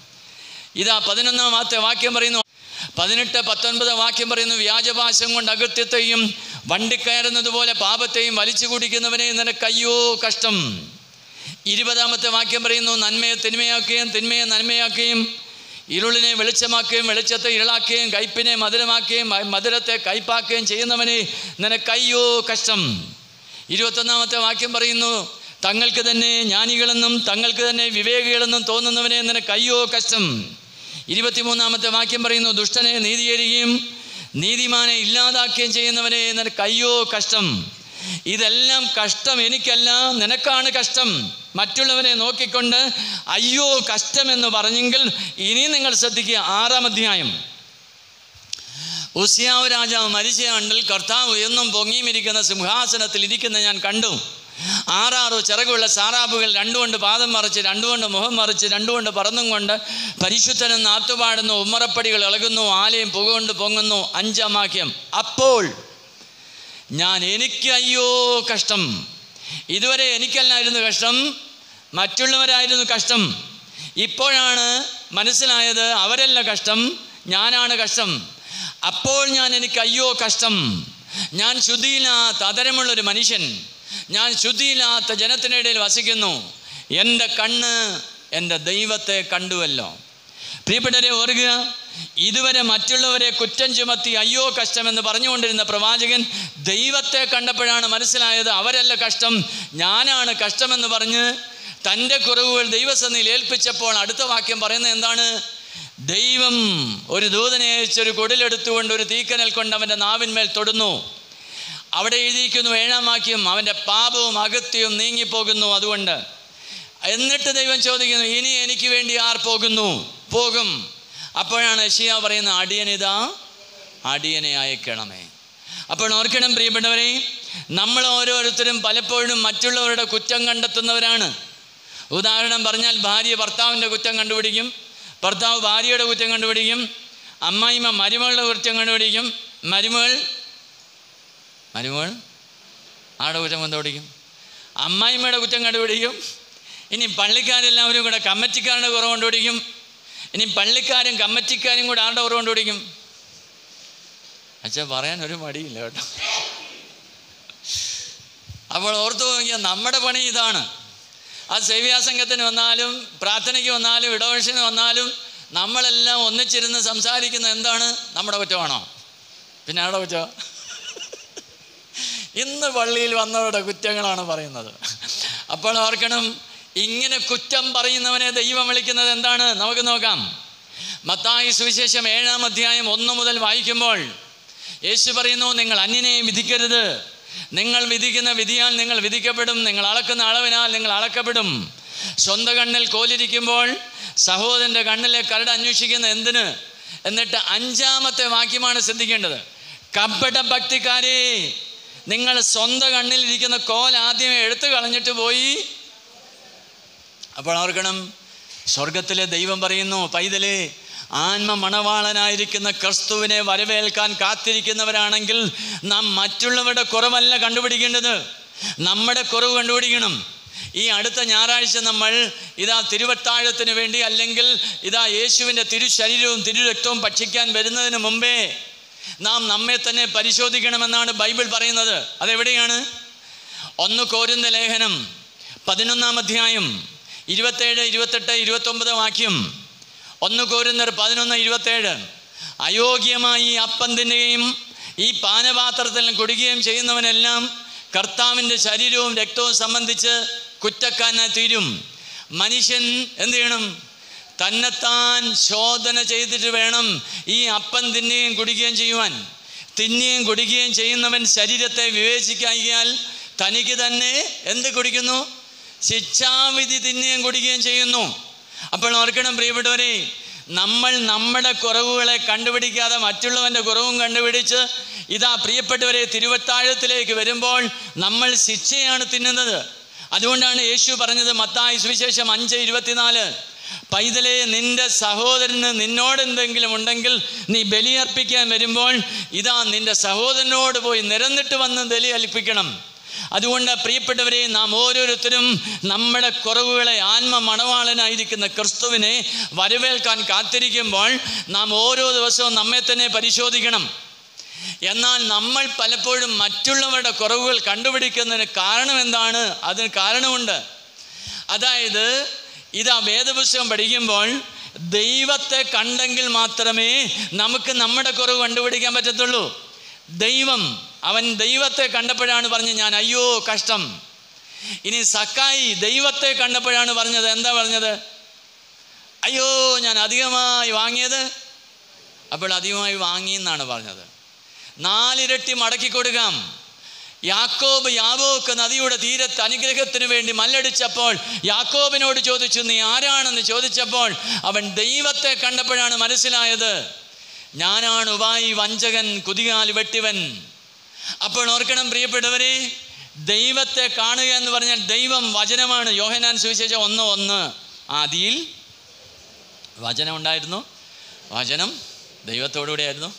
ഇതാ പതിനൊന്നാമത്തെ വാക്യം പറയുന്നു പതിനെട്ട് പത്തൊൻപത് വാക്യം പറയുന്നു വ്യാജഭാഷം കൊണ്ട് അകത്യത്തെയും വണ്ടി കയറുന്നത് പോലെ പാപത്തെയും വലിച്ചു കുടിക്കുന്നവനെ നിനക്ക് അയ്യോ കഷ്ടം ഇരുപതാമത്തെ വാക്യം പറയുന്നു നന്മയെ തിന്മയാക്കുകയും തിന്മയെ നന്മയാക്കുകയും ഇരുളിനെ വെളിച്ചമാക്കുകയും വെളിച്ചത്തെ ഇരുളാക്കുകയും കയ്പിനെ മധുരമാക്കുകയും മ- മധുരത്തെ കയ്പാക്കുകയും ചെയ്യുന്നവനെ നിനക്ക് അയ്യോ കഷ്ടം ഇരുപത്തൊന്നാമത്തെ വാക്യം പറയുന്നു തങ്ങൾക്ക് തന്നെ ജ്ഞാനികളെന്നും തങ്ങൾക്ക് തന്നെ വിവേകികളെന്നും തോന്നുന്നവനെ നിനക്ക് അയ്യോ കഷ്ടം ഇരുപത്തിമൂന്നാമത്തെ വാക്യം പറയുന്നു ദുഷ്ടനെ നീതിയേരുകയും നീതിമാനെ ഇല്ലാതാക്കുകയും ചെയ്യുന്നവനെ നിനക്ക് അയ്യോ കഷ്ടം ഇതെല്ലാം കഷ്ടം എനിക്കല്ല നിനക്കാണ് കഷ്ടം മറ്റുള്ളവരെ നോക്കിക്കൊണ്ട് അയ്യോ കഷ്ടമെന്ന് പറഞ്ഞെങ്കിൽ ഇനി നിങ്ങൾ ശ്രദ്ധിക്കുക ആറാം അധ്യായം ഉസിയാവ് രാജാവ് മരിച്ച ആണ്ടിൽ കർത്താവ് എന്നും പൊങ്ങിയും ഇരിക്കുന്ന സിംഹാസനത്തിൽ ഇരിക്കുന്ന ഞാൻ കണ്ടു ആറാറു ചിറകുള്ള സാറാബുകൾ രണ്ടുകൊണ്ട് പാദം മറിച്ച് രണ്ടുകൊണ്ട് മുഖം മറിച്ച് രണ്ടുകൊണ്ട് പറന്നും കൊണ്ട് പരിശുദ്ധനെന്ന് ആത്തുപാടുന്നു ഉമ്മറപ്പടികൾ ഇളകുന്നു ആലയം പുകകൊണ്ട് പൊങ്ങുന്നു അഞ്ചാം വാക്യം അപ്പോൾ ഞാൻ എനിക്ക് അയ്യോ കഷ്ടം ഇതുവരെ എനിക്കല്ലായിരുന്നു കഷ്ടം മറ്റുള്ളവരായിരുന്നു കഷ്ടം ഇപ്പോഴാണ് മനസ്സിലായത് അവരല്ല കഷ്ടം ഞാനാണ് കഷ്ടം അപ്പോൾ ഞാൻ എനിക്ക് അയ്യോ കഷ്ടം ഞാൻ ശുദ്ധിയില്ലാത്ത അതരമുള്ളൊരു മനുഷ്യൻ ഞാൻ ശുദ്ധിയില്ലാത്ത ജനത്തിനിടയിൽ വസിക്കുന്നു എൻ്റെ കണ്ണ് എൻ്റെ ദൈവത്തെ കണ്ടുവല്ലോ പ്രിയപ്പെട്ടവരെ ഓർക്കുക ഇതുവരെ മറ്റുള്ളവരെ കുറ്റം ചുമത്തി അയ്യോ കഷ്ടമെന്ന് പറഞ്ഞുകൊണ്ടിരുന്ന പ്രവാചകൻ ദൈവത്തെ കണ്ടപ്പോഴാണ് മനസ്സിലായത് അവരല്ല കഷ്ടം ഞാനാണ് കഷ്ടമെന്ന് പറഞ്ഞ് തൻ്റെ കുറവുകൾ ദൈവസന്നിധിയിൽ ഏൽപ്പിച്ചപ്പോൾ അടുത്ത വാക്യം പറയുന്നത് എന്താണ് ദൈവം ഒരു ദൂതനെ അയച്ചൊരു കൊടിലെടുത്തുകൊണ്ട് ഒരു തീക്കനൽ കൊണ്ട് അവൻ്റെ നാവിന്മേൽ തൊടുന്നു അവിടെ എഴുതിയിരിക്കുന്നു ഏഴാം വാക്യം അവൻ്റെ പാപവും അകത്യവും നീങ്ങിപ്പോകുന്നു അതുകൊണ്ട് എന്നിട്ട് ദൈവം ചോദിക്കുന്നു ഇനി എനിക്ക് വേണ്ടി ആർ പോകുന്നു പോകും അപ്പോഴാണ് യശിയ പറയുന്ന അടിയനിതാ അടിയനെ അയക്കണമേ അപ്പോൾ ഓർക്കണം പ്രിയപ്പെട്ടവരെ നമ്മൾ ഓരോരുത്തരും പലപ്പോഴും മറ്റുള്ളവരുടെ കുറ്റം കണ്ടെത്തുന്നവരാണ് ഉദാഹരണം പറഞ്ഞാൽ ഭാര്യ ഭർത്താവിൻ്റെ കുറ്റം കണ്ടുപിടിക്കും ഭർത്താവ് ഭാര്യയുടെ കുറ്റം കണ്ടുപിടിക്കും അമ്മായിമ്മ മരുമകളുടെ കുറ്റം കണ്ടുപിടിക്കും മരുമകൾ മരുമകൾ ആടെ കുറ്റം കണ്ടുപിടിക്കും അമ്മായിമ്മയുടെ കുറ്റം കണ്ടുപിടിക്കും ഇനി പള്ളിക്കാരെല്ലാവരും കൂടെ കമ്മിറ്റിക്കാരുടെ കുറവ് കണ്ടുപിടിക്കും ഇനി പള്ളിക്കാരും കമ്മിറ്റിക്കാരും കൂടെ ആരുടെ കുറവ് കണ്ടുപിടിക്കും അച്ഛാ പറയാൻ ഒരു മടിയില്ല കേട്ടോ അപ്പോൾ ഓർത്തു നോക്കിയാൽ നമ്മുടെ പണി ഇതാണ് അത് സേവ്യാസംഘത്തിന് വന്നാലും പ്രാർത്ഥനയ്ക്ക് വന്നാലും ഇടവശന് വന്നാലും നമ്മളെല്ലാം ഒന്നിച്ചിരുന്ന് സംസാരിക്കുന്ന എന്താണ് നമ്മുടെ കുറ്റമാണോ പിന്നെ ആരുടെ കുറ്റം ഇന്ന് പള്ളിയിൽ വന്നവരുടെ കുറ്റങ്ങളാണ് പറയുന്നത് അപ്പോൾ ഓർക്കണം ഇങ്ങനെ കുറ്റം പറയുന്നവനെ ദൈവം വിളിക്കുന്നത് എന്താണ് നമുക്ക് നോക്കാം മത്തായി സുവിശേഷം ഏഴാം അധ്യായം ഒന്ന് മുതൽ വായിക്കുമ്പോൾ യേശു പറയുന്നു നിങ്ങൾ അന്യനെ വിധിക്കരുത് നിങ്ങൾ വിധിക്കുന്ന വിധിയാൽ നിങ്ങൾ വിധിക്കപ്പെടും നിങ്ങൾ അളക്കുന്ന അളവിനാൽ നിങ്ങൾ അളക്കപ്പെടും സ്വന്തം കണ്ണിൽ കോലിരിക്കുമ്പോൾ സഹോദരൻ്റെ കണ്ണിലെ കരട് അന്വേഷിക്കുന്ന എന്തിന് എന്നിട്ട് അഞ്ചാമത്തെ വാക്യമാണ് ശ്രദ്ധിക്കേണ്ടത് കപട ഭക്തിക്കാരെ നിങ്ങൾ സ്വന്തം കണ്ണിലിരിക്കുന്ന കോൽ ആദ്യമേ എടുത്തു കളഞ്ഞിട്ട് പോയി അപ്പോൾ ഓർക്കണം സ്വർഗത്തിലെ ദൈവം പറയുന്നു പൈതലേ ആത്മ മണവാളനായിരിക്കുന്ന ക്രിസ്തുവിനെ വരവേൽക്കാൻ കാത്തിരിക്കുന്നവരാണെങ്കിൽ നാം മറ്റുള്ളവരുടെ കുറവല്ല കണ്ടുപിടിക്കേണ്ടത് നമ്മുടെ കുറവ് കണ്ടുപിടിക്കണം ഈ അടുത്ത ഞായറാഴ്ച നമ്മൾ ഇതാ തിരുവത്താഴത്തിന് വേണ്ടി അല്ലെങ്കിൽ ഇതാ യേശുവിൻ്റെ തിരുശരീരവും തിരുരക്തവും ഭക്ഷിക്കാൻ വരുന്നതിന് മുമ്പേ നാം നമ്മെ തന്നെ പരിശോധിക്കണമെന്നാണ് ബൈബിൾ പറയുന്നത് അതെവിടെയാണ് ഒന്ന് കോരുന്ന ലേഖനം പതിനൊന്നാം അധ്യായം ഇരുപത്തേഴ് ഇരുപത്തെട്ട് ഇരുപത്തൊമ്പത് വാക്യം ഒന്ന് കോരുന്നർ പതിനൊന്ന് ഇരുപത്തേഴ് അയോഗ്യമായി ഈ അപ്പം തിന്നുകയും ഈ പാനപാത്രത്തിൽ കുടിക്കുകയും ചെയ്യുന്നവനെല്ലാം കർത്താവിൻ്റെ ശരീരവും രക്തവും സംബന്ധിച്ച് കുറ്റക്കാരനായി തീരും മനുഷ്യൻ എന്ത് ചെയ്യണം തന്നെത്താൻ ശോധന ചെയ്തിട്ട് വേണം ഈ അപ്പം തിന്നുകയും കുടിക്കുകയും ചെയ്യുവാൻ തിന്നുകയും കുടിക്കുകയും ചെയ്യുന്നവൻ ശരീരത്തെ വിവേചിക്കായികയാൽ തനിക്ക് തന്നെ എന്ത് കുടിക്കുന്നു ശിക്ഷാവിധി തിന്നുകയും കുടിക്കുകയും ചെയ്യുന്നു അപ്പോൾ ഓർക്കണം പ്രിയപ്പെട്ടവരെ നമ്മൾ നമ്മുടെ കുറവുകളെ കണ്ടുപിടിക്കാതെ മറ്റുള്ളവൻ്റെ കുറവും കണ്ടുപിടിച്ച് ഇതാ പ്രിയപ്പെട്ടവരെ തിരുവത്താഴത്തിലേക്ക് വരുമ്പോൾ നമ്മൾ ശിക്ഷയാണ് തിന്നുന്നത് അതുകൊണ്ടാണ് യേശു പറഞ്ഞത് മത്തായി സുവിശേഷം അഞ്ച് ഇരുപത്തിനാല് പൈതലെ നിന്റെ സഹോദരന് നിന്നോട് എന്തെങ്കിലും ഉണ്ടെങ്കിൽ നീ ബലിയർപ്പിക്കാൻ വരുമ്പോൾ ഇതാ നിന്റെ സഹോദരനോട് പോയി നിരന്നിട്ട് വന്ന് ബലി അർപ്പിക്കണം അതുകൊണ്ട് പ്രിയപ്പെട്ടവരെ നാം ഓരോരുത്തരും നമ്മുടെ കുറവുകളെ ആത്മ മണവാളനായിരിക്കുന്ന ക്രിസ്തുവിനെ വരവേൽക്കാൻ കാത്തിരിക്കുമ്പോൾ നാം ഓരോ ദിവസവും നമ്മെ തന്നെ പരിശോധിക്കണം എന്നാൽ നമ്മൾ പലപ്പോഴും മറ്റുള്ളവരുടെ കുറവുകൾ കണ്ടുപിടിക്കുന്നതിന് കാരണം എന്താണ് അതിന് കാരണമുണ്ട് അതായത് ഇതാ വേദപുസ്തകം പഠിക്കുമ്പോൾ ദൈവത്തെ കണ്ടെങ്കിൽ മാത്രമേ നമുക്ക് നമ്മുടെ കുറവ് കണ്ടുപിടിക്കാൻ പറ്റത്തുള്ളൂ ദൈവം അവൻ ദൈവത്തെ കണ്ടപ്പോഴാണ് പറഞ്ഞത് ഞാൻ അയ്യോ കഷ്ടം ഇനി സക്കായി ദൈവത്തെ കണ്ടപ്പോഴാണ് പറഞ്ഞത് എന്താ പറഞ്ഞത് അയ്യോ ഞാൻ അധികമായി വാങ്ങിയത് അപ്പോൾ അധികമായി വാങ്ങി എന്നാണ് പറഞ്ഞത് നാലിരട്ടി മടക്കി കൊടുക്കാം യാക്കോബ് യാബോക്ക് നദിയുടെ തീരത്ത് അനുഗ്രഹത്തിന് വേണ്ടി മല്ലടിച്ചപ്പോൾ യാക്കോബിനോട് ചോദിച്ചു നീ ആരാണെന്ന് ചോദിച്ചപ്പോൾ അവൻ ദൈവത്തെ കണ്ടപ്പോഴാണ് മനസ്സിലായത് ഞാനാണ് ഉപായി വഞ്ചകൻ കുതികാൽ വെട്ടിവൻ അപ്പോൾ ഓർക്കണം പ്രിയപ്പെട്ടവരെ ദൈവത്തെ കാണുക എന്ന് പറഞ്ഞാൽ ദൈവം വചനമാണ് യോഹനാൻ സുവിശേഷം ഒന്ന് ഒന്ന് ആദിയിൽ വചനം ഉണ്ടായിരുന്നു വചനം ദൈവത്തോടുകൂടെയായിരുന്നു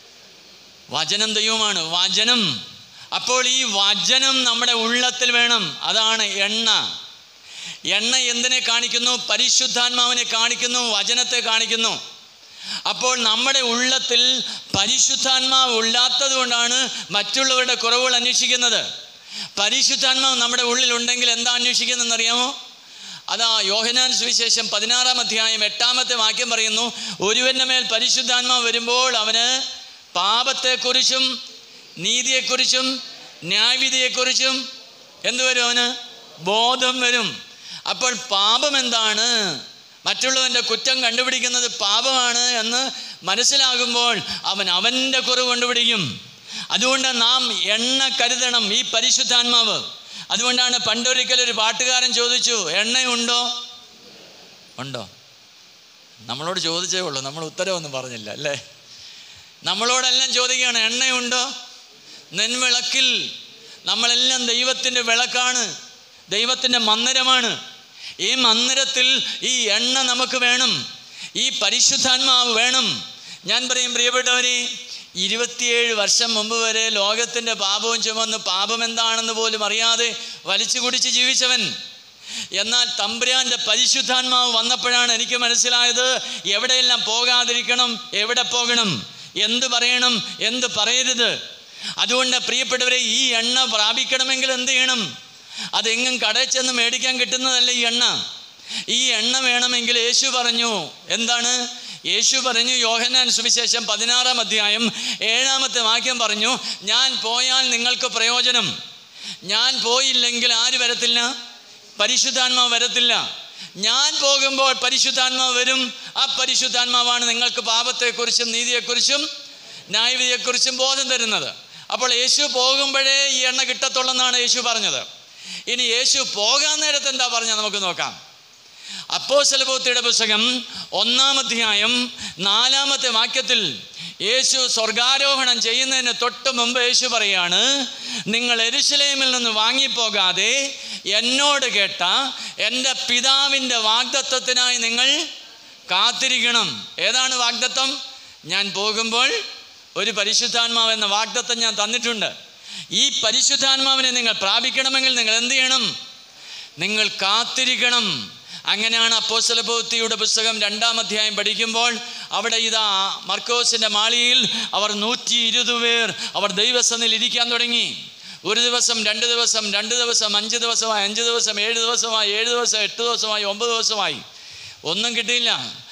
വചനം ദൈവമാണ് വചനം അപ്പോൾ ഈ വചനം നമ്മുടെ ഉള്ളത്തിൽ വേണം അതാണ് എണ്ണ എണ്ണ എന്തിനെ കാണിക്കുന്നു പരിശുദ്ധാത്മാവിനെ കാണിക്കുന്നു വചനത്തെ കാണിക്കുന്നു അപ്പോൾ നമ്മുടെ ഉള്ളത്തിൽ പരിശുദ്ധാത്മാവ് ഇല്ലാത്തത് കൊണ്ടാണ് മറ്റുള്ളവരുടെ കുറവുകൾ അന്വേഷിക്കുന്നത് പരിശുദ്ധാത്മാവ് നമ്മുടെ ഉള്ളിലുണ്ടെങ്കിൽ എന്താ അന്വേഷിക്കുന്നതെന്ന് അറിയാമോ അതാ യോഹനാൻ സുവിശേഷം പതിനാറാം അധ്യായം എട്ടാമത്തെ വാക്യം പറയുന്നു ഒരുവൻ്റെ മേൽ പരിശുദ്ധാത്മാവ് വരുമ്പോൾ അവന് പാപത്തെക്കുറിച്ചും നീതിയെക്കുറിച്ചും ന്യായവിധിയെക്കുറിച്ചും എന്ത് വരും അവന് ബോധം വരും അപ്പോൾ പാപം എന്താണ് മറ്റുള്ളവൻ്റെ കുറ്റം കണ്ടുപിടിക്കുന്നത് പാപമാണ് എന്ന് മനസ്സിലാകുമ്പോൾ അവൻ അവൻ്റെ കുറവ് കണ്ടുപിടിക്കും അതുകൊണ്ട് നാം എണ്ണ കരുതണം ഈ പരിശുദ്ധാത്മാവ് അതുകൊണ്ടാണ് പണ്ടൊരിക്കൽ ഒരു പാട്ടുകാരൻ ചോദിച്ചു എണ്ണയുണ്ടോ ഉണ്ടോ നമ്മളോട് ചോദിച്ചേ ഉള്ളൂ നമ്മൾ ഉത്തരവൊന്നും പറഞ്ഞില്ല അല്ലേ നമ്മളോടെല്ലാം ചോദിക്കുകയാണ് എണ്ണയുണ്ടോ നെൻവിളക്കിൽ നമ്മളെല്ലാം ദൈവത്തിൻ്റെ വിളക്കാണ് ദൈവത്തിൻ്റെ മന്ദിരമാണ് ഈ മന്ദിരത്തിൽ ഈ എണ്ണ നമുക്ക് വേണം ഈ പരിശുദ്ധാത്മാവ് വേണം ഞാൻ പറയും പ്രിയപ്പെട്ടവരെ ഇരുപത്തിയേഴ് വർഷം മുമ്പ് വരെ ലോകത്തിൻ്റെ പാപവും ചുമന്ന് പാപം എന്താണെന്ന് പോലും അറിയാതെ വലിച്ചു കുടിച്ച് ജീവിച്ചവൻ എന്നാൽ തമ്പുരാൻ്റെ പരിശുദ്ധാത്മാവ് വന്നപ്പോഴാണ് എനിക്ക് മനസ്സിലായത് എവിടെയെല്ലാം പോകാതിരിക്കണം എവിടെ പോകണം എന്ത് പറയണം എന്ത് പറയരുത് അതുകൊണ്ട് പ്രിയപ്പെട്ടവരെ ഈ എണ്ണ പ്രാപിക്കണമെങ്കിൽ എന്ത് ചെയ്യണം അതെങ്ങും കടയിൽ ചെന്ന് മേടിക്കാൻ കിട്ടുന്നതല്ല ഈ എണ്ണ ഈ എണ്ണ വേണമെങ്കിൽ യേശു പറഞ്ഞു എന്താണ് യേശു പറഞ്ഞു യോഹന്നാൻ സുവിശേഷം പതിനാറാം അധ്യായം ഏഴാമത്തെ വാക്യം പറഞ്ഞു ഞാൻ പോയാൽ നിങ്ങൾക്ക് പ്രയോജനം ഞാൻ പോയില്ലെങ്കിൽ ആര് വരത്തില്ല പരിശുദ്ധാത്മാവ് വരത്തില്ല ഞാൻ പോകുമ്പോൾ പരിശുദ്ധാത്മാവ് വരും ആ പരിശുദ്ധാത്മാവാണ് നിങ്ങൾക്ക് പാപത്തെക്കുറിച്ചും നീതിയെക്കുറിച്ചും ന്യായവിധിയെക്കുറിച്ചും ബോധം തരുന്നത് അപ്പോൾ യേശു പോകുമ്പോഴേ ഈ എണ്ണ കിട്ടത്തുള്ളെന്നാണ് യേശു പറഞ്ഞത് ഇനി യേശു പോകാൻ നേരത്ത് എന്താ പറഞ്ഞത് നമുക്ക് നോക്കാം അപ്പോസ്തലപ്രവൃത്തിയുടെ പുസ്തകം ഒന്നാം അധ്യായം നാലാമത്തെ വാക്യത്തിൽ യേശു സ്വർഗാരോഹണം ചെയ്യുന്നതിന് തൊട്ട് മുമ്പ് യേശു പറയാണ് നിങ്ങൾ എരുശലേമിൽ നിന്ന് വാങ്ങിപ്പോകാതെ എന്നോട് കേട്ട എൻ്റെ പിതാവിൻ്റെ വാഗ്ദത്വത്തിനായി നിങ്ങൾ കാത്തിരിക്കണം ഏതാണ് വാഗ്ദത്വം ഞാൻ പോകുമ്പോൾ ഒരു പരിശുദ്ധാത്മാവ് എന്ന വാഗ്ദത്വം ഞാൻ തന്നിട്ടുണ്ട് ഈ പരിശുദ്ധാത്മാവിനെ നിങ്ങൾ പ്രാപിക്കണമെങ്കിൽ നിങ്ങൾ എന്ത് ചെയ്യണം നിങ്ങൾ കാത്തിരിക്കണം അങ്ങനെയാണ് അപ്പോസ്തല പ്രവൃത്തിയുടെ പുസ്തകം രണ്ടാം അധ്യായം പഠിക്കുമ്പോൾ അവിടെ ഇതാ മർക്കോസിൻ്റെ മാളിയിൽ അവർ നൂറ്റി ഇരുപത് പേർ അവർ ദൈവസന്നിൽ ഇരിക്കാൻ തുടങ്ങി ഒരു ദിവസം രണ്ട് ദിവസം രണ്ട് ദിവസം അഞ്ച് ദിവസമായി അഞ്ച് ദിവസം ഏഴ് ദിവസമായി ഏഴ് ദിവസം എട്ട് ദിവസമായി ഒമ്പത് ദിവസമായി ഒന്നും കിട്ടിയില്ല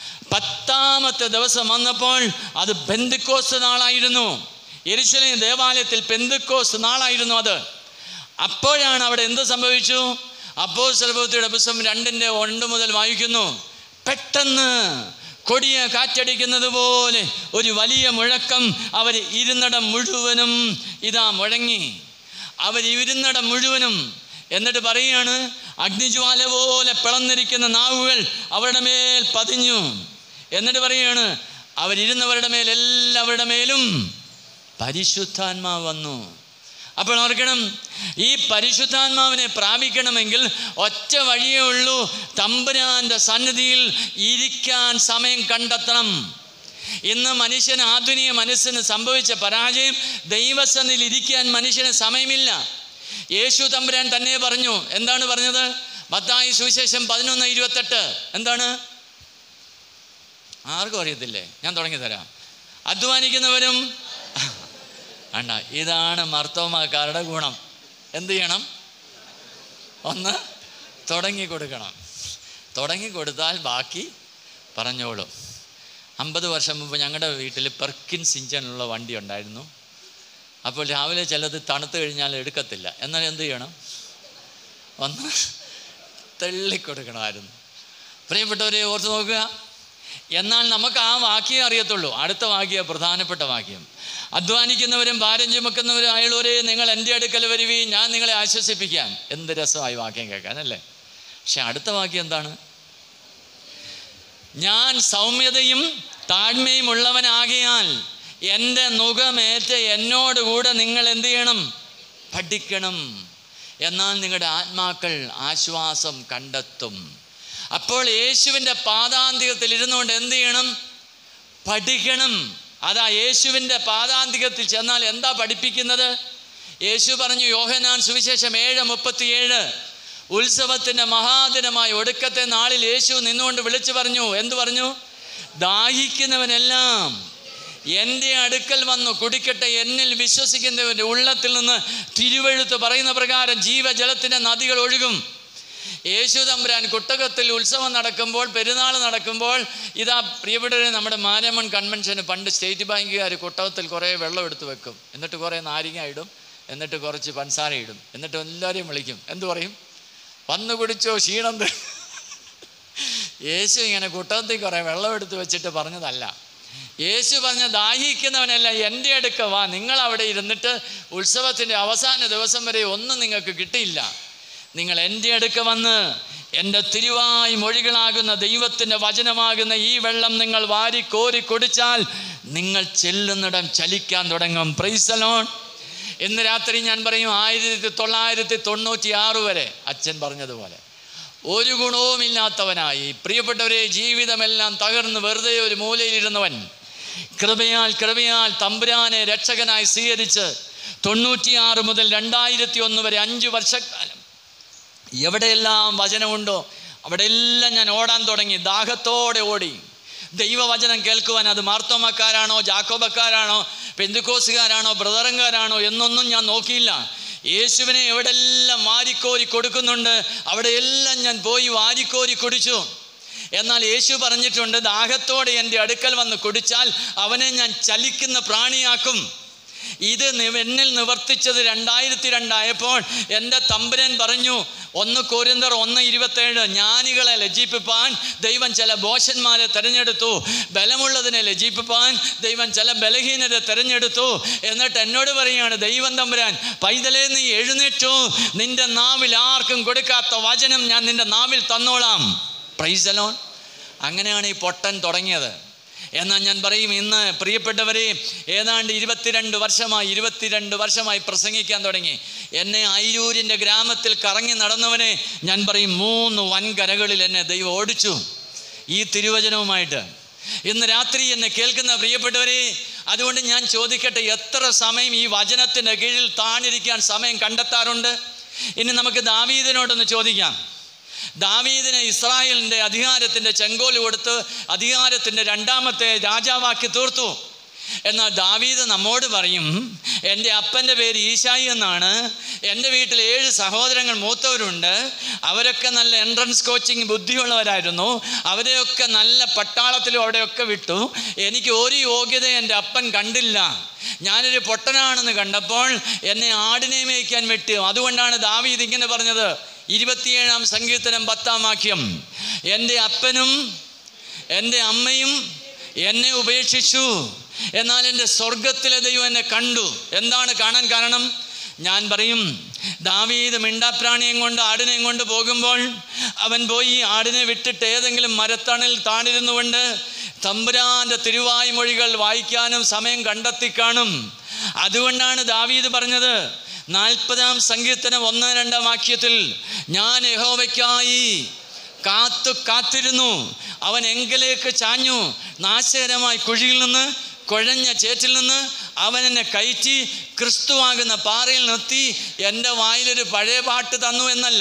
പത്താമത്തെ ദിവസം വന്നപ്പോൾ അത് ബന്ധുക്കോസ് നാളായിരുന്നു എരിശലേം ദേവാലയത്തിൽ പെന്തുക്കോസ് നാളായിരുന്നു അത് അപ്പോഴാണ് അവിടെ എന്ത് സംഭവിച്ചു അപ്പോൾ സർവത്തിയുടെ പുസ്തകം രണ്ടിൻ്റെ ഒന്ന് മുതൽ വായിക്കുന്നു പെട്ടെന്ന് കൊടിയ കാറ്റടിക്കുന്നത് പോലെ ഒരു വലിയ മുഴക്കം അവർ ഇരുന്നിടം മുഴുവനും ഇതാ മുഴങ്ങി അവർ ഇരുന്നിടം മുഴുവനും എന്നിട്ട് പറയുകയാണ് അഗ്നിജ്വാല പോലെ പിളന്നിരിക്കുന്ന നാവുകൾ അവരുടെ മേൽ പതിഞ്ഞു എന്നിട്ട് പറയുകയാണ് അവരിരുന്നവരുടെ മേൽ എല്ലാവരുടെ മേലും പരിശുദ്ധാത്മാവ് വന്നു അപ്പോൾ ഓർക്കണം ഈ പരിശുദ്ധാത്മാവിനെ പ്രാപിക്കണമെങ്കിൽ ഒറ്റ വഴിയേ ഉള്ളൂ തമ്പുരാൻ്റെ സന്നിധിയിൽ ഇരിക്കാൻ സമയം കണ്ടെത്തണം ഇന്ന് മനുഷ്യന് ആധുനിക മനസ്സിന് സംഭവിച്ച പരാജയം ദൈവസന്നിധിയിൽ ഇരിക്കാൻ മനുഷ്യന് സമയമില്ല യേശു തമ്പുരാൻ തന്നെ പറഞ്ഞു എന്താണ് പറഞ്ഞത് മത്തായി സുവിശേഷം പതിനൊന്ന് ഇരുപത്തെട്ട് എന്താണ് ആർക്കും അറിയത്തില്ലേ ഞാൻ തുടങ്ങി തരാം അധ്വാനിക്കുന്നവരും അണ്ട ഇതാണ് മർത്തോമാക്കാരുടെ ഗുണം എന്ത് ചെയ്യണം ഒന്ന് തുടങ്ങി കൊടുക്കണം തുടങ്ങി കൊടുത്താൽ ബാക്കി പറഞ്ഞോളും അമ്പത് വർഷം മുമ്പ് ഞങ്ങളുടെ വീട്ടിൽ പെർക്കിൻസ് ഇഞ്ചനുള്ള വണ്ടി ഉണ്ടായിരുന്നു അപ്പോൾ രാവിലെ ചിലത് തണുത്ത് കഴിഞ്ഞാൽ എടുക്കത്തില്ല എന്നാൽ എന്ത് ചെയ്യണം ഒന്ന് തള്ളിക്കൊടുക്കണമായിരുന്നു പ്രിയപ്പെട്ടവരെ ഓർത്ത് നോക്കുക എന്നാൽ നമുക്ക് ആ വാക്യം അറിയത്തുള്ളൂ അടുത്ത വാക്യ പ്രധാനപ്പെട്ട വാക്യം അധ്വാനിക്കുന്നവരും ഭാരം ചുമക്കുന്നവരും അയളൂരെ നിങ്ങൾ എൻ്റെ അടുക്കൽ വരുവീ ഞാൻ നിങ്ങളെ ആശ്വസിപ്പിക്കാം എന്ത് രസമായി വാക്യം കേൾക്കാൻ അല്ലേ പക്ഷെ അടുത്ത വാക്യം എന്താണ് ഞാൻ സൗമ്യതയും താഴ്മയും ഉള്ളവനാകിയാൽ എൻ്റെ നുഖമേറ്റ് എന്നോടുകൂടെ നിങ്ങൾ എന്ത് ചെയ്യണം പഠിക്കണം എന്നാൽ നിങ്ങളുടെ ആത്മാക്കൾ ആശ്വാസം കണ്ടെത്തും അപ്പോൾ യേശുവിൻ്റെ പാദാന്തികത്തിൽ ഇരുന്നുകൊണ്ട് എന്ത് ചെയ്യണം പഠിക്കണം അതാ യേശുവിൻ്റെ പാദാന്തികത്തിൽ ചെന്നാൽ എന്താ പഠിപ്പിക്കുന്നത് യേശു പറഞ്ഞു യോഹനാൻ സുവിശേഷം ഏഴ് മുപ്പത്തിയേഴ് ഉത്സവത്തിൻ്റെ മഹാദിനമായ ഒടുക്കത്തെ നാളിൽ യേശു നിന്നുകൊണ്ട് വിളിച്ചു പറഞ്ഞു എന്തു പറഞ്ഞു ദാഹിക്കുന്നവനെല്ലാം എൻ്റെ അടുക്കൽ വന്നു കുടിക്കട്ടെ എന്നിൽ വിശ്വസിക്കുന്നവൻ്റെ ഉള്ളത്തിൽ നിന്ന് തിരുവഴുത്ത് പറയുന്ന പ്രകാരം ജീവജലത്തിൻ്റെ നദികൾ ഒഴുകും യേശു തമ്പുരാൻ കുട്ടകത്തിൽ ഉത്സവം നടക്കുമ്പോൾ പെരുന്നാൾ നടക്കുമ്പോൾ ഇതാ പ്രിയപ്പെട്ടവരെ നമ്മുടെ മാരമൺ കൺവെൻഷന് പണ്ട് സ്റ്റേറ്റ് ബാങ്കുകാർ കുട്ടകത്തിൽ കുറേ വെള്ളം എടുത്ത് വെക്കും എന്നിട്ട് കുറേ നാരിങ്ങ ഇടും എന്നിട്ട് കുറച്ച് പഞ്ചസാര ഇടും എന്നിട്ട് എല്ലാവരെയും വിളിക്കും എന്തു പറയും വന്നു കുടിച്ചോ ക്ഷീണം ത- യേശു ഇങ്ങനെ കുട്ടകത്തിൽ കുറേ വെള്ളം എടുത്ത് വെച്ചിട്ട് പറഞ്ഞതല്ല യേശു പറഞ്ഞ ദാഹിക്കുന്നവനല്ല എൻ്റെ അടുക്ക വാ നിങ്ങൾ അവിടെ ഇരുന്നിട്ട് ഉത്സവത്തിൻ്റെ അവസാന ദിവസം വരെ ഒന്നും നിങ്ങൾക്ക് കിട്ടിയില്ല നിങ്ങൾ എൻ്റെ അടുക്ക വന്ന് എൻ്റെ തിരുവായി മൊഴികളാകുന്ന ദൈവത്തിൻ്റെ വചനമാകുന്ന ഈ വെള്ളം നിങ്ങൾ വാരി കോരി കുടിച്ചാൽ നിങ്ങൾ ചെല്ലുന്നിടം ചലിക്കാൻ തുടങ്ങും പ്രൈസലോൺ ഇന്ന് രാത്രി ഞാൻ പറയും ആയിരത്തി തൊള്ളായിരത്തി തൊണ്ണൂറ്റി ആറ് വരെ അച്ഛൻ പറഞ്ഞതുപോലെ ഒരു ഗുണവുമില്ലാത്തവനായി പ്രിയപ്പെട്ടവരെ ജീവിതമെല്ലാം തകർന്ന് വെറുതെ ഒരു മൂലയിലിരുന്നവൻ കൃപയാൽ കൃപയാൽ തമ്പുരാനെ രക്ഷകനായി സ്വീകരിച്ച് തൊണ്ണൂറ്റിയാറ് മുതൽ രണ്ടായിരത്തി ഒന്ന് വരെ അഞ്ച് വർഷക്കാലം എവിടെയെല്ലാം വചനമുണ്ടോ അവിടെയെല്ലാം ഞാൻ ഓടാൻ തുടങ്ങി ദാഹത്തോടെ ഓടി ദൈവവചനം കേൾക്കുവാൻ അത് മാർത്തോമക്കാരാണോ ജാക്കോബക്കാരാണോ പെന്തുക്കോസുകാരാണോ ബ്രദറങ്കാരാണോ എന്നൊന്നും ഞാൻ നോക്കിയില്ല യേശുവിനെ എവിടെല്ലാം വാരിക്കോരി കൊടുക്കുന്നുണ്ട് അവിടെയെല്ലാം ഞാൻ പോയി വാരിക്കോരി കുടിച്ചു എന്നാൽ യേശു പറഞ്ഞിട്ടുണ്ട് ദാഹത്തോടെ എൻ്റെ അടുക്കൽ വന്ന് കുടിച്ചാൽ അവനെ ഞാൻ ചലിക്കുന്ന പ്രാണിയാക്കും ഇത് നി- എന്നിൽ നിവർത്തിച്ചത് രണ്ടായിരത്തി രണ്ടായപ്പോൾ എൻ്റെ തമ്പുരൻ പറഞ്ഞു ഒന്ന് കോരിന്തർ ഒന്ന് ഇരുപത്തേഴ് ജ്ഞാനികളെ ലജ്ജിപ്പിപ്പാൻ ദൈവം ചില ബോഷന്മാരെ തിരഞ്ഞെടുത്തു ബലമുള്ളതിനെ ലജ്ജിപ്പിപ്പാൻ ദൈവം ചില ബലഹീനരെ തിരഞ്ഞെടുത്തു എന്നിട്ട് എന്നോട് പറയുകയാണ് ദൈവം തമ്പുരാൻ പൈതലേ നീ എഴുന്നേറ്റു നിന്റെ നാവിൽ ആർക്കും കൊടുക്കാത്ത വചനം ഞാൻ നിന്റെ നാവിൽ തന്നോളാം പ്രൈസലോൺ അങ്ങനെയാണ് ഈ പൊട്ടൻ തുടങ്ങിയത് എന്നാൽ ഞാൻ പറയും ഇന്ന് പ്രിയപ്പെട്ടവരെ ഏതാണ്ട് ഇരുപത്തിരണ്ട് വർഷമായി ഇരുപത്തിരണ്ട് വർഷമായി പ്രസംഗിക്കാൻ തുടങ്ങി എന്നെ അയിരൂരിൻ്റെ ഗ്രാമത്തിൽ കറങ്ങി നടന്നവനെ ഞാൻ പറയും മൂന്ന് വൻകരകളിൽ എന്നെ ദൈവം ഓടിച്ചു ഈ തിരുവചനവുമായിട്ട് ഇന്ന് രാത്രി എന്നെ കേൾക്കുന്ന പ്രിയപ്പെട്ടവരെ അതുകൊണ്ട് ഞാൻ ചോദിക്കട്ടെ എത്ര സമയം ഈ വചനത്തിൻ്റെ കീഴിൽ താണിരിക്കാൻ സമയം കണ്ടെത്താറുണ്ട് ഇനി നമുക്ക് ദാവീദിനോടൊന്ന് ചോദിക്കാം ദാവീദിന് ഇസ്രായേലിൻ്റെ അധികാരത്തിൻ്റെ ചെങ്കോൽ കൊടുത്ത് അധികാരത്തിൻ്റെ രണ്ടാമത്തെ രാജാവാക്കി തീർത്തു എന്നാൽ ദാവീദ് നമ്മോട് പറയും എൻ്റെ അപ്പൻ്റെ പേര് ഈശായി എന്നാണ് എൻ്റെ വീട്ടിൽ ഏഴ് സഹോദരങ്ങൾ മൂത്തവരുണ്ട് അവരൊക്കെ നല്ല എൻട്രൻസ് കോച്ചിങ് ബുദ്ധിയുള്ളവരായിരുന്നു അവരെയൊക്കെ നല്ല പട്ടാളത്തിലും അവിടെയൊക്കെ വിട്ടു എനിക്ക് ഒരു യോഗ്യത എൻ്റെ അപ്പൻ കണ്ടില്ല ഞാനൊരു പൊട്ടനാണെന്ന് കണ്ടപ്പോൾ എന്നെ ആടിനെ മേയ്ക്കാൻ വിട്ടു അതുകൊണ്ടാണ് ദാവീദ് ഇങ്ങനെ പറഞ്ഞത് ഇരുപത്തിയേഴാം സങ്കീർത്തനം പത്താം വാക്യം എൻ്റെ അപ്പനും എൻ്റെ അമ്മയും എന്നെ ഉപേക്ഷിച്ചു എന്നാൽ എൻ്റെ സ്വർഗത്തിലെ ദൈവം എന്നെ കണ്ടു എന്താണ് കാണാൻ കാരണം ഞാൻ പറയും ദാവീദ് മിണ്ടാപ്രാണിയും കൊണ്ട് ആടിനെയും കൊണ്ട് പോകുമ്പോൾ അവൻ പോയി ആടിനെ വിട്ടിട്ട് ഏതെങ്കിലും മരത്തണിൽ താണിരുന്നു കൊണ്ട് തമ്പുരാൻ്റെ തിരുവായ് മൊഴികൾ വായിക്കാനും സമയം കണ്ടെത്തി കാണും അതുകൊണ്ടാണ് ദാവീദ് പറഞ്ഞത് നാൽപ്പതാം സങ്കീർത്തനം ഒന്ന് രണ്ടാം വാക്യത്തിൽ ഞാൻ യഹോവയ്ക്കായി കാത്തു കാത്തിരുന്നു അവൻ എങ്കിലേക്ക് ചാഞ്ഞു നാശകരമായ കുഴിയിൽ നിന്ന് കുഴഞ്ഞ ചേറ്റിൽ നിന്ന് അവൻ എന്നെ കയറ്റി ക്രിസ്തുവാകുന്ന പാറയിൽ നിർത്തി എൻ്റെ വായിലൊരു പഴയ പാട്ട് തന്നു എന്നല്ല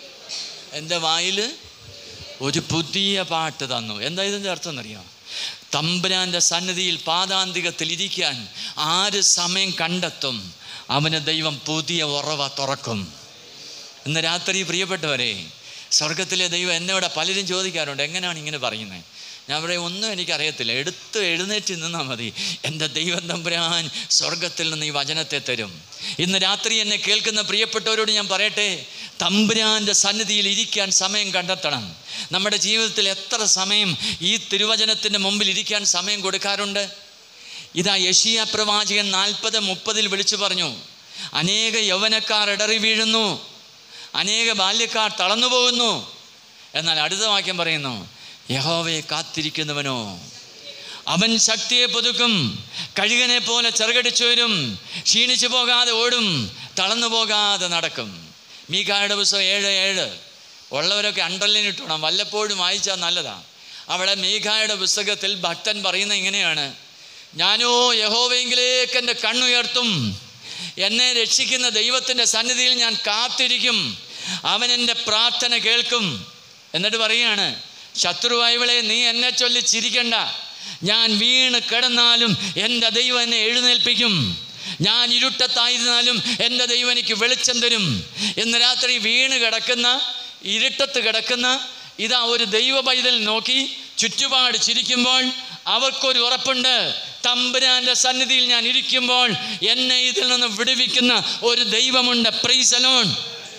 എൻ്റെ വായിൽ ഒരു പുതിയ പാട്ട് തന്നു എന്താ ഇതിൻ്റെ അർത്ഥം എന്നറിയാം തമ്പുരാൻ്റെ സന്നിധിയിൽ പാതാന്തികത്തിൽ ഇരിക്കാൻ ആര് സമയം കണ്ടെത്തും അവന് ദൈവം പുതിയ ഉറവ തുറക്കും ഇന്ന് രാത്രി പ്രിയപ്പെട്ടവരെ സ്വർഗത്തിലെ ദൈവം എന്നോട് പലരും ചോദിക്കാറുണ്ട് എങ്ങനെയാണ് ഇങ്ങനെ പറയുന്നത് ഞാൻ പറയും ഒന്നും എനിക്കറിയത്തില്ല എടുത്ത് എഴുന്നേറ്റ് നിന്നാൽ മതി എൻ്റെ ദൈവം തമ്പുരാൻ സ്വർഗത്തിൽ നിന്ന് ഈ വചനത്തെ തരും ഇന്ന് രാത്രി എന്നെ കേൾക്കുന്ന പ്രിയപ്പെട്ടവരോട് ഞാൻ പറയട്ടെ തമ്പുരാൻ്റെ സന്നിധിയിൽ ഇരിക്കാൻ സമയം കണ്ടെത്തണം നമ്മുടെ ജീവിതത്തിൽ എത്ര സമയം ഈ തിരുവചനത്തിൻ്റെ മുമ്പിൽ ഇരിക്കാൻ സമയം കൊടുക്കാറുണ്ട് ഇതാ യഷിയ പ്രവാചകൻ നാൽപ്പത് മുപ്പതിൽ വിളിച്ചു പറഞ്ഞു അനേക യൗവനക്കാർ ഇടറി വീഴുന്നു അനേക ബാല്യക്കാർ തളർന്നു പോകുന്നു എന്നാൽ അടുത്ത വാക്യം പറയുന്നു യഹോവയെ കാത്തിരിക്കുന്നവനോ അവൻ ശക്തിയെ പുതുക്കും കഴുകനെ പോലെ ചെറുകടിച്ചു വരും ക്ഷീണിച്ചു പോകാതെ ഓടും തളർന്നു പോകാതെ നടക്കും മീകായുടെ പുസ്തകം ഏഴ് ഏഴ് ഉള്ളവരൊക്കെ അണ്ടർലൈൻ ഇട്ടോണം വല്ലപ്പോഴും വായിച്ചാൽ നല്ലതാണ് അവിടെ മീഖായുടെ പുസ്തകത്തിൽ ഭക്തൻ പറയുന്ന ഇങ്ങനെയാണ് ഞാനോ യഹോവയെങ്കിലേക്ക് എൻ്റെ കണ്ണുയർത്തും എന്നെ രക്ഷിക്കുന്ന ദൈവത്തിൻ്റെ സന്നിധിയിൽ ഞാൻ കാത്തിരിക്കും അവൻ എൻ്റെ പ്രാർത്ഥന കേൾക്കും എന്നിട്ട് പറയുകയാണ് ശത്രുവായവളെ നീ എന്നെ ചൊല്ലി ചിരിക്കണ്ട ഞാൻ വീണ് കിടന്നാലും എൻ്റെ ദൈവം എന്നെ എഴുന്നേൽപ്പിക്കും ഞാൻ ഇരുട്ടത്തായിരുന്നാലും എൻ്റെ ദൈവം എനിക്ക് വെളിച്ചം തരും ഇന്ന് രാത്രി വീണ് കിടക്കുന്ന ഇരുട്ടത്ത് കിടക്കുന്ന ഇതാ ഒരു ദൈവ പൈതൽ നോക്കി ചുറ്റുപാട് ചിരിക്കുമ്പോൾ അവർക്കൊരു ഉറപ്പുണ്ട് തമ്പുരാന്റെ സന്നിധിയിൽ ഞാൻ ഇരിക്കുമ്പോൾ എന്നെ ഇതിൽ നിന്ന് വിടുവിക്കുന്ന ഒരു ദൈവമുണ്ട് പ്രൈസലോൺ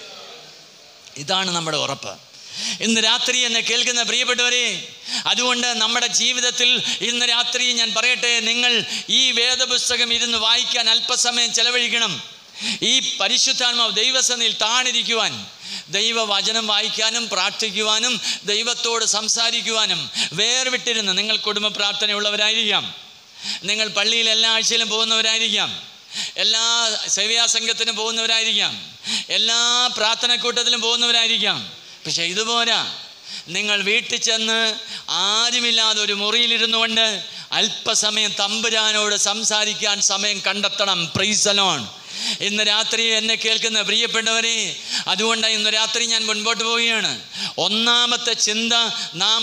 ഇതാണ് നമ്മുടെ ഉറപ്പ് ഇന്ന് രാത്രി എന്നെ കേൾക്കുന്ന പ്രിയപ്പെട്ടവരെ അതുകൊണ്ട് നമ്മുടെ ജീവിതത്തിൽ ഇന്ന് രാത്രി ഞാൻ പറയട്ടെ നിങ്ങൾ ഈ വേദപുസ്തകം ഇരുന്ന് വായിക്കാൻ അല്പസമയം ചെലവഴിക്കണം ഈ പരിശുദ്ധാത്മാവ് ദൈവസന്നിധിയിൽ താണിരിക്കുവാൻ ദൈവവചനം വായിക്കാനും പ്രാർത്ഥിക്കുവാനും ദൈവത്തോട് സംസാരിക്കുവാനും വേർവിട്ടിരുന്ന് നിങ്ങൾ കുടുംബ പ്രാർത്ഥനയുള്ളവരായിരിക്കാം നിങ്ങൾ പള്ളിയിൽ എല്ലാ ആഴ്ചയിലും പോകുന്നവരായിരിക്കാം എല്ലാ സേവ്യാസംഘത്തിനും പോകുന്നവരായിരിക്കാം എല്ലാ പ്രാർത്ഥനക്കൂട്ടത്തിലും പോകുന്നവരായിരിക്കാം പക്ഷെ ഇതുപോരാ നിങ്ങൾ വീട്ടിൽ ചെന്ന് ആരുമില്ലാതെ ഒരു മുറിയിലിരുന്നു കൊണ്ട് അല്പസമയം തമ്പുരാനോട് സംസാരിക്കാൻ സമയം കണ്ടെത്തണം പ്രൈസലോൺ ഇന്ന് രാത്രി എന്നെ കേൾക്കുന്ന പ്രിയപ്പെട്ടവരെ അതുകൊണ്ട് ഇന്ന് രാത്രി ഞാൻ മുൻപോട്ട് പോവുകയാണ് ഒന്നാമത്തെ ചിന്ത നാം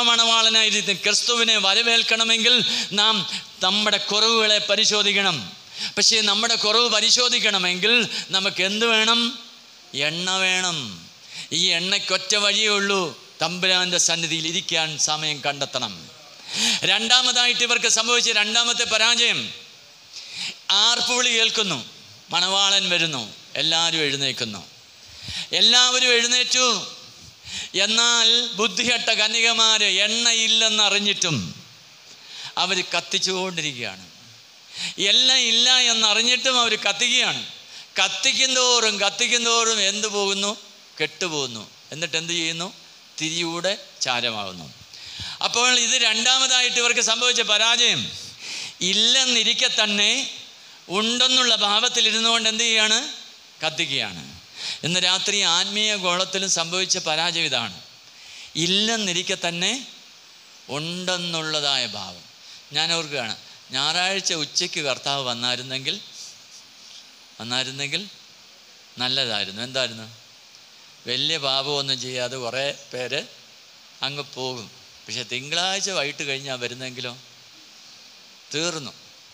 ആത്മമണവാളനായിരിക്കും ക്രിസ്തുവിനെ വരവേൽക്കണമെങ്കിൽ നാം നമ്മുടെ കുറവുകളെ പരിശോധിക്കണം പക്ഷേ നമ്മുടെ കുറവ് പരിശോധിക്കണമെങ്കിൽ നമുക്ക് എന്ത് വേണം എണ്ണ വേണം ഈ എണ്ണയ്ക്കൊറ്റ വഴിയേ ഉള്ളൂ തമ്പുരാൻ്റെ സന്നിധിയിൽ ഇരിക്കാൻ സമയം കണ്ടെത്തണം രണ്ടാമതായിട്ട് ഇവർക്ക് സംഭവിച്ച രണ്ടാമത്തെ പരാജയം ആർപ്പുവിളി കേൾക്കുന്നു മണവാളൻ വരുന്നു എല്ലാവരും എഴുന്നേൽക്കുന്നു എല്ലാവരും എഴുന്നേറ്റു എന്നാൽ ബുദ്ധികെട്ട കന്യകമാര് എണ്ണയില്ലെന്ന് അറിഞ്ഞിട്ടും അവർ കത്തിച്ചുകൊണ്ടിരിക്കുകയാണ് എല്ലാം ഇല്ല എന്നറിഞ്ഞിട്ടും അവർ കത്തിക്കുകയാണ് കത്തിക്കും തോറും കത്തിക്കും തോറും എന്ത് പോകുന്നു കെട്ടുപോകുന്നു എന്നിട്ട് എന്ത് ചെയ്യുന്നു തിരിയൂടെ ചാരമാകുന്നു അപ്പോൾ ഇത് രണ്ടാമതായിട്ട് ഇവർക്ക് സംഭവിച്ച പരാജയം ഇല്ലെന്നിരിക്കെ തന്നെ ഉണ്ടെന്നുള്ള ഭാവത്തിൽ ഇരുന്നുകൊണ്ട് എന്ത് ചെയ്യാണ് കത്തിക്കുകയാണ് ഇന്ന് രാത്രി ആത്മീയ ഗോളത്തിലും സംഭവിച്ച പരാജയം ഇതാണ് ഇല്ലെന്നിരിക്കെ തന്നെ ഉണ്ടെന്നുള്ളതായ ഭാവം ഞാൻ ഓർക്കുകയാണ് ഞായറാഴ്ച ഉച്ചയ്ക്ക് കർത്താവ് വന്നായിരുന്നെങ്കിൽ വന്നായിരുന്നെങ്കിൽ നല്ലതായിരുന്നു എന്തായിരുന്നു വലിയ പാപമൊന്നും ചെയ്യാതെ കുറേ പേര് അങ്ങ് പോകും പക്ഷെ തിങ്കളാഴ്ച വൈകിട്ട് കഴിഞ്ഞാൽ വരുന്നെങ്കിലോ തീർന്നു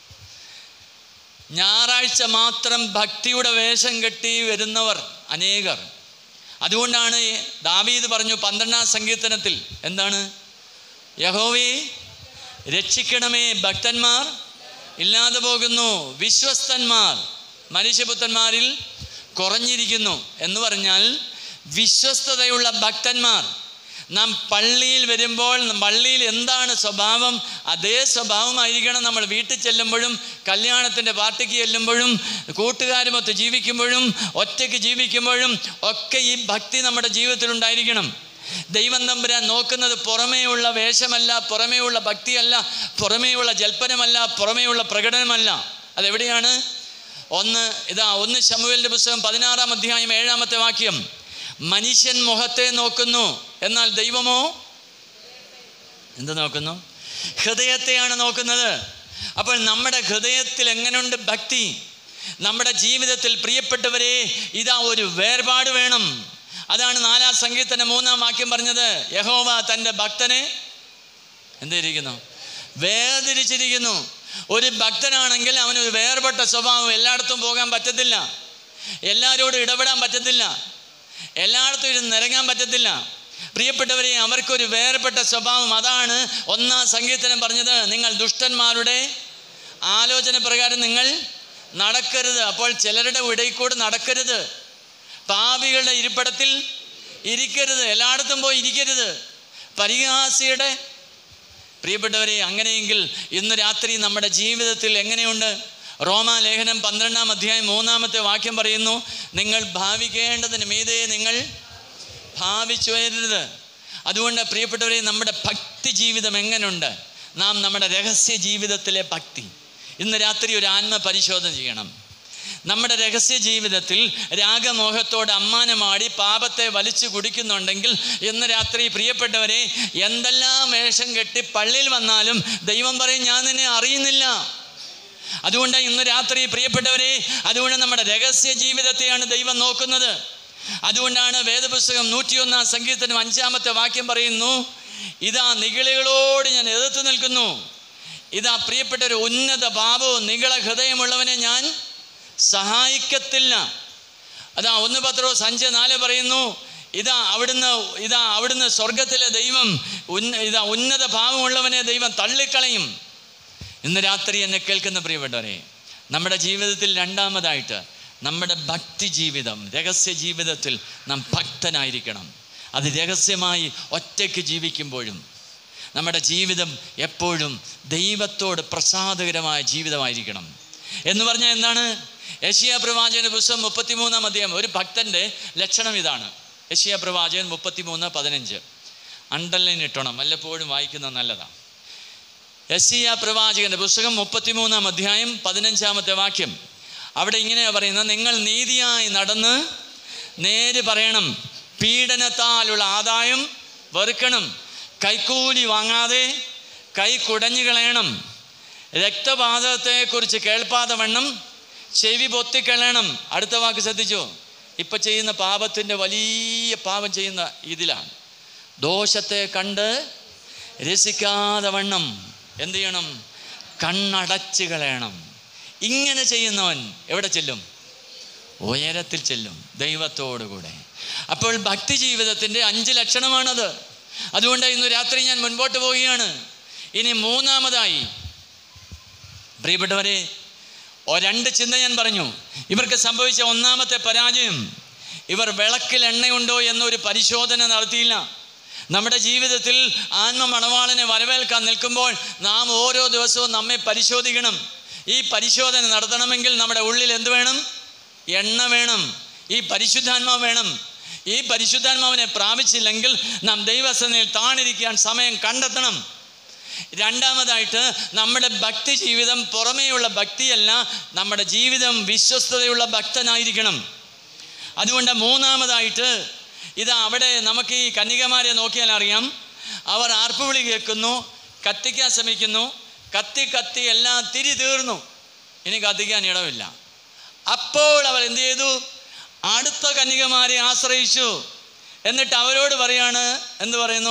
ഞായറാഴ്ച മാത്രം ഭക്തിയുടെ വേഷം കെട്ടി വരുന്നവർ അനേകർ അതുകൊണ്ടാണ് ദാവീദ് പറഞ്ഞു പന്ത്രണ്ടാം സങ്കീർത്തനത്തിൽ എന്താണ് യഹോവേ രക്ഷിക്കണമേ ഭക്തന്മാർ ഇല്ലാതെ പോകുന്നു വിശ്വസ്തന്മാർ മനുഷ്യപുത്രന്മാരിൽ കുറഞ്ഞിരിക്കുന്നു എന്ന് പറഞ്ഞാൽ വിശ്വസ്തതയുള്ള ഭക്തന്മാർ നാം പള്ളിയിൽ വരുമ്പോൾ പള്ളിയിൽ എന്താണ് സ്വഭാവം അതേ സ്വഭാവമായിരിക്കണം നമ്മൾ വീട്ടിൽ ചെല്ലുമ്പോഴും കല്യാണത്തിൻ്റെ പാർട്ടിക്ക് ചെല്ലുമ്പോഴും കൂട്ടുകാരുമൊത്ത് ജീവിക്കുമ്പോഴും ഒറ്റയ്ക്ക് ജീവിക്കുമ്പോഴും ഒക്കെ ഈ ഭക്തി നമ്മുടെ ജീവിതത്തിൽ ഉണ്ടായിരിക്കണം ദൈവം തമ്പുരാൻ നോക്കുന്നത് പുറമേയുള്ള വേഷമല്ല പുറമേയുള്ള ഭക്തിയല്ല പുറമേയുള്ള ജൽപ്പനമല്ല പുറമേയുള്ള പ്രകടനമല്ല അതെവിടെയാണ് ഒന്ന് ഇതാ ഒന്ന് ശമുവേലിൻ്റെ പുസ്തകം പതിനാറാം അധ്യായം ഏഴാമത്തെ വാക്യം മനുഷ്യൻ മുഖത്തെ നോക്കുന്നു എന്നാൽ ദൈവമോ എന്ത് നോക്കുന്നു ഹൃദയത്തെയാണ് നോക്കുന്നത് അപ്പോൾ നമ്മുടെ ഹൃദയത്തിൽ എങ്ങനെയുണ്ട് ഭക്തി നമ്മുടെ ജീവിതത്തിൽ പ്രിയപ്പെട്ടവരെ ഇതാ ഒരു വേർപാട് വേണം അതാണ് നാലാം സംഗീതത്തിന്റെ മൂന്നാം വാക്യം പറഞ്ഞത് യഹോവ തൻ്റെ ഭക്തനെ എന്തിരിക്കുന്നു വേർതിരിച്ചിരിക്കുന്നു ഒരു ഭക്തനാണെങ്കിൽ അവന് ഒരു വേർപെട്ട സ്വഭാവം എല്ലായിടത്തും പോകാൻ പറ്റത്തില്ല എല്ലാവരോടും ഇടപെടാൻ പറ്റത്തില്ല എല്ലായിടത്തും ഇരുന്ന് നിരങ്ങാൻ പറ്റത്തില്ല പ്രിയപ്പെട്ടവരെ അവർക്കൊരു വേർപെട്ട സ്വഭാവം അതാണ് ഒന്നാം സങ്കീർത്തനം പറഞ്ഞത് നിങ്ങൾ ദുഷ്ടന്മാരുടെ ആലോചന പ്രകാരം നിങ്ങൾ നടക്കരുത് അപ്പോൾ ചിലരുടെ ഇടയിൽ കൂടെ നടക്കരുത് പാപികളുടെ ഇരിപ്പിടത്തിൽ ഇരിക്കരുത് എല്ലായിടത്തും പോയി ഇരിക്കരുത് പരിഹാസിയുടെ പ്രിയപ്പെട്ടവരെ അങ്ങനെയെങ്കിൽ ഇന്ന് രാത്രി നമ്മുടെ ജീവിതത്തിൽ എങ്ങനെയുണ്ട് റോമാലേഖനം പന്ത്രണ്ടാം അധ്യായം മൂന്നാമത്തെ വാക്യം പറയുന്നു നിങ്ങൾ ഭാവിക്കേണ്ടതിന് മീതെ നിങ്ങൾ ഭാവിച്ചു വരരുത് അതുകൊണ്ട് പ്രിയപ്പെട്ടവരെ നമ്മുടെ ഭക്തി ജീവിതം എങ്ങനെയുണ്ട് നാം നമ്മുടെ രഹസ്യ ജീവിതത്തിലെ ഭക്തി ഇന്ന് രാത്രി ഒരു ആത്മ പരിശോധന ചെയ്യണം നമ്മുടെ രഹസ്യ ജീവിതത്തിൽ രാഗമോഹത്തോട് അമ്മാനമാടി പാപത്തെ വലിച്ചു കുടിക്കുന്നുണ്ടെങ്കിൽ ഇന്ന് രാത്രി പ്രിയപ്പെട്ടവരെ എന്തെല്ലാം വേഷം കെട്ടി പള്ളിയിൽ വന്നാലും ദൈവം പറയും ഞാൻ നിന്നെ അറിയുന്നില്ല അതുകൊണ്ട് ഇന്ന് രാത്രി പ്രിയപ്പെട്ടവരെ അതുകൊണ്ട് നമ്മുടെ രഹസ്യ ജീവിതത്തെയാണ് ദൈവം നോക്കുന്നത് അതുകൊണ്ടാണ് വേദപുസ്തകം നൂറ്റിയൊന്നാം സംഗീതത്തിനും അഞ്ചാമത്തെ വാക്യം പറയുന്നു ഇതാ നിഗളികളോട് ഞാൻ എതിർത്ത് നിൽക്കുന്നു ഇതാ പ്രിയപ്പെട്ട ഒരു ഉന്നത ഭാവവും നികള ഹൃദയമുള്ളവനെ ഞാൻ സഹായിക്കത്തില്ല അതാ ഒന്ന് പത്രോ സഞ്ച നാല് പറയുന്നു ഇതാ അവിടുന്ന് ഇതാ അവിടുന്ന് സ്വർഗത്തിലെ ദൈവം ഉന്ന ഇതാ ഉന്നത ഭാവമുള്ളവനെ ദൈവം തള്ളിക്കളയും ഇന്ന് രാത്രി എന്നെ കേൾക്കുന്ന പ്രിയപ്പെട്ടവരെ നമ്മുടെ ജീവിതത്തിൽ രണ്ടാമതായിട്ട് നമ്മുടെ ഭക്തി ജീവിതം രഹസ്യ ജീവിതത്തിൽ നാം ഭക്തനായിരിക്കണം അത് രഹസ്യമായി ഒറ്റയ്ക്ക് ജീവിക്കുമ്പോഴും നമ്മുടെ ജീവിതം എപ്പോഴും ദൈവത്തോട് പ്രസാദകരമായ ജീവിതമായിരിക്കണം എന്ന് പറഞ്ഞാൽ എന്താണ് യശിയ പ്രവാചകന്റെ പുസ്തകം മുപ്പത്തിമൂന്നാം അധ്യായം ഒരു ഭക്തന്റെ ലക്ഷണം ഇതാണ് യശിയ പ്രവാചകൻ മുപ്പത്തിമൂന്ന് പതിനഞ്ച് അണ്ടർലൈൻ ഇട്ടണം വല്ലപ്പോഴും വായിക്കുന്നത് നല്ലതാണ് യസിയ പ്രവാചകന്റെ പുസ്തകം മുപ്പത്തിമൂന്നാം അധ്യായം പതിനഞ്ചാമത്തെ വാക്യം അവിടെ ഇങ്ങനെയാ പറയുന്നത് നിങ്ങൾ നീതിയായി നടന്ന് നേര് പറയണം പീഡനത്താലുള്ള ആദായം വെറുക്കണം കൈക്കൂലി വാങ്ങാതെ കൈ കുടഞ്ഞു കളയണം രക്തപാതകത്തെക്കുറിച്ച് കേൾപ്പാതെ വണ്ണം ചെവി പൊത്തിക്കളയണം അടുത്ത വാക്ക് ശ്രദ്ധിച്ചോ ഇപ്പം ചെയ്യുന്ന പാപത്തിൻ്റെ വലിയ പാപം ചെയ്യുന്ന ഇതിലാണ് ദോഷത്തെ കണ്ട് രസിക്കാതെ വണ്ണം എന്ത് ചെയ്യണം കണ്ണടച്ച് കളയണം ഇങ്ങനെ ചെയ്യുന്നവൻ എവിടെ ചെല്ലും ഉയരത്തിൽ ചെല്ലും ദൈവത്തോടുകൂടെ അപ്പോൾ ഭക്തി ജീവിതത്തിൻ്റെ അഞ്ച് ലക്ഷണമാണത് അതുകൊണ്ട് ഇന്ന് രാത്രി ഞാൻ മുൻപോട്ട് പോവുകയാണ് ഇനി മൂന്നാമതായി പ്രിയപ്പെട്ടവരെ ഓ രണ്ട് ചിന്ത ഞാൻ പറഞ്ഞു ഇവർക്ക് സംഭവിച്ച ഒന്നാമത്തെ പരാജയം ഇവർ വിളക്കിൽ എണ്ണയുണ്ടോ എന്നൊരു പരിശോധന നടത്തിയില്ല നമ്മുടെ ജീവിതത്തിൽ ആത്മ മണവാളനെ വരവേൽക്കാൻ നിൽക്കുമ്പോൾ നാം ഓരോ ദിവസവും നമ്മെ പരിശോധിക്കണം ഈ പരിശോധന നടത്തണമെങ്കിൽ നമ്മുടെ ഉള്ളിൽ എന്ത് വേണം എണ്ണ വേണം ഈ പരിശുദ്ധാത്മാവ് വേണം ഈ പരിശുദ്ധാത്മാവിനെ പ്രാപിച്ചില്ലെങ്കിൽ നാം ദൈവസനയിൽ താണിരിക്കാൻ സമയം കണ്ടെത്തണം രണ്ടാമതായിട്ട് നമ്മുടെ ഭക്തി ജീവിതം പുറമേയുള്ള ഭക്തിയല്ല നമ്മുടെ ജീവിതം വിശ്വസ്തതയുള്ള ഭക്തനായിരിക്കണം അതുകൊണ്ട് മൂന്നാമതായിട്ട് ഇതാ അവിടെ നമുക്ക് ഈ കന്യകമാരെ നോക്കിയാൽ അറിയാം അവർ ആർപ്പുവിളി കേൾക്കുന്നു കത്തിക്കാൻ ശ്രമിക്കുന്നു കത്തി കത്തി എല്ലാം തിരി തീർന്നു ഇനി കത്തിക്കാൻ ഇടമില്ല അപ്പോൾ അവർ എന്ത് ചെയ്തു അടുത്ത കന്യകമാരെ ആശ്രയിച്ചു എന്നിട്ട് അവരോട് പറയാണ് എന്ത് പറയുന്നു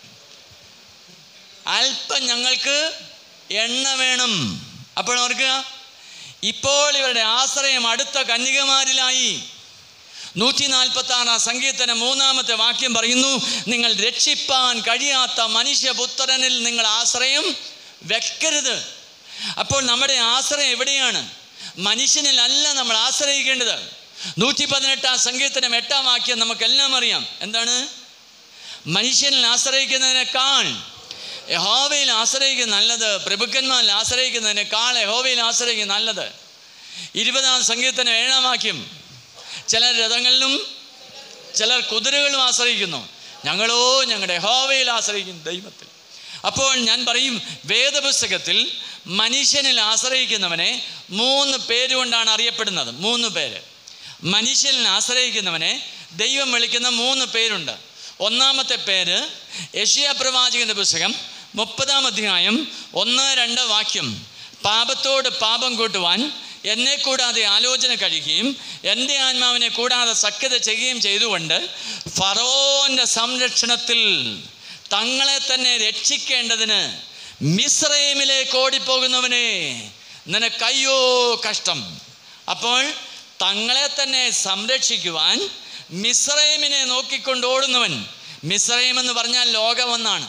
അല്പം ഞങ്ങൾക്ക് എണ്ണ വേണം അപ്പോൾ ഓർക്കുക ഇപ്പോൾ ഇവരുടെ ആശ്രയം അടുത്ത കന്യകമാരിലായി നൂറ്റി നാൽപ്പത്തി ആറാം സങ്കീർത്തന മൂന്നാമത്തെ വാക്യം പറയുന്നു നിങ്ങൾ രക്ഷിപ്പാൻ കഴിയാത്ത മനുഷ്യപുത്രനിൽ നിങ്ങൾ ആശ്രയം വെക്കരുത് അപ്പോൾ നമ്മുടെ ആശ്രയം എവിടെയാണ് മനുഷ്യനിലല്ല നമ്മൾ ആശ്രയിക്കേണ്ടത് നൂറ്റി പതിനെട്ടാം സങ്കീർത്തനം എട്ടാം വാക്യം നമുക്കെല്ലാം അറിയാം എന്താണ് മനുഷ്യനിൽ ആശ്രയിക്കുന്നതിനേക്കാൾ യഹോവയിൽ ആശ്രയിക്കുന്ന നല്ലത് പ്രഭുക്കന്മാരിൽ ആശ്രയിക്കുന്നതിനേക്കാൾ യഹോവയിൽ ആശ്രയിക്കുന്ന നല്ലത് ഇരുപതാം സങ്കീർത്തനം ഏഴാം വാക്യം ചിലർ രഥങ്ങളിലും ചിലർ കുതിരകളും ആശ്രയിക്കുന്നു ഞങ്ങളോ ഞങ്ങളുടെ യഹോവയിൽ ആശ്രയിക്കുന്നു ദൈവത്തിൽ അപ്പോൾ ഞാൻ പറയും വേദപുസ്തകത്തിൽ മനുഷ്യനിൽ ആശ്രയിക്കുന്നവനെ മൂന്ന് പേരുകൊണ്ടാണ് അറിയപ്പെടുന്നത് മൂന്ന് പേര് മനുഷ്യനിൽ ആശ്രയിക്കുന്നവനെ ദൈവം വിളിക്കുന്ന മൂന്ന് പേരുണ്ട് ഒന്നാമത്തെ പേര് യഷിയ പ്രവാചകന്റെ പുസ്തകം മുപ്പതാം അധ്യായം ഒന്ന് രണ്ട് വാക്യം പാപത്തോട് പാപം കൂട്ടുവാൻ എന്നെ കൂടാതെ ആലോചന കഴിക്കുകയും എൻ്റെ ആത്മാവിനെ കൂടാതെ സഖ്യത ചെയ്യുകയും ചെയ്തുകൊണ്ട് ഫറോന്റെ സംരക്ഷണത്തിൽ തങ്ങളെ തന്നെ രക്ഷിക്കേണ്ടതിന് മിസ്രൈമിലേക്ക് ഓടിപ്പോകുന്നവനെ നിനക്കയ്യോ കഷ്ടം അപ്പോൾ തങ്ങളെ തന്നെ സംരക്ഷിക്കുവാൻ മിസ്രൈമിനെ നോക്കിക്കൊണ്ട് ഓടുന്നവൻ മിസ്രൈം എന്ന് പറഞ്ഞാൽ ലോകമെന്നാണ്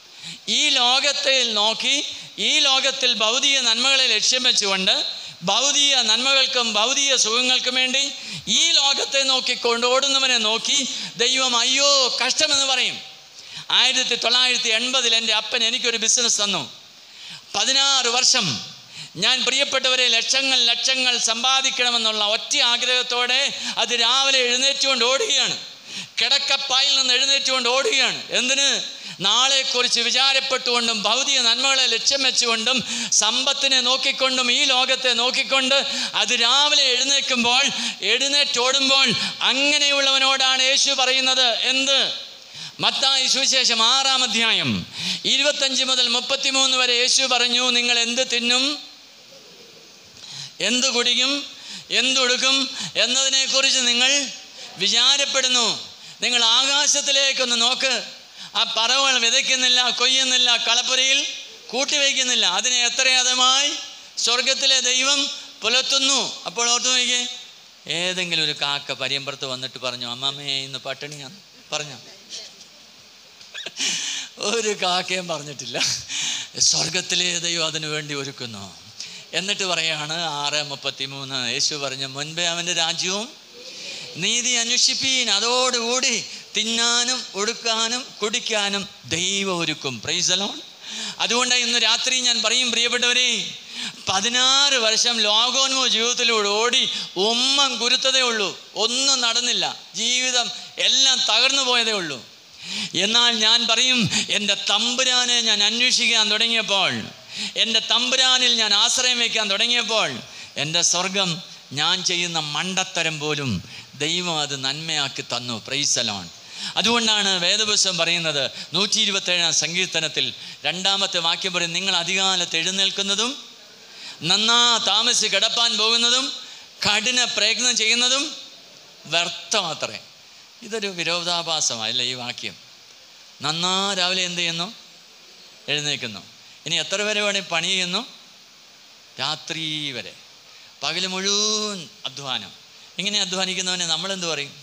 ഈ ലോകത്തെ നോക്കി ഈ ലോകത്തിൽ ഭൗതിക നന്മകളെ ലക്ഷ്യം വെച്ചുകൊണ്ട് ഭൗതിക നന്മകൾക്കും ഭൗതിക സുഖങ്ങൾക്കും വേണ്ടി ഈ ലോകത്തെ നോക്കിക്കൊണ്ട് ഓടുന്നവനെ നോക്കി ദൈവം അയ്യോ കഷ്ടമെന്ന് പറയും ആയിരത്തി തൊള്ളായിരത്തി എൺപതിൽ എൻ്റെ അപ്പൻ എനിക്കൊരു ബിസിനസ് തന്നു പതിനാറ് വർഷം ഞാൻ പ്രിയപ്പെട്ടവരെ ലക്ഷങ്ങൾ ലക്ഷങ്ങൾ സമ്പാദിക്കണമെന്നുള്ള ഒറ്റ ആഗ്രഹത്തോടെ അത് രാവിലെ എഴുന്നേറ്റുകൊണ്ട് ഓടുകയാണ് കിടക്കപ്പായിൽ നിന്ന് എഴുന്നേറ്റുകൊണ്ട് ഓടുകയാണ് എന്തിന് നാളെക്കുറിച്ച് വിചാരപ്പെട്ടുകൊണ്ടും ഭൗതിക നന്മകളെ ലക്ഷ്യം വെച്ചുകൊണ്ടും സമ്പത്തിനെ നോക്കിക്കൊണ്ടും ഈ ലോകത്തെ നോക്കിക്കൊണ്ട് അത് രാവിലെ എഴുന്നേൽക്കുമ്പോൾ എഴുന്നേറ്റോടുമ്പോൾ അങ്ങനെയുള്ളവനോടാണ് യേശു പറയുന്നത് എന്ത് മത്തായി സുവിശേഷം ആറാം അധ്യായം ഇരുപത്തഞ്ച് മുതൽ മുപ്പത്തിമൂന്ന് വരെ യേശു പറഞ്ഞു നിങ്ങൾ എന്ത് തിന്നും എന്ത് കുടിക്കും എന്തുടുക്കും എന്നതിനെക്കുറിച്ച് നിങ്ങൾ വിചാരപ്പെടുന്നു നിങ്ങൾ ആകാശത്തിലേക്കൊന്ന് നോക്ക് ആ പറവകൾ വിതയ്ക്കുന്നില്ല കൊയ്യുന്നില്ല കളപ്പുരയിൽ കൂട്ടിവയ്ക്കുന്നില്ല അതിനെ എത്രയതമായി സ്വർഗത്തിലെ ദൈവം പുലർത്തുന്നു അപ്പോൾ ഓർത്തു നോക്കിയേ ഏതെങ്കിലും ഒരു കാക്ക പര്യമ്പുറത്ത് വന്നിട്ട് പറഞ്ഞു അമ്മാമ്മേ ഇന്ന് പട്ടിണിയാണ് പറഞ്ഞോ ഒരു കാക്കയും പറഞ്ഞിട്ടില്ല സ്വർഗത്തിലെ ദൈവം അതിനു വേണ്ടി ഒരുക്കുന്നു എന്നിട്ട് പറയാണ് ആറ് മുപ്പത്തി മൂന്ന് യേശു പറഞ്ഞു മുൻപേ അവൻ്റെ രാജ്യവും നീതി അന്വേഷിപ്പീൻ അതോടുകൂടി തിന്നാനും ഉടുക്കാനും കുടിക്കാനും ദൈവം ഒരുക്കും പ്രൈസലോൺ അതുകൊണ്ട് ഇന്ന് രാത്രി ഞാൻ പറയും പ്രിയപ്പെട്ടവരെ പതിനാറ് വർഷം ലോകോന്മുഖ ജീവിതത്തിലൂടെ ഓടി ഉമ്മം കുരുത്തതേ ഉള്ളൂ ഒന്നും നടന്നില്ല ജീവിതം എല്ലാം തകർന്നു പോയതേ ഉള്ളൂ എന്നാൽ ഞാൻ പറയും എൻ്റെ തമ്പുരാനെ ഞാൻ അന്വേഷിക്കാൻ തുടങ്ങിയപ്പോൾ എൻ്റെ തമ്പുരാനിൽ ഞാൻ ആശ്രയം വയ്ക്കാൻ തുടങ്ങിയപ്പോൾ എൻ്റെ സ്വർഗം ഞാൻ ചെയ്യുന്ന മണ്ടത്തരം പോലും ദൈവം അത് നന്മയാക്കി തന്നു പ്രൈസലോൺ അതുകൊണ്ടാണ് വേദപുസ്തകം പറയുന്നത് നൂറ്റി ഇരുപത്തേഴാം സങ്കീർത്തനത്തിൽ രണ്ടാമത്തെ വാക്യം പറയും നിങ്ങൾ അധികാലത്ത് എഴുന്നേൽക്കുന്നതും നന്നാ താമസിച്ച് കിടപ്പാൻ പോകുന്നതും കഠിന പ്രയത്നം ചെയ്യുന്നതും വ്യർത്ഥമാത്രേ ഇതൊരു വിരോധാഭാസമല്ല ഈ വാക്യം നന്നാ രാവിലെ എന്ത് ചെയ്യുന്നു എഴുന്നേൽക്കുന്നു ഇനി എത്ര വരെ വേണേൽ പണി ചെയ്യുന്നു രാത്രി വരെ പകല് മുഴുവൻ അധ്വാനം ഇങ്ങനെ അധ്വാനിക്കുന്നവനെ നമ്മളെന്ത് പറയും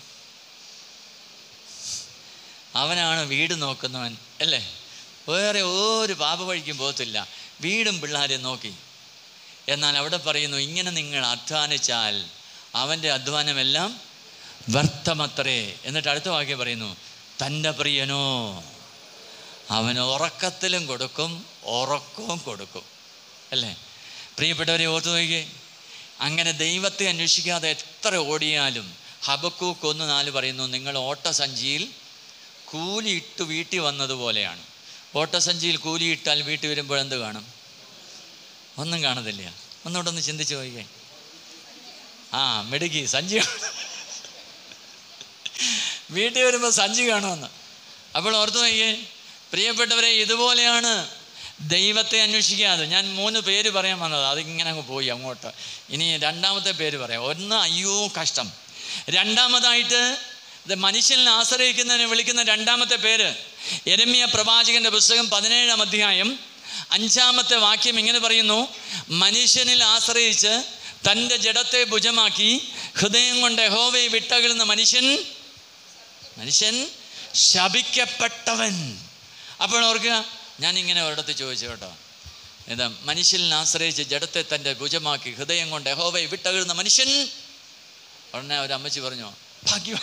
അവനാണ് വീട് നോക്കുന്നവൻ അല്ലേ വേറെ ഒരു പാപ വഴിക്കും പോകത്തില്ല വീടും പിള്ളേരെ നോക്കി എന്നാൽ അവിടെ പറയുന്നു ഇങ്ങനെ നിങ്ങൾ അധ്വാനിച്ചാൽ അവൻ്റെ അധ്വാനമെല്ലാം വ്യർത്ഥമത്രേ എന്നിട്ട് അടുത്ത വാക്യം പറയുന്നു തൻ്റെ പ്രിയനോ അവൻ ഉറക്കത്തിലും കൊടുക്കും ഉറക്കവും കൊടുക്കും അല്ലേ പ്രിയപ്പെട്ടവരെ ഓർത്തു നോക്കിയേ അങ്ങനെ ദൈവത്തെ അന്വേഷിക്കാതെ എത്ര ഓടിയാലും ഹബക്കൂക്ക് ഒന്ന് നാല് പറയുന്നു നിങ്ങൾ ഓട്ടസഞ്ചിയിൽ കൂലിയിട്ട് വീട്ടിൽ വന്നതുപോലെയാണ് ഓട്ടസഞ്ചിയിൽ കൂലിയിട്ടാൽ വീട്ടിൽ വരുമ്പോൾ എന്ത് കാണും ഒന്നും കാണത്തില്ല ഒന്നുകൂടെ ഒന്ന് ചിന്തിച്ച് നോക്കിയേ ആ മെടുക്കി സഞ്ചി കാണും. വീട്ടിൽ വരുമ്പോൾ സഞ്ചി കാണുമെന്ന് അപ്പോൾ ഓർത്തു നോക്കിയേ പ്രിയപ്പെട്ടവരെ ഇതുപോലെയാണ് ദൈവത്തെ അന്വേഷിക്കാതെ ഞാൻ മൂന്ന് പേര് പറയാൻ വന്നത് അതിങ്ങനെ അങ്ങ് പോയി അങ്ങോട്ട് ഇനി രണ്ടാമത്തെ പേര് പറയാം ഒന്ന് അയ്യോ കഷ്ടം രണ്ടാമതായിട്ട് ഇത് മനുഷ്യനിൽ ആശ്രയിക്കുന്നതിനെ വിളിക്കുന്ന രണ്ടാമത്തെ പേര് എരമ്യ പ്രവാചകന്റെ പുസ്തകം പതിനേഴാം അധ്യായം അഞ്ചാമത്തെ വാക്യം ഇങ്ങനെ പറയുന്നു മനുഷ്യനിൽ ആശ്രയിച്ച് തൻ്റെ ജഡത്തെ ഭുജമാക്കി ഹൃദയം കൊണ്ട് യഹോവയെ വിട്ടകലുന്ന മനുഷ്യൻ മനുഷ്യൻ ശപിക്കപ്പെട്ടവൻ അപ്പോൾ ഓർക്കുക ഞാൻ ഇങ്ങനെ ഒരിടത്ത് ചോദിച്ചു കേട്ടോ ഇത് മനുഷ്യനിൽ ആശ്രയിച്ച് ജഡത്തെ തൻ്റെ ഭുജമാക്കി ഹൃദയം കൊണ്ട് യഹോവയെ വിട്ടകലുന്ന മനുഷ്യൻ ഉടനെ ഒരു അമ്മച്ചി പറഞ്ഞു ഭാഗ്യവാൻ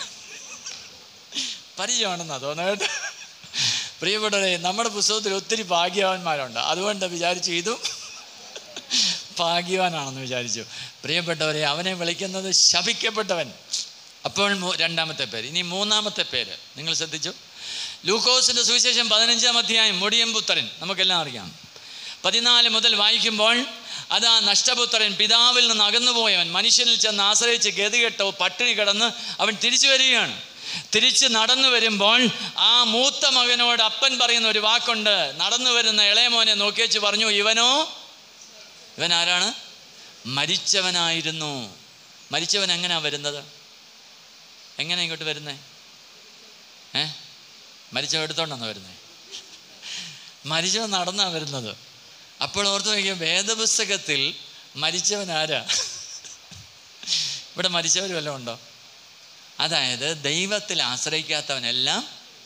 പരിചയമാണെന്നാ തോന്നുന്നത് കേട്ടോ പ്രിയപ്പെട്ടവരെ നമ്മുടെ പുസ്തകത്തിൽ ഒത്തിരി ഭാഗ്യവാന്മാരുണ്ട് അതുകൊണ്ട് വിചാരിച്ചു ഇതും ഭാഗ്യവാനാണെന്ന് വിചാരിച്ചു പ്രിയപ്പെട്ടവരെ അവനെ വിളിക്കുന്നത് ശപിക്കപ്പെട്ടവൻ അപ്പോൾ മൂ- രണ്ടാമത്തെ പേര് ഇനി മൂന്നാമത്തെ പേര് നിങ്ങൾ ശ്രദ്ധിച്ചു ലൂക്കോസിന്റെ സുവിശേഷം പതിനഞ്ചാം അധ്യായം മുടിയമ്പുത്രൻ നമുക്കെല്ലാം അറിയാം പതിനാല് മുതൽ വായിക്കുമ്പോൾ അതാ നഷ്ടപുത്രൻ പിതാവിൽ നിന്ന് അകന്നുപോയവൻ മനുഷ്യനിൽ ചെന്ന് ആശ്രയിച്ച് ഗതികെട്ടോ പട്ടിണി കിടന്ന് അവൻ തിരിച്ചു വരികയാണ് തിരിച്ച് നടന്നു വരുമ്പോൾ ആ മൂത്ത മകനോട് അപ്പൻ പറയുന്ന ഒരു വാക്കുണ്ട് നടന്നു വരുന്ന ഇളയമോനെ നോക്കിയേച്ച് പറഞ്ഞു ഇവനോ ഇവൻ ആരാണ് മരിച്ചവനായിരുന്നു മരിച്ചവൻ എങ്ങനെയാ വരുന്നത് എങ്ങനെ ഇങ്ങോട്ട് വരുന്നേ ഏ മരിച്ചവൻ എടുത്തോണ്ടാണ് വരുന്നേ മരിച്ചവൻ നടന്നാ വരുന്നത് അപ്പോൾ ഓർത്ത് നോക്കിയാൽ വേദപുസ്തകത്തിൽ മരിച്ചവൻ ആരാ ഇവിടെ മരിച്ചവർ വല്ലതും ഉണ്ടോ അതായത് ദൈവത്തിൽ ആശ്രയിക്കാത്തവനെല്ലാം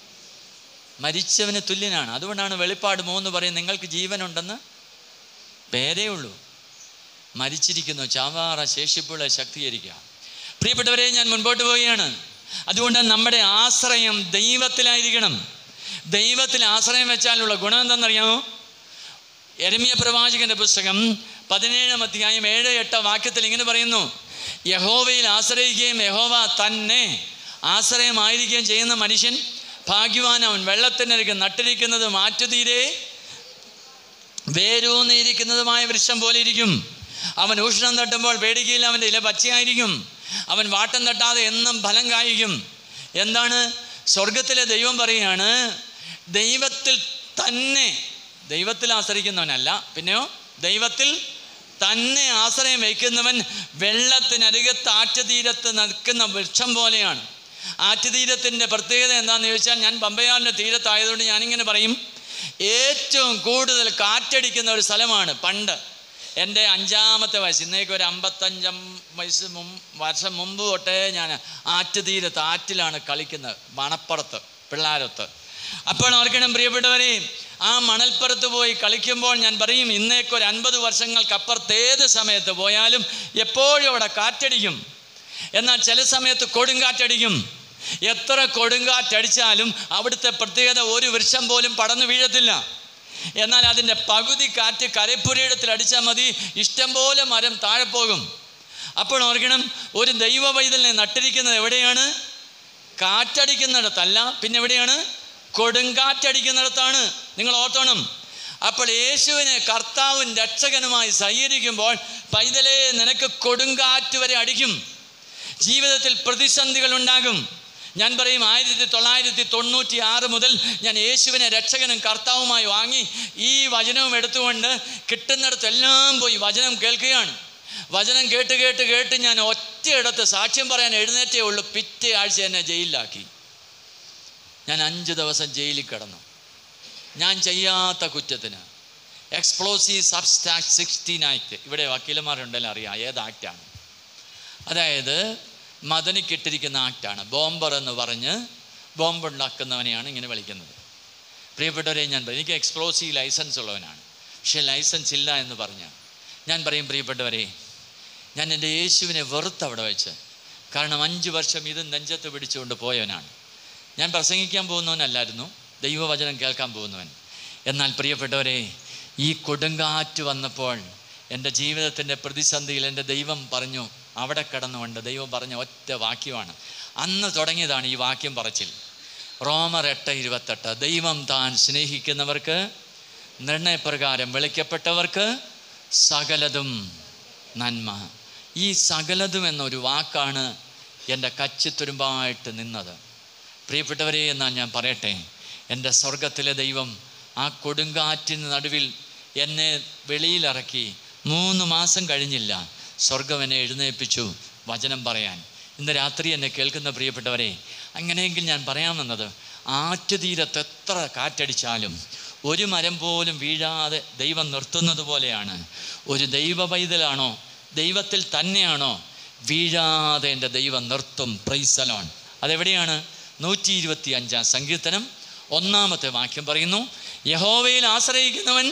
മരിച്ചവന് തുല്യനാണ് അതുകൊണ്ടാണ് വെളിപ്പാട് മൂന്ന് പറയും നിങ്ങൾക്ക് ജീവനുണ്ടെന്ന് പേരേ ഉള്ളൂ മരിച്ചിരിക്കുന്നു ചാവാറ ശേഷിപ്പുള്ള ശക്തീകരിക്കുക പ്രിയപ്പെട്ടവരെ ഞാൻ മുൻപോട്ട് പോവുകയാണ് അതുകൊണ്ട് നമ്മുടെ ആശ്രയം ദൈവത്തിലായിരിക്കണം ദൈവത്തിൽ ആശ്രയം വെച്ചാലുള്ള ഗുണം എന്തെന്നറിയാമോ എരമിയ പ്രവാചകന്റെ പുസ്തകം പതിനേഴാം അധ്യായം ഏഴ് എട്ട് വാക്യത്തിൽ ഇങ്ങനെ പറയുന്നു യഹോവയിൽ ആശ്രയിക്കുകയും യഹോവ തന്നെ ആശ്രയമായിരിക്കുകയും ചെയ്യുന്ന മനുഷ്യൻ ഭാഗ്യവാൻ അവൻ വെള്ളത്തിനരികെ നട്ടിരിക്കുന്നത് മാറ്റുതീരെ വേരൂന്നിരിക്കുന്നതുമായ വൃക്ഷം പോലെ ഇരിക്കും അവൻ ഉഷ്ണം തട്ടുമ്പോൾ പേടിക്കയിൽ അവൻ്റെ ഇല പച്ചയായിരിക്കും അവൻ വാട്ടം തട്ടാതെ എന്നും ഫലം കായ്ക്കും എന്താണ് സ്വർഗത്തിലെ ദൈവം പറയുകയാണ് ദൈവത്തിൽ തന്നെ ദൈവത്തിൽ ആശ്രയിക്കുന്നവനല്ല പിന്നെയോ ദൈവത്തിൽ തന്നെ ആശ്രയം വയ്ക്കുന്നവൻ വെള്ളത്തിനരികത്ത് ആറ്റുതീരത്ത് നിൽക്കുന്ന വൃക്ഷം പോലെയാണ് ആറ്റുതീരത്തിൻ്റെ പ്രത്യേകത എന്താണെന്ന് ചോദിച്ചാൽ ഞാൻ പമ്പയാറിൻ്റെ തീരത്തായതുകൊണ്ട് ഞാനിങ്ങനെ പറയും ഏറ്റവും കൂടുതൽ കാറ്റടിക്കുന്ന ഒരു സ്ഥലമാണ് പണ്ട് എൻ്റെ അഞ്ചാമത്തെ വയസ്സ് ഇന്നേക്ക് ഒരു അമ്പത്തഞ്ചം വയസ്സ് മും വർഷം മുമ്പ് തൊട്ടേ ഞാൻ ആറ്റുതീരത്ത് ആറ്റിലാണ് കളിക്കുന്നത് മണപ്പുറത്ത് പിള്ളാരത്ത് അപ്പോൾ ഓർക്കണം പ്രിയപ്പെട്ടവരെ ആ മണൽപ്പുറത്ത് പോയി കളിക്കുമ്പോൾ ഞാൻ പറയും ഇന്നേക്ക് ഒരു അൻപത് വർഷങ്ങൾക്കപ്പുറത്ത് ഏത് സമയത്ത് പോയാലും എപ്പോഴും അവിടെ കാറ്റടിക്കും എന്നാൽ ചില സമയത്ത് കൊടുങ്കാറ്റടിക്കും എത്ര കൊടുങ്കാറ്റടിച്ചാലും അവിടുത്തെ പ്രത്യേകത ഒരു വൃക്ഷം പോലും പടന്നു വീഴത്തില്ല എന്നാൽ അതിൻ്റെ പകുതി കാറ്റ് കരപ്പുരയിടത്തിൽ അടിച്ചാൽ മതി ഇഷ്ടം പോലെ മരം താഴെ പോകും അപ്പോൾ ഓർക്കണം ഒരു ദൈവ പൈതലിനെ നട്ടിരിക്കുന്നത് എവിടെയാണ് കാറ്റടിക്കുന്നിടത്തല്ല പിന്നെ എവിടെയാണ് കൊടുങ്കാറ്റടിക്കുന്നിടത്താണ് നിങ്ങൾ ഓർത്തണം അപ്പോൾ യേശുവിനെ കർത്താവും രക്ഷകനുമായി സഹകരിക്കുമ്പോൾ പൈതലേ നിനക്ക് കൊടുങ്കാറ്റ് വരെ അടിക്കും ജീവിതത്തിൽ പ്രതിസന്ധികൾ ഉണ്ടാകും ഞാൻ പറയും ആയിരത്തി തൊള്ളായിരത്തി തൊണ്ണൂറ്റി ആറ് മുതൽ ഞാൻ യേശുവിനെ രക്ഷകനും കർത്താവുമായി വാങ്ങി ഈ വചനവും എടുത്തുകൊണ്ട് കിട്ടുന്നിടത്തെല്ലാം പോയി വചനം കേൾക്കുകയാണ് വചനം കേട്ട് കേട്ട് കേട്ട് ഞാൻ ഒറ്റയിടത്ത് സാക്ഷ്യം പറയാൻ എഴുന്നേറ്റേ ഉള്ളൂ പിറ്റേ ആഴ്ച എന്നെ ജയിലിലാക്കി ഞാൻ അഞ്ച് ദിവസം ജയിലിൽ കിടന്നു ഞാൻ ചെയ്യാത്ത കുറ്റത്തിന് എക്സ്പ്ലോസീവ് സബ്സ്റ്റാക്ട് സിക്സ്റ്റീൻ ആക്ട് ഇവിടെ വക്കീലന്മാരുണ്ടല്ലോ അറിയാം ഏത് ആക്റ്റാണ് അതായത് മദനിക്കിട്ടിരിക്കുന്ന ആക്റ്റാണ് ബോംബർ എന്ന് പറഞ്ഞ് ബോംബ് ഉണ്ടാക്കുന്നവനെയാണ് ഇങ്ങനെ വിളിക്കുന്നത് പ്രിയപ്പെട്ടവരെ ഞാൻ പറയും എനിക്ക് എക്സ്പ്ലോസീവ് ലൈസൻസ് ഉള്ളവനാണ് പക്ഷേ ലൈസൻസ് ഇല്ല എന്ന് പറഞ്ഞ ഞാൻ പറയും പ്രിയപ്പെട്ടവരെ ഞാൻ എൻ്റെ യേശുവിനെ വെറുത്ത് അവിടെ വെച്ച് കാരണം അഞ്ച് വർഷം ഇത് നെഞ്ചത്ത് പിടിച്ചുകൊണ്ട് പോയവനാണ് ഞാൻ പ്രസംഗിക്കാൻ പോകുന്നവനല്ലായിരുന്നു ദൈവവചനം കേൾക്കാൻ പോകുന്നവൻ എന്നാൽ പ്രിയപ്പെട്ടവരെ ഈ കൊടുങ്കാറ്റ് വന്നപ്പോൾ എൻ്റെ ജീവിതത്തിൻ്റെ പ്രതിസന്ധിയിൽ എൻ്റെ ദൈവം പറഞ്ഞു അവിടെ കിടന്നുകൊണ്ട് ദൈവം പറഞ്ഞ ഒറ്റ വാക്യമാണ് അന്ന് തുടങ്ങിയതാണ് ഈ വാക്യം പറച്ചിൽ റോമർ എട്ട് ഇരുപത്തെട്ട് ദൈവം താൻ സ്നേഹിക്കുന്നവർക്ക് നിർണയപ്രകാരം വിളിക്കപ്പെട്ടവർക്ക് സകലതും നന്മ ഈ സകലതും എന്നൊരു വാക്കാണ് എൻ്റെ കച്ചിത്തുരുമ്പായിട്ട് നിന്നത് പ്രിയപ്പെട്ടവരെ എന്നാൽ ഞാൻ പറയട്ടെ എൻ്റെ സ്വർഗത്തിലെ ദൈവം ആ കൊടുങ്കാറ്റിന് നടുവിൽ എന്നെ വെളിയിലിറക്കി മൂന്ന് മാസം കഴിഞ്ഞില്ല സ്വർഗം എന്നെ എഴുന്നേൽപ്പിച്ചു വചനം പറയാൻ ഇന്ന് രാത്രി എന്നെ കേൾക്കുന്ന പ്രിയപ്പെട്ടവരെ അങ്ങനെയെങ്കിൽ ഞാൻ പറയാമെന്നത് ആറ്റുതീരത്ത് എത്ര കാറ്റടിച്ചാലും ഒരു മരം പോലും വീഴാതെ ദൈവം നിർത്തുന്നത് പോലെയാണ് ഒരു ദൈവ പൈതലാണോ ദൈവത്തിൽ തന്നെയാണോ വീഴാതെ എൻ്റെ ദൈവം നിർത്തും പ്രൈസലോൺ അതെവിടെയാണ് നൂറ്റി ഇരുപത്തി അഞ്ചാം സങ്കീർത്തനം ഒന്നാമത്തെ വാക്യം പറയുന്നു യഹോവയിൽ ആശ്രയിക്കുന്നവൻ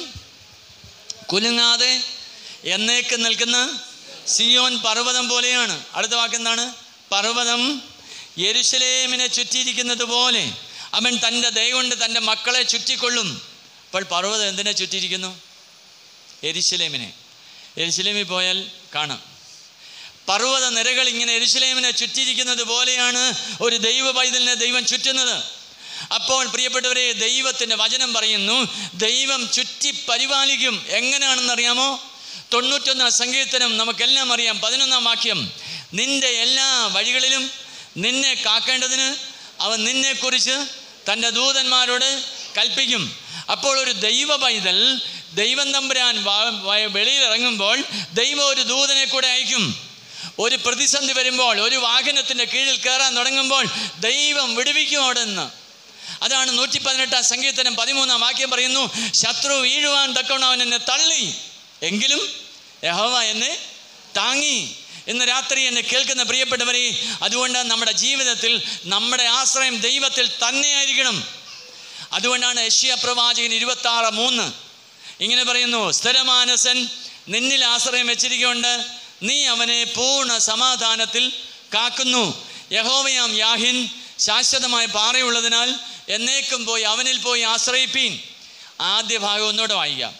കുലുങ്ങാതെ എന്നേക്ക് നിൽക്കുന്ന സിയോൻ പർവ്വതം പോലെയാണ് അടുത്ത വാക്കെന്താണ് പർവ്വതം യെരുശലേമിനെ ചുറ്റിയിരിക്കുന്നത് പോലെ അവൻ തൻ്റെ ദയ കൊണ്ട് തൻ്റെ മക്കളെ ചുറ്റിക്കൊള്ളും അപ്പോൾ പർവ്വതം എന്തിനെ ചുറ്റിയിരിക്കുന്നു എരിശിലേമിനെ എരിശിലേമിൽ പോയാൽ കാണാം പർവ്വത നിരകൾ ഇങ്ങനെ എരുശലേമിനെ ചുറ്റിയിരിക്കുന്നത് പോലെയാണ് ഒരു ദൈവ പൈതലിനെ ദൈവം ചുറ്റുന്നത് അപ്പോൾ പ്രിയപ്പെട്ടവരെ ദൈവത്തിൻ്റെ വചനം പറയുന്നു ദൈവം ചുറ്റി പരിപാലിക്കും എങ്ങനെയാണെന്നറിയാമോ തൊണ്ണൂറ്റൊന്നാം സങ്കീർത്തനം നമുക്കെല്ലാം അറിയാം പതിനൊന്നാം വാക്യം നിന്റെ എല്ലാ വഴികളിലും നിന്നെ കാക്കേണ്ടതിന് അവൻ നിന്നെക്കുറിച്ച് തൻ്റെ ദൂതന്മാരോട് കൽപ്പിക്കും അപ്പോൾ ഒരു ദൈവ പൈതൽ ദൈവം തമ്പുരാൻ വ- വ- വെളിയിലിറങ്ങുമ്പോൾ ദൈവം ഒരു ദൂതനെ കൂടെ അയക്കും ഒരു പ്രതിസന്ധി വരുമ്പോൾ ഒരു വാഹനത്തിൻ്റെ കീഴിൽ കയറാൻ തുടങ്ങുമ്പോൾ ദൈവം വിടുവിക്കും അവിടെ നിന്ന് അതാണ് നൂറ്റി പതിനെട്ടാം സങ്കീർത്തനം പതിമൂന്നാം വാക്യം പറയുന്നു ശത്രു വീഴുവാൻ തക്കവണ്ണം അവൻ എന്നെ തള്ളി എങ്കിലും യഹോവ എന്നെ താങ്ങി ഇന്ന് രാത്രി എന്നെ കേൾക്കുന്ന പ്രിയപ്പെട്ടവരെ അതുകൊണ്ട് നമ്മുടെ ജീവിതത്തിൽ നമ്മുടെ ആശ്രയം ദൈവത്തിൽ തന്നെയായിരിക്കണം അതുകൊണ്ടാണ് യശ്യ പ്രവാചകൻ ഇരുപത്തി ആറ് മൂന്ന് ഇങ്ങനെ പറയുന്നു സ്ഥിരമാനസൻ നിന്നിൽ ആശ്രയം വെച്ചിരിക്കൊണ്ട് നീ അവനെ പൂർണ്ണ സമാധാനത്തിൽ കാക്കുന്നു യഹോവയാം യാഹിൻ ശാശ്വതമായ പാറയുള്ളതിനാൽ എന്നേക്കും പോയി അവനിൽ പോയി ആശ്രയിപ്പീൻ ആദ്യ ഭാഗം ഒന്നുകൂടെ വായിക്കാം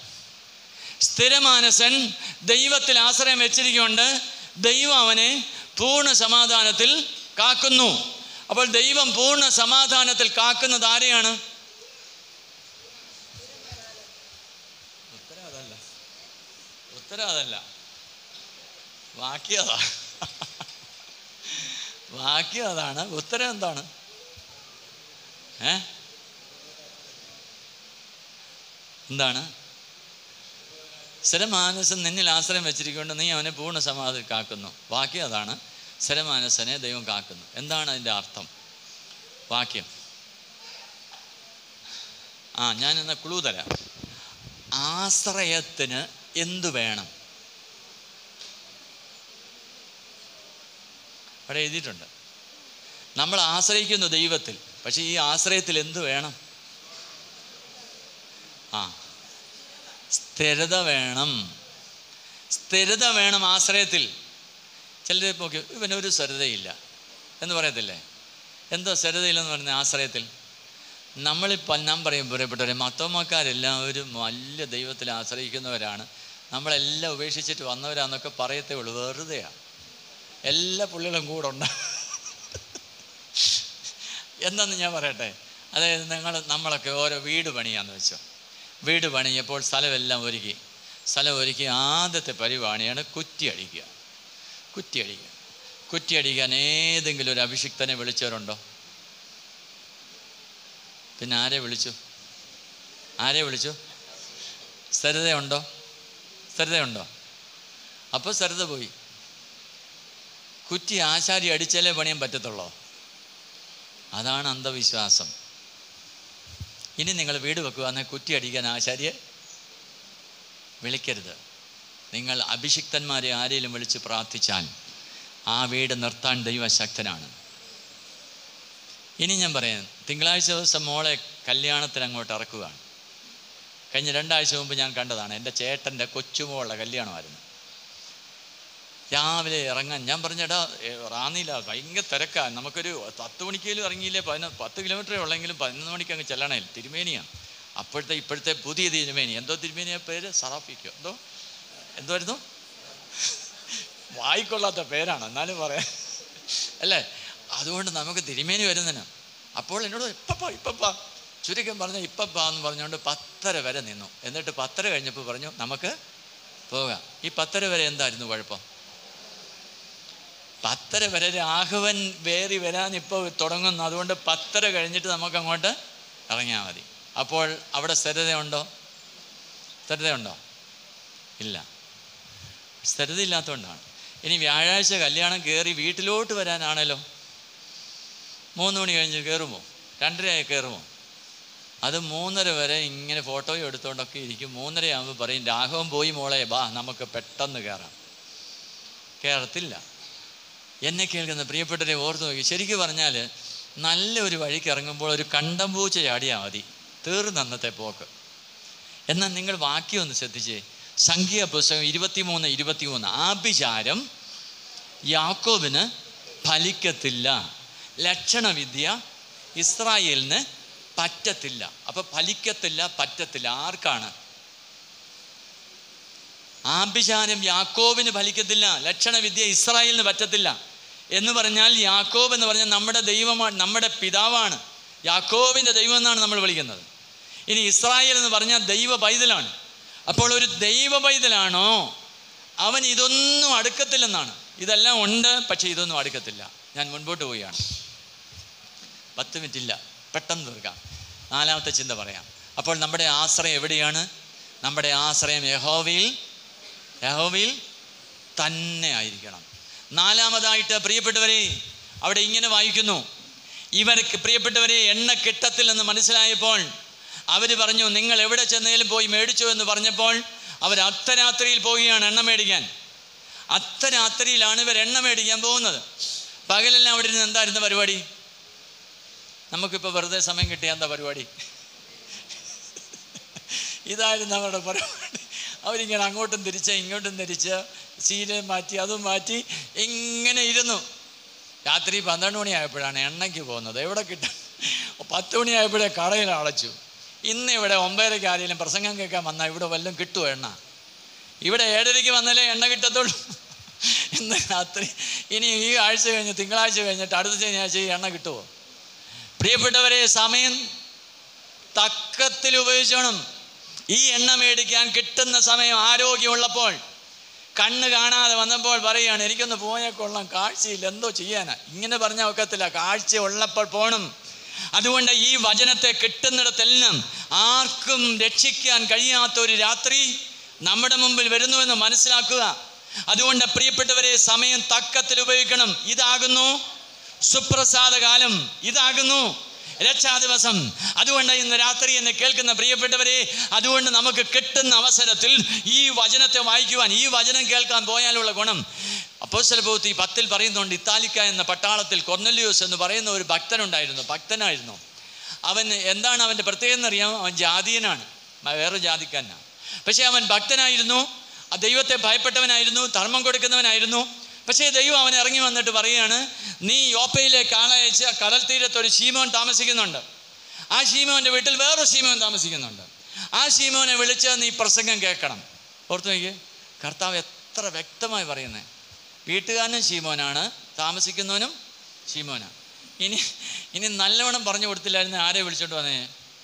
സ്ഥിരമാനസൻ ദൈവത്തിൽ ആശ്രയം വെച്ചിരിക്കൊണ്ട് ദൈവം അവനെ പൂർണ്ണ സമാധാനത്തിൽ കാക്കുന്നു അപ്പോൾ ദൈവം പൂർണ്ണ സമാധാനത്തിൽ കാക്കുന്നത് ആരെയാണ് ഉത്തരം അതല്ല ഉത്തരം അതല്ല വാക്യം അതാ വാക്യം അതാണ് ഉത്തരം എന്താണ് ഏ എന്താണ് സ്ഥിരമാനസൻ നിന്നിൽ ആശ്രയം വെച്ചിരിക്കൊണ്ട് നീ അവനെ പൂർണ്ണ സമാധി കാക്കുന്നു വാക്യം അതാണ് സ്ഥിരമാനസനെ ദൈവം കാക്കുന്നു എന്താണ് അതിൻ്റെ അർത്ഥം വാക്യം ആ ഞാൻ എന്ന ക്ലൂ തരാം ആശ്രയത്തിന് എന്തു വേണം അവിടെ എഴുതിയിട്ടുണ്ട് നമ്മൾ ആശ്രയിക്കുന്നു ദൈവത്തിൽ പക്ഷേ ഈ ആശ്രയത്തിൽ എന്തു വേണം ആ സ്ഥിരത വേണം സ്ഥിരത വേണം ആശ്രയത്തിൽ ചിലർ നോക്കി ഇവനൊരു സ്ഥിരതയില്ല എന്ന് പറയത്തില്ലേ എന്തോ സ്ഥിരതയില്ലെന്ന് പറയുന്ന ആശ്രയത്തിൽ നമ്മളിപ്പോൾ ഞാൻ പറയും പറയപ്പെട്ടവരെ മത്തമ്മക്കാരെല്ലാവരും വലിയ ദൈവത്തിൽ ആശ്രയിക്കുന്നവരാണ് നമ്മളെല്ലാം ഉപേക്ഷിച്ചിട്ട് വന്നവരാന്നൊക്കെ പറയത്തേ ഉള്ളൂ വെറുതെയാണ് എല്ലാ പുള്ളികളും കൂടെ ഉണ്ട് എന്തെന്ന് ഞാൻ പറയട്ടെ അതായത് നിങ്ങൾ നമ്മളൊക്കെ ഓരോ വീട് പണിയാന്ന് വെച്ചോ വീട് പണിയപ്പോൾ സ്ഥലമെല്ലാം ഒരുക്കി സ്ഥലം ഒരുക്കി ആദ്യത്തെ പരിപാടിയാണ് കുറ്റി അടിക്കുക കുറ്റി അടിക്കുക കുറ്റി അടിക്കാൻ ഏതെങ്കിലും ഒരു അഭിഷിക്തനെ വിളിച്ചവരുണ്ടോ പിന്നെ ആരെ വിളിച്ചു ആരെ വിളിച്ചു സ്ഥിരതയുണ്ടോ സ്ഥിരതയുണ്ടോ അപ്പോൾ സ്ഥിരത പോയി കുറ്റി ആശാരി അടിച്ചാലേ പണിയാൻ പറ്റത്തുള്ളൂ അതാണ് അന്ധവിശ്വാസം ഇനി നിങ്ങൾ വീട് വെക്കുക എന്നാൽ കുറ്റി അടിക്കാൻ ആശാരിയെ വിളിക്കരുത് നിങ്ങൾ അഭിഷിക്തന്മാരെ ആരെങ്കിലും വിളിച്ച് പ്രാർത്ഥിച്ചാൽ ആ വീട് നിർത്താൻ ദൈവശക്തനാണ് ഇനി ഞാൻ പറയാം തിങ്കളാഴ്ച ദിവസം മോളെ കല്യാണത്തിന് അങ്ങോട്ട് ഇറക്കുകയാണ് കഴിഞ്ഞ രണ്ടാഴ്ച മുമ്പ് ഞാൻ കണ്ടതാണ് എൻ്റെ ചേട്ടൻ്റെ കൊച്ചുമോളുടെ കല്യാണമായിരുന്നു രാവിലെ ഇറങ്ങാൻ ഞാൻ പറഞ്ഞേടാ ഏ, റാന്നിയില്ല ഭയങ്കര തിരക്കാണ് നമുക്കൊരു പത്ത് മണിക്കേലും ഇറങ്ങിയില്ലേ പതിനൊ പത്ത് കിലോമീറ്ററേ ഉള്ളെങ്കിലും പതിനൊന്ന് മണിക്ക് അങ്ങ് ചെല്ലണേ തിരുമേനിയാണ് അപ്പോഴത്തെ ഇപ്പോഴത്തെ പുതിയ തിരുമേനി എന്തോ തിരുമേനിയ പേര് സറാഫിക്കോ എന്തോ എന്തുവായിരുന്നു വായിക്കൊള്ളാത്ത പേരാണ് എന്നാലും പറയാം അല്ലേ അതുകൊണ്ട് നമുക്ക് തിരുമേനി വരുന്നതിന് അപ്പോൾ എന്നോട് ഇപ്പപ്പ ഇപ്പപ്പ ചുരുക്കം പറഞ്ഞ ഇപ്പപ്പ എന്ന് പറഞ്ഞുകൊണ്ട് പത്തര വരെ നിന്നു എന്നിട്ട് പത്തര കഴിഞ്ഞപ്പോൾ പറഞ്ഞു നമുക്ക് പോകാം ഈ പത്തര വരെ എന്തായിരുന്നു കുഴപ്പം പത്തര വരെ രാഘവൻ വേറി വരാൻ ഇപ്പോൾ തുടങ്ങുന്നു അതുകൊണ്ട് പത്തര കഴിഞ്ഞിട്ട് നമുക്ക് അങ്ങോട്ട് ഇറങ്ങിയാൽ മതി അപ്പോൾ അവിടെ സ്ഥിരതയുണ്ടോ സ്ഥിരതയുണ്ടോ ഇല്ല സ്ഥിരത ഇല്ലാത്തതുകൊണ്ടാണ് ഇനി വ്യാഴാഴ്ച കല്യാണം കയറി വീട്ടിലോട്ട് വരാനാണല്ലോ മൂന്ന് മണി കഴിഞ്ഞ് കയറുമോ രണ്ടരയായി കയറുമോ അത് മൂന്നര വരെ ഇങ്ങനെ ഫോട്ടോയും എടുത്തുകൊണ്ടൊക്കെ ഇരിക്കും മൂന്നരയാകുമ്പോൾ പറയും രാഘവൻ പോയി മോളെ ബാ നമുക്ക് പെട്ടെന്ന് കയറാം കയറത്തില്ല എന്നെ കേൾക്കുന്ന പ്രിയപ്പെട്ടവരെ ഓർത്ത് നോക്കി ശരിക്കും പറഞ്ഞാൽ നല്ല ഒരു വഴിക്ക് ഇറങ്ങുമ്പോൾ ഒരു കണ്ടം പൂച്ച ചാടിയാൽ മതി തീർന്ന് അന്നത്തെ പോക്ക് എന്നാൽ നിങ്ങൾ വാക്യം ഒന്ന് ശ്രദ്ധിച്ചേ സംഖ്യ പുസ്തകം ഇരുപത്തിമൂന്ന് ഇരുപത്തിമൂന്ന് ആഭിചാരം യാക്കോബിന് ഫലിക്കത്തില്ല ലക്ഷണവിദ്യ ഇസ്രായേലിന് പറ്റത്തില്ല അപ്പൊ ഫലിക്കത്തില്ല പറ്റത്തില്ല ആർക്കാണ് ആഭിചാരം യാക്കോബിന് ഫലിക്കത്തില്ല ലക്ഷണവിദ്യ ഇസ്രായേലിന് പറ്റത്തില്ല എന്ന് പറഞ്ഞാൽ യാക്കോബ് എന്ന് പറഞ്ഞാൽ നമ്മുടെ ദൈവമാണ് നമ്മുടെ പിതാവാണ് യാക്കോബിൻ്റെ ദൈവം എന്നാണ് നമ്മൾ വിളിക്കുന്നത് ഇനി ഇസ്രായേൽ എന്ന് പറഞ്ഞാൽ ദൈവ പൈതലാണ് അപ്പോൾ ഒരു ദൈവ പൈതലാണോ അവൻ ഇതൊന്നും അടുക്കത്തില്ലെന്നാണ് ഇതെല്ലാം ഉണ്ട് പക്ഷേ ഇതൊന്നും അടുക്കത്തില്ല ഞാൻ മുൻപോട്ട് പോവുകയാണ് പത്ത് മിനിറ്റ് ഇല്ല പെട്ടെന്ന് തീർക്കാം നാലാമത്തെ ചിന്ത പറയാം അപ്പോൾ നമ്മുടെ ആശ്രയം എവിടെയാണ് നമ്മുടെ ആശ്രയം യഹോവയിൽ യഹോവയിൽ തന്നെ ആയിരിക്കണം നാലാമതായിട്ട് പ്രിയപ്പെട്ടവരെ അവിടെ ഇങ്ങനെ വായിക്കുന്നു ഇവർക്ക് പ്രിയപ്പെട്ടവരെ എണ്ണ കിട്ടത്തില്ലെന്ന് മനസ്സിലായപ്പോൾ അവർ പറഞ്ഞു നിങ്ങൾ എവിടെ ചെന്നേലും പോയി മേടിച്ചു എന്ന് പറഞ്ഞപ്പോൾ അവർ അർദ്ധരാത്രിയിൽ പോവുകയാണ് എണ്ണ മേടിക്കാൻ അർദ്ധരാത്രിയിലാണ് ഇവർ എണ്ണ മേടിക്കാൻ പോകുന്നത് പകലെല്ലാം അവിടെ ഇരുന്ന് എന്തായിരുന്നു പരിപാടി നമുക്കിപ്പോൾ വെറുതെ സമയം കിട്ടിയ എന്താ പരിപാടി ഇതായിരുന്നു അവരുടെ പരിപാടി അവരിങ്ങനെ അങ്ങോട്ടും തിരിച്ച് ഇങ്ങോട്ടും തിരിച്ച് സീല് മാറ്റി അതും മാറ്റി ഇങ്ങനെ ഇരുന്നു രാത്രി പന്ത്രണ്ട് മണിയായപ്പോഴാണ് എണ്ണയ്ക്ക് പോകുന്നത് എവിടെ കിട്ടാൻ പത്ത് മണിയായപ്പോഴേ കടയിൽ അടച്ചു ഇന്ന് ഇവിടെ ഒമ്പതരയ്ക്ക് ആരെങ്കിലും പ്രസംഗം കേൾക്കാൻ വന്നാൽ ഇവിടെ വല്ലതും കിട്ടുമോ എണ്ണ ഇവിടെ ഏഴരയ്ക്ക് വന്നാലേ എണ്ണ കിട്ടത്തുള്ളൂ ഇന്ന് രാത്രി ഇനി ഈ ആഴ്ച കഴിഞ്ഞ് തിങ്കളാഴ്ച കഴിഞ്ഞിട്ട് അടുത്ത ശനിയാഴ്ച ഈ എണ്ണ കിട്ടുമോ പ്രിയപ്പെട്ടവരെ സമയം തക്കത്തിൽ ഉപയോഗിച്ചോണം ഈ എണ്ണ മേടിക്കാൻ കിട്ടുന്ന സമയം ആരോഗ്യമുള്ളപ്പോൾ കണ്ണ് കാണാതെ വന്നപ്പോൾ പറയുകയാണ് എനിക്കൊന്ന് പോയാൽ കൊള്ളാം കാഴ്ചയില്ല എന്തോ ചെയ്യാനാ ഇങ്ങനെ പറഞ്ഞാൽ ഒക്കത്തില്ല കാഴ്ച ഉള്ളപ്പോൾ പോണം അതുകൊണ്ട് ഈ വചനത്തെ കിട്ടുന്നിടത്തെല്ലാം ആർക്കും രക്ഷിക്കാൻ കഴിയാത്ത ഒരു രാത്രി നമ്മുടെ മുമ്പിൽ വരുന്നുവെന്ന് മനസ്സിലാക്കുക അതുകൊണ്ട് പ്രിയപ്പെട്ടവരെ സമയം തക്കത്തിൽ ഉപയോഗിക്കണം ഇതാകുന്നു സുപ്രസാദ കാലം ഇതാകുന്നു രക്ഷാദിവസം അതുകൊണ്ട് ഇന്ന് രാത്രി എന്നെ കേൾക്കുന്ന പ്രിയപ്പെട്ടവരെ അതുകൊണ്ട് നമുക്ക് കിട്ടുന്ന അവസരത്തിൽ ഈ വചനത്തെ വായിക്കുവാൻ ഈ വചനം കേൾക്കാൻ പോയാലുള്ള ഗുണം അപ്പോസ്തല പ്രവൃത്തി പത്തിൽ പറയുന്നുണ്ട് ഇത്താലിക്ക എന്ന പട്ടാളത്തിൽ കൊർന്നലിയോസ് എന്ന് പറയുന്ന ഒരു ഭക്തനുണ്ടായിരുന്നു ഭക്തനായിരുന്നു അവൻ എന്താണ് അവൻ്റെ പ്രത്യേകത എന്നറിയാം അവൻ ജാതീയനാണ് വേറെ ജാതിക്കാരനാണ് പക്ഷേ അവൻ ഭക്തനായിരുന്നു ആ ദൈവത്തെ ഭയപ്പെട്ടവനായിരുന്നു ധർമ്മം കൊടുക്കുന്നവനായിരുന്നു പക്ഷേ ദൈവം അവൻ ഇറങ്ങി വന്നിട്ട് പറയുകയാണ് നീ യോപ്പയിലേക്ക് ആളയച്ച് കടൽ തീരത്ത് ഒരു ശീമോൻ താമസിക്കുന്നുണ്ട് ആ ശീമോൻ്റെ വീട്ടിൽ വേറൊരു ശീമോൻ താമസിക്കുന്നുണ്ട് ആ ശീമോനെ വിളിച്ച് നീ പ്രസംഗം കേൾക്കണം ഓർത്തു നോക്കിയേ കർത്താവ് എത്ര വ്യക്തമായി പറയുന്നത് വീട്ടുകാരനും ശീമോനാണ് താമസിക്കുന്നവനും ശീമോനാണ് ഇനി ഇനി നല്ലവണ്ണം പറഞ്ഞു കൊടുത്തില്ലായിരുന്നു ആരെ വിളിച്ചോണ്ട് വന്നേ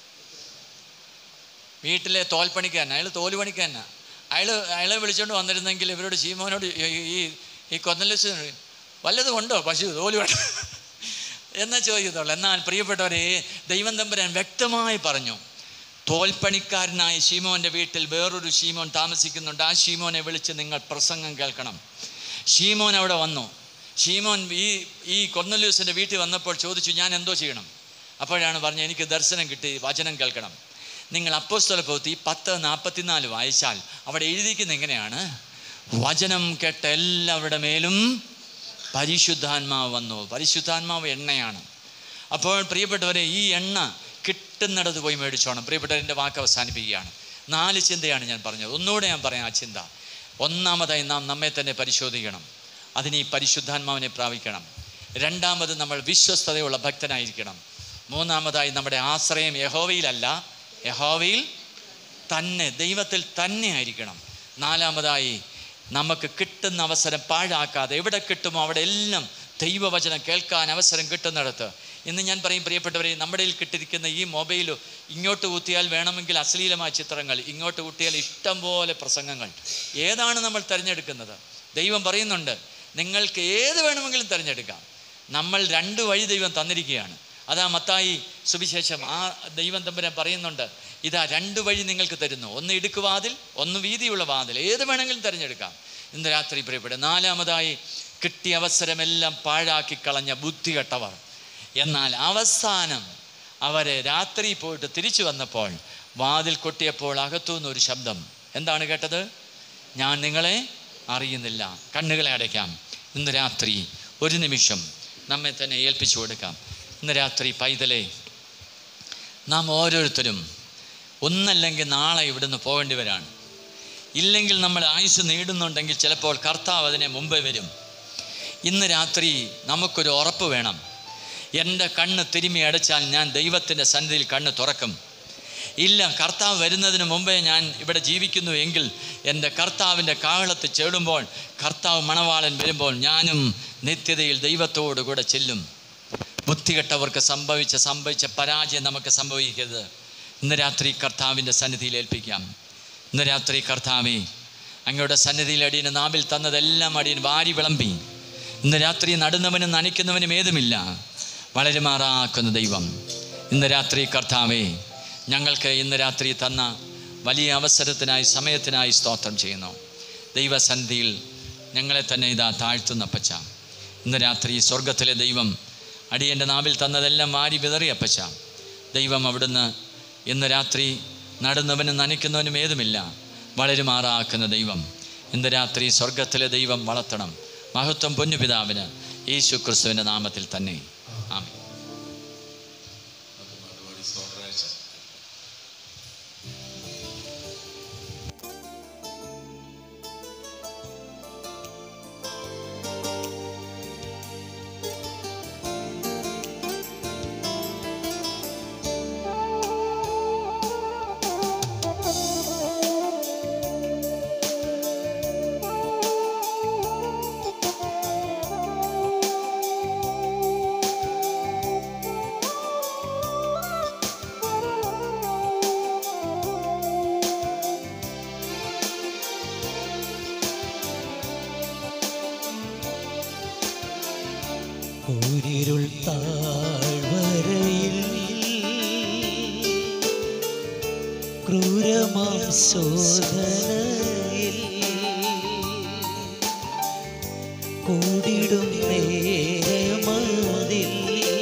വീട്ടിലെ തോൽപ്പണിക്കാരൻ അയാൾ തോല് പണിക്കാരനാണ് അയാൾ അയാളെ വിളിച്ചോണ്ട് വന്നിരുന്നെങ്കിൽ ഇവരോട് ശീമോനോട് ഈ- ഈ ഈ കൊന്നലസ് വല്ലതും ഉണ്ടോ പശു തോല് വേണം എന്നാ ചോദിക്കത്തുള്ളൂ എന്നാൽ പ്രിയപ്പെട്ടവരെ ദൈവം തമ്പുരാൻ വ്യക്തമായി പറഞ്ഞു തോൽപ്പണിക്കാരനായ ശീമോൻ്റെ വീട്ടിൽ വേറൊരു ശീമോൻ താമസിക്കുന്നുണ്ട് ആ ശീമോനെ വിളിച്ച് നിങ്ങൾ പ്രസംഗം കേൾക്കണം ശീമോൻ അവിടെ വന്നു ശീമോൻ ഈ ഈ കൊർന്നലൂസിൻ്റെ വീട്ടിൽ വന്നപ്പോൾ ചോദിച്ചു ഞാൻ എന്തോ ചെയ്യണം അപ്പോഴാണ് പറഞ്ഞത് എനിക്ക് ദർശനം കിട്ടി വചനം കേൾക്കണം നിങ്ങൾ അപ്പോസ്തല പ്രവൃത്തി പത്ത് നാൽപ്പത്തിനാല് വായിച്ചാൽ അവിടെ എഴുതിയിരിക്കുന്ന എങ്ങനെയാണ് വചനം കേട്ട എല്ലാവരുടെ മേലും പരിശുദ്ധാത്മാവ് വന്നു പരിശുദ്ധാത്മാവ് എണ്ണയാണ് അപ്പോൾ പ്രിയപ്പെട്ടവരെ ഈ എണ്ണ കിട്ടുന്നിടത്ത് പോയി മേടിച്ചോണം പ്രിയപ്പെട്ടവരെ വാക്ക് അവസാനിപ്പിക്കുകയാണ് നാല് ചിന്തയാണ് ഞാൻ പറഞ്ഞത് ഒന്നുകൂടെ ഞാൻ പറയാം ആ ചിന്ത ഒന്നാമതായി നാം നമ്മെ തന്നെ പരിശോധിക്കണം അതിന് ഈ പരിശുദ്ധാത്മാവിനെ പ്രാപിക്കണം രണ്ടാമത് നമ്മൾ വിശ്വസ്തതയുള്ള ഭക്തനായിരിക്കണം മൂന്നാമതായി നമ്മുടെ ആശ്രയം യഹോവയിലല്ല യഹോവയിൽ തന്നെ ദൈവത്തിൽ തന്നെ ആയിരിക്കണം നാലാമതായി നമുക്ക് കിട്ടുന്ന അവസരം പാഴാക്കാതെ എവിടെ കിട്ടുമോ അവിടെ എല്ലാം ദൈവവചനം കേൾക്കാൻ അവസരം കിട്ടുന്നിടത്ത് ഇന്ന് ഞാൻ പറയും പ്രിയപ്പെട്ടവരെ നമ്മുടെ കയ്യിൽ കിട്ടിയിരിക്കുന്ന ഈ മൊബൈൽ ഇങ്ങോട്ട് കുത്തിയാൽ വേണമെങ്കിൽ അശ്ലീലമായ ചിത്രങ്ങൾ ഇങ്ങോട്ട് കുത്തിയാൽ ഇഷ്ടം പോലെ പ്രസംഗങ്ങൾ ഏതാണ് നമ്മൾ തിരഞ്ഞെടുക്കുന്നത് ദൈവം പറയുന്നുണ്ട് നിങ്ങൾക്ക് ഏത് വേണമെങ്കിലും തിരഞ്ഞെടുക്കാം നമ്മൾ രണ്ട് വഴി ദൈവം തന്നിരിക്കുകയാണ് അതാ മത്തായി സുവിശേഷം ആ ദൈവം തമ്പുരാൻ പറയുന്നുണ്ട് ഇതാ രണ്ട് വഴി നിങ്ങൾക്ക് തരുന്നു ഒന്ന് ഇടുക്കുവാതിൽ ഒന്ന് വീതിയുള്ള വാതിൽ ഏത് വേണമെങ്കിലും തിരഞ്ഞെടുക്കാം ഇന്ന് രാത്രി പ്രിയപ്പെട്ട നാലാമതായി കിട്ടിയ അവസരമെല്ലാം പാഴാക്കി കളഞ്ഞ ബുദ്ധികെട്ടവർ എന്നാൽ അവസാനം അവരെ രാത്രി പോയിട്ട് തിരിച്ചു വന്നപ്പോൾ വാതിൽ കൊട്ടിയപ്പോൾ അകത്തുനിന്ന് ഒരു ശബ്ദം എന്താണ് കേട്ടത് ഞാൻ നിങ്ങളെ അറിയുന്നില്ല കണ്ണുകളെ അടയ്ക്കാം ഇന്ന് രാത്രി ഒരു നിമിഷം നമ്മെ തന്നെ ഏൽപ്പിച്ചു കൊടുക്കാം ഇന്ന് രാത്രി പൈതലെ നാം ഓരോരുത്തരും ഒന്നല്ലെങ്കിൽ നാളെ ഇവിടുന്ന് പോകേണ്ടി വരാണ് ഇല്ലെങ്കിൽ നമ്മൾ ആയുസ് നേടുന്നുണ്ടെങ്കിൽ ചിലപ്പോൾ കർത്താവ് അതിനെ മുമ്പേ വരും ഇന്ന് രാത്രി നമുക്കൊരു ഉറപ്പ് വേണം എൻ്റെ കണ്ണ് തിരുമ്മി അടച്ചാൽ ഞാൻ ദൈവത്തിൻ്റെ സന്നിധിയിൽ കണ്ണ് തുറക്കും ഇല്ല കർത്താവ് വരുന്നതിന് മുമ്പേ ഞാൻ ഇവിടെ ജീവിക്കുന്നു എങ്കിൽ എൻ്റെ കർത്താവിൻ്റെ കാഹളത്ത് ചേടുമ്പോൾ കർത്താവ് മണവാളൻ വരുമ്പോൾ ഞാനും നിത്യതയിൽ ദൈവത്തോടു കൂടെ ചെല്ലും ബുദ്ധികെട്ടവർക്ക് സംഭവിച്ച സംഭവിച്ച പരാജയം നമുക്ക് സംഭവിക്കരുത് ഇന്ന് രാത്രി കർത്താവിൻ്റെ സന്നിധിയിൽ ഏൽപ്പിക്കാം ഇന്ന് രാത്രി കർത്താവെ അങ്ങയുടെ സന്നിധിയിൽ അടിയന് നാവിൽ തന്നതെല്ലാം അടിയൻ വാരി വിളമ്പി ഇന്ന് രാത്രി നടുന്നവനും നനയ്ക്കുന്നവനും ഏതുമില്ല വളരെ മാറാക്കുന്ന ദൈവം ഇന്ന് രാത്രി കർത്താവെ ഞങ്ങൾക്ക് ഇന്ന് രാത്രി തന്ന വലിയ അവസരത്തിനായി സമയത്തിനായി സ്തോത്രം ചെയ്യുന്നു ദൈവസന്ധിയിൽ ഞങ്ങളെ തന്നെ ഇതാ താഴ്ത്തുന്ന പച്ച ഇന്ന് രാത്രി സ്വർഗത്തിലെ ദൈവം അടിയൻ്റെ നാവിൽ തന്നതെല്ലാം വാരി വിതറിയപ്പച്ച ദൈവം അവിടുന്ന് ഇന്ന് രാത്രി നടുന്നവനും നനയ്ക്കുന്നവനും ഏതുമില്ല വളരുമാറാക്കുന്ന ദൈവം ഇന്ന് രാത്രി സ്വർഗത്തിലെ ദൈവം വളർത്തണം മഹത്വം പൊന്നുപിതാവിന് യേശു ക്രിസ്തുവിൻ്റെ നാമത്തിൽ തന്നെ ആമേൻ ഒരിരുൾ താഴ്വരയിൽ ക്രൂരമാം ശോധനയിൽ കൂടിടും നേരമതിൽ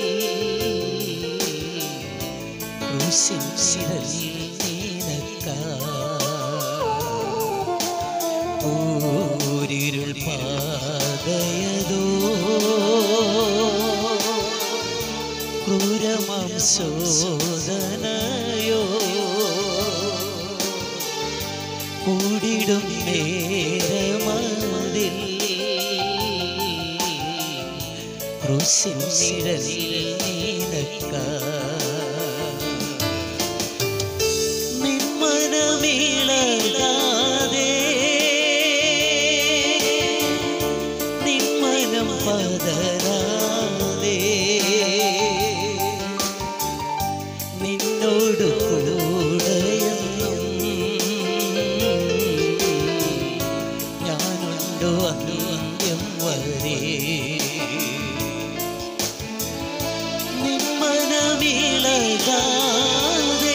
ക്രൂശിൻ ശിരയിൽ നിനക്കാ ഊരിരുൾ പാതയതോ ക്രൂരമാം ശോധനയോ കൂടിടും നേരമതിൽ ക്രൂശിൻ നിഴലിൽ നിനക്കാ നിന്മനമിളകാതെ നിന്മനം പതരാതെ നിന്നോട് കൂടെയെന്നും ഞാനുണ്ടോ അന്ത്യം വരെ നിന്മനമിളകാതെ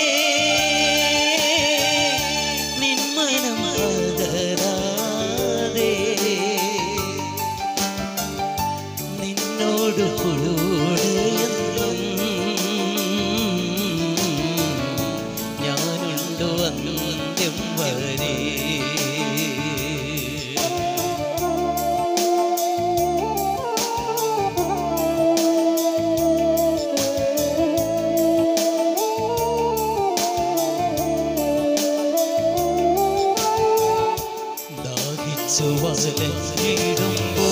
നിന്മനം പതരാതെ നിന്നോട് കൂടെയെന്നും ദാഹിച്ചു വലഞ്ഞിടുമ്പോ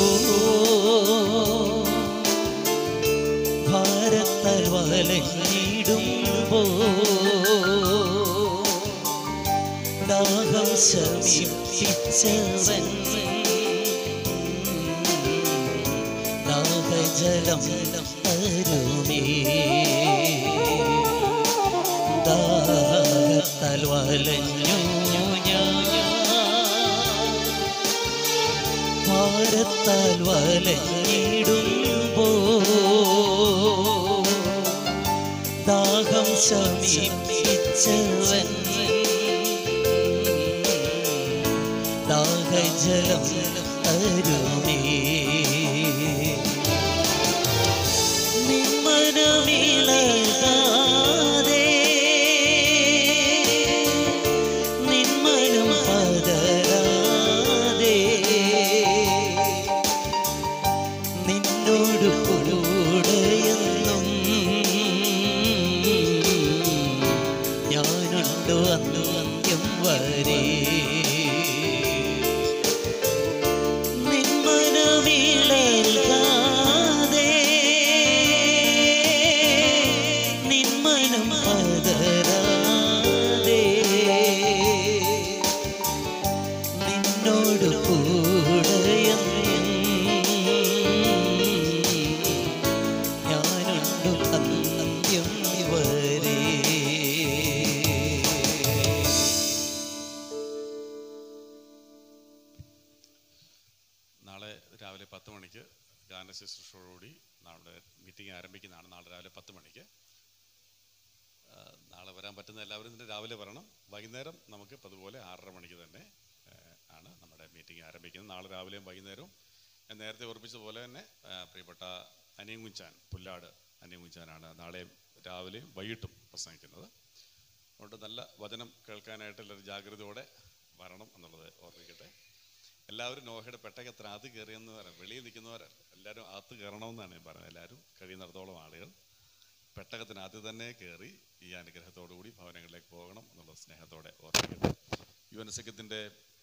ഭാരത്താൽ വലഞ്ഞിടുമ്പോ ദാഹം ശമിപ്പിച്ചവൻ ദാഹജലം തരുമേ ദാഹത്താൽ വലഞ്ഞു ഞാൻ ഭാരത്താൽ വലഞ്ഞിടുമ്പോ ദാഹം ശമിപ്പിച്ചവൻ ദാഹജലം തരുമേ നിന്മനമിളകാതെ നിന്മനം പതരാതെ നിന്നോട് കൂടെയെന്നും ഞാനുണ്ടോ അന്ന് അന്ത്യം വരെ നിന്മനമിളകാതെ നിന്മനം പതരാതെ നിന്നോട് കൂടെയെന്നും ഞാനുണ്ട് അന്ത്യം വരെ നാളെ രാവിലെ പത്ത് മണിക്ക് ഗാന ശുശ്രൂഷയോടുകൂടി നമ്മുടെ മീറ്റിംഗ് ആരംഭിക്കുന്നതാണ് നാളെ രാവിലെ പത്ത് മണിക്ക് ആ, നാളെ വരാൻ പറ്റുന്ന എല്ലാവരും ഇതിൻ്റെ രാവിലെ വരണം വൈകുന്നേരം നമുക്ക് പതുപോലെ ആറര മണിക്ക് തന്നെ ആ, ആണ് നമ്മുടെ മീറ്റിംഗ് ആരംഭിക്കുന്നത് നാളെ രാവിലെയും വൈകുന്നേരവും ഞാൻ നേരത്തെ ഓർപ്പിച്ചതുപോലെ തന്നെ ആ, പ്രിയപ്പെട്ട അനിയങ്കുഞ്ചാൻ പുല്ലാട് അനിയങ്കുഞ്ചാനാണ് നാളെ രാവിലെയും വൈകിട്ടും പ്രസംഗിക്കുന്നത് അതുകൊണ്ട് നല്ല വചനം കേൾക്കാനായിട്ട് എല്ലാവരും ജാഗ്രതയോടെ വരണം എന്നുള്ളത് ഓർമ്മിക്കട്ടെ എല്ലാവരും നോഹയുടെ പെട്ടകത്തിന് അകത്ത് കയറിയെന്ന് പറയാം വെളിയിൽ നിൽക്കുന്നവരല്ല എല്ലാവരും അകത്ത് കയറണമെന്നാണ് ഞാൻ പറയുന്നത് എല്ലാവരും കഴിയുന്നിടത്തോളം ആളുകൾ പെട്ടകത്തിനകത്ത് തന്നെ കയറി ഈ അനുഗ്രഹത്തോടു കൂടി ഭവനങ്ങളിലേക്ക് പോകണം എന്നുള്ള സ്നേഹത്തോടെ ഓർമ്മിക്കട്ടെ യു എൻ സഖ്യത്തിൻ്റെ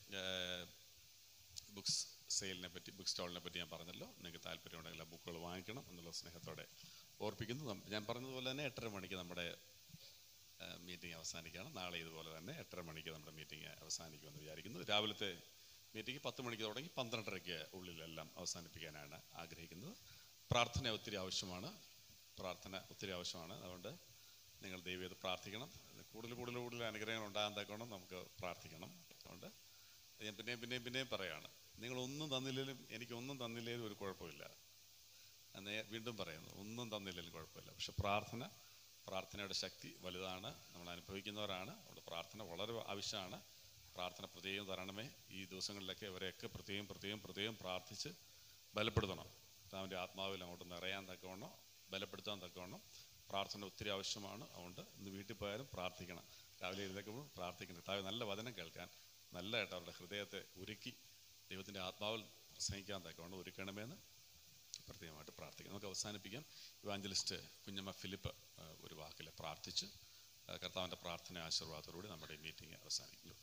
ബുക്സ് സെയിലിനെ പറ്റി ബുക്ക് സ്റ്റാളിനെ പറ്റി ഞാൻ പറഞ്ഞല്ലോ നിങ്ങൾക്ക് താല്പര്യമുണ്ടെങ്കിൽ ആ ബുക്കുകൾ വാങ്ങിക്കണം എന്നുള്ള സ്നേഹത്തോടെ ഓർപ്പിക്കുന്നു നം- ഞാൻ പറഞ്ഞതുപോലെ തന്നെ എട്ടര മണിക്ക് നമ്മുടെ മീറ്റിംഗ് അവസാനിക്കുകയാണ് നാളെ ഇതുപോലെ തന്നെ എട്ടര മണിക്ക് നമ്മുടെ മീറ്റിംഗ് അവസാനിക്കുമെന്ന് വിചാരിക്കുന്നു രാവിലത്തെ മീറ്റിംഗ് പത്ത് മണിക്ക് തുടങ്ങി പന്ത്രണ്ടരയ്ക്ക് ഉള്ളിലെല്ലാം അവസാനിപ്പിക്കാനാണ് ആഗ്രഹിക്കുന്നത് പ്രാർത്ഥന ഒത്തിരി ആവശ്യമാണ് പ്രാർത്ഥന ഒത്തിരി ആവശ്യമാണ് അതുകൊണ്ട് നിങ്ങൾ ദൈവത്തെ പ്രാർത്ഥിക്കണം കൂടുതൽ കൂടുതൽ കൂടുതൽ അനുഗ്രഹങ്ങൾ ഉണ്ടാകാൻ തക്കോണം നമുക്ക് പ്രാർത്ഥിക്കണം അതുകൊണ്ട് ഞാൻ പിന്നെയും പിന്നെയും പിന്നെയും പറയാണ് നിങ്ങളൊന്നും തന്നില്ലെങ്കിലും എനിക്കൊന്നും തന്നില്ലെങ്കിലും ഒരു കുഴപ്പമില്ല ഞാൻ നേ- വീണ്ടും പറയുന്നു ഒന്നും തന്നില്ലെങ്കിലും കുഴപ്പമില്ല പക്ഷെ പ്രാർത്ഥന പ്രാർത്ഥനയുടെ ശക്തി വലുതാണ് നമ്മൾ അനുഭവിക്കുന്നവരാണ് അതുകൊണ്ട് പ്രാർത്ഥന വളരെ ആവശ്യമാണ് പ്രാർത്ഥന പ്രത്യേകം തരണമേ ഈ ദിവസങ്ങളിലൊക്കെ ഇവരെയൊക്കെ പ്രത്യേകം പ്രത്യേകം പ്രത്യേകം പ്രാർത്ഥിച്ച് ബലപ്പെടുത്തണം കർത്താവിൻ്റെ ആത്മാവിൽ അങ്ങോട്ട് നിറയാൻ തക്കവണ്ണം ബലപ്പെടുത്താൻ തക്കവണ്ണം പ്രാർത്ഥന ഒത്തിരി ആവശ്യമാണ് അതുകൊണ്ട് ഇന്ന് വീട്ടിൽ പോയാലും പ്രാർത്ഥിക്കണം രാവിലെ എഴുന്നേൽക്കുമ്പോൾ പ്രാർത്ഥിക്കണം കർത്താവ് നല്ല വചനം കേൾക്കാൻ നല്ലതായിട്ട് അവരുടെ ഹൃദയത്തെ ഒരുക്കി ദൈവത്തിൻ്റെ ആത്മാവിൽ പ്രസംഗിക്കാൻ തക്കവണ്ണം ഒരുക്കണമെന്ന് പ്രത്യേകമായിട്ട് പ്രാർത്ഥിക്കാം നമുക്ക് അവസാനിപ്പിക്കാം ഇവാഞ്ചലിസ്റ്റ് കുഞ്ഞമ്മ ഫിലിപ്പ് ആ, ഒരു വാക്കിൽ പ്രാർത്ഥിച്ച് ആ, കർത്താവിൻ്റെ പ്രാർത്ഥന ആശീർവാദത്തോടുകൂടി നമ്മുടെ ഈ മീറ്റിംഗ് അവസാനിക്കുന്നു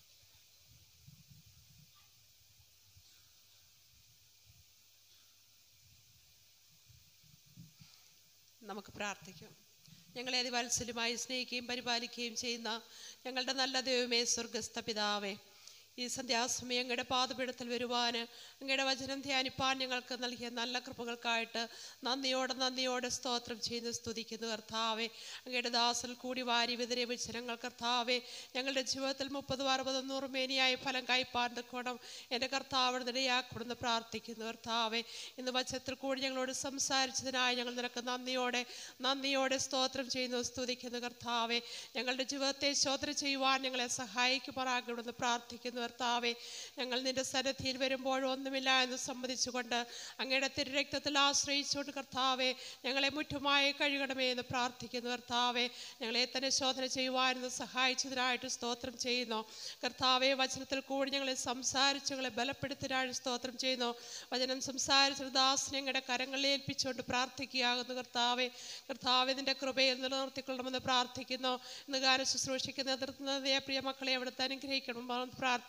നമുക്ക് പ്രാർത്ഥിക്കാം ഞങ്ങളെ അതിവാത്സല്യമായി സ്നേഹിക്കുകയും പരിപാലിക്കുകയും ചെയ്യുന്ന ഞങ്ങളുടെ നല്ല ദൈവമേ സ്വർഗസ്ഥ പിതാവേ ഈ സന്ധ്യാസമയം അങ്ങയുടെ പാതപീഠത്തിൽ വരുവാൻ അങ്ങയുടെ വചനം ധ്യാനിപ്പാൻ ഞങ്ങൾക്ക് നൽകിയ നല്ല കൃപകൾക്കായിട്ട് നന്ദിയോടെ നന്ദിയോടെ സ്തോത്രം ചെയ്ത് സ്തുതിക്കുന്നു കർത്താവെ അങ്ങയുടെ ദാസൽ കൂടി വാരി വിതറിയ വിചനങ്ങൾ കർത്താവെ ഞങ്ങളുടെ ജീവിതത്തിൽ മുപ്പത് അറുപത് നൂറ് മേനിയായി ഫലം കൈപ്പാൻ തക്കോണം എൻ്റെ കർത്താവ് നിരയാക്കണമെന്ന് പ്രാർത്ഥിക്കുന്നു കർത്താവെ ഇന്ന് വചനത്തിൽ കൂടി ഞങ്ങളോട് സംസാരിച്ചതിനായി ഞങ്ങൾ നിനക്ക് നന്ദിയോടെ നന്ദിയോടെ സ്തോത്രം ചെയ്യുന്നു സ്തുതിക്കുന്നു കർത്താവെ ഞങ്ങളുടെ ജീവിതത്തെ ശോധന ചെയ്യുവാൻ ഞങ്ങളെ സഹായിക്കുമാറാകണമെന്ന് പ്രാർത്ഥിക്കുന്നു കർത്താവെ ഞങ്ങൾ നിന്റെ സന്നിധിയിൽ വരുമ്പോൾ ഒന്നുമില്ല എന്ന് സമ്മതിച്ചുകൊണ്ട് അങ്ങയുടെ തിരുരക്തത്തിൽ ആശ്രയിച്ചുകൊണ്ട് കർത്താവെ ഞങ്ങളെ മുറ്റുമായി കഴുകണമേ എന്ന് പ്രാർത്ഥിക്കുന്നു കർത്താവെ ഞങ്ങളെ തന്നെ ശോധന ചെയ്യുവാനെന്ന് സഹായിച്ചതിനായിട്ട് സ്തോത്രം ചെയ്യുന്നു കർത്താവെ വചനത്തിൽ കൂടി ഞങ്ങളെ സംസാരിച്ച് ഞങ്ങളെ ബലപ്പെടുത്തിനായിട്ട് സ്തോത്രം ചെയ്യുന്നു വചനം സംസാരിച്ച ദാസിനെ ഞങ്ങളുടെ കരങ്ങളിൽ ഏൽപ്പിച്ചുകൊണ്ട് പ്രാർത്ഥിക്കുകയാകുന്നു കർത്താവെ കർത്താവെ നിന്റെ കൃപയിൽ നിലനിർത്തിക്കൊള്ളണമെന്ന് പ്രാർത്ഥിക്കുന്നു ഇന്ന് ഗാന ശുശ്രൂഷയ്ക്ക് നേതൃത്വം നൽകിയ പ്രിയ മക്കളെ അവിടുത്തെ അനുഗ്രഹിക്കണമെന്ന് പ്രാർത്ഥിക്കുന്നു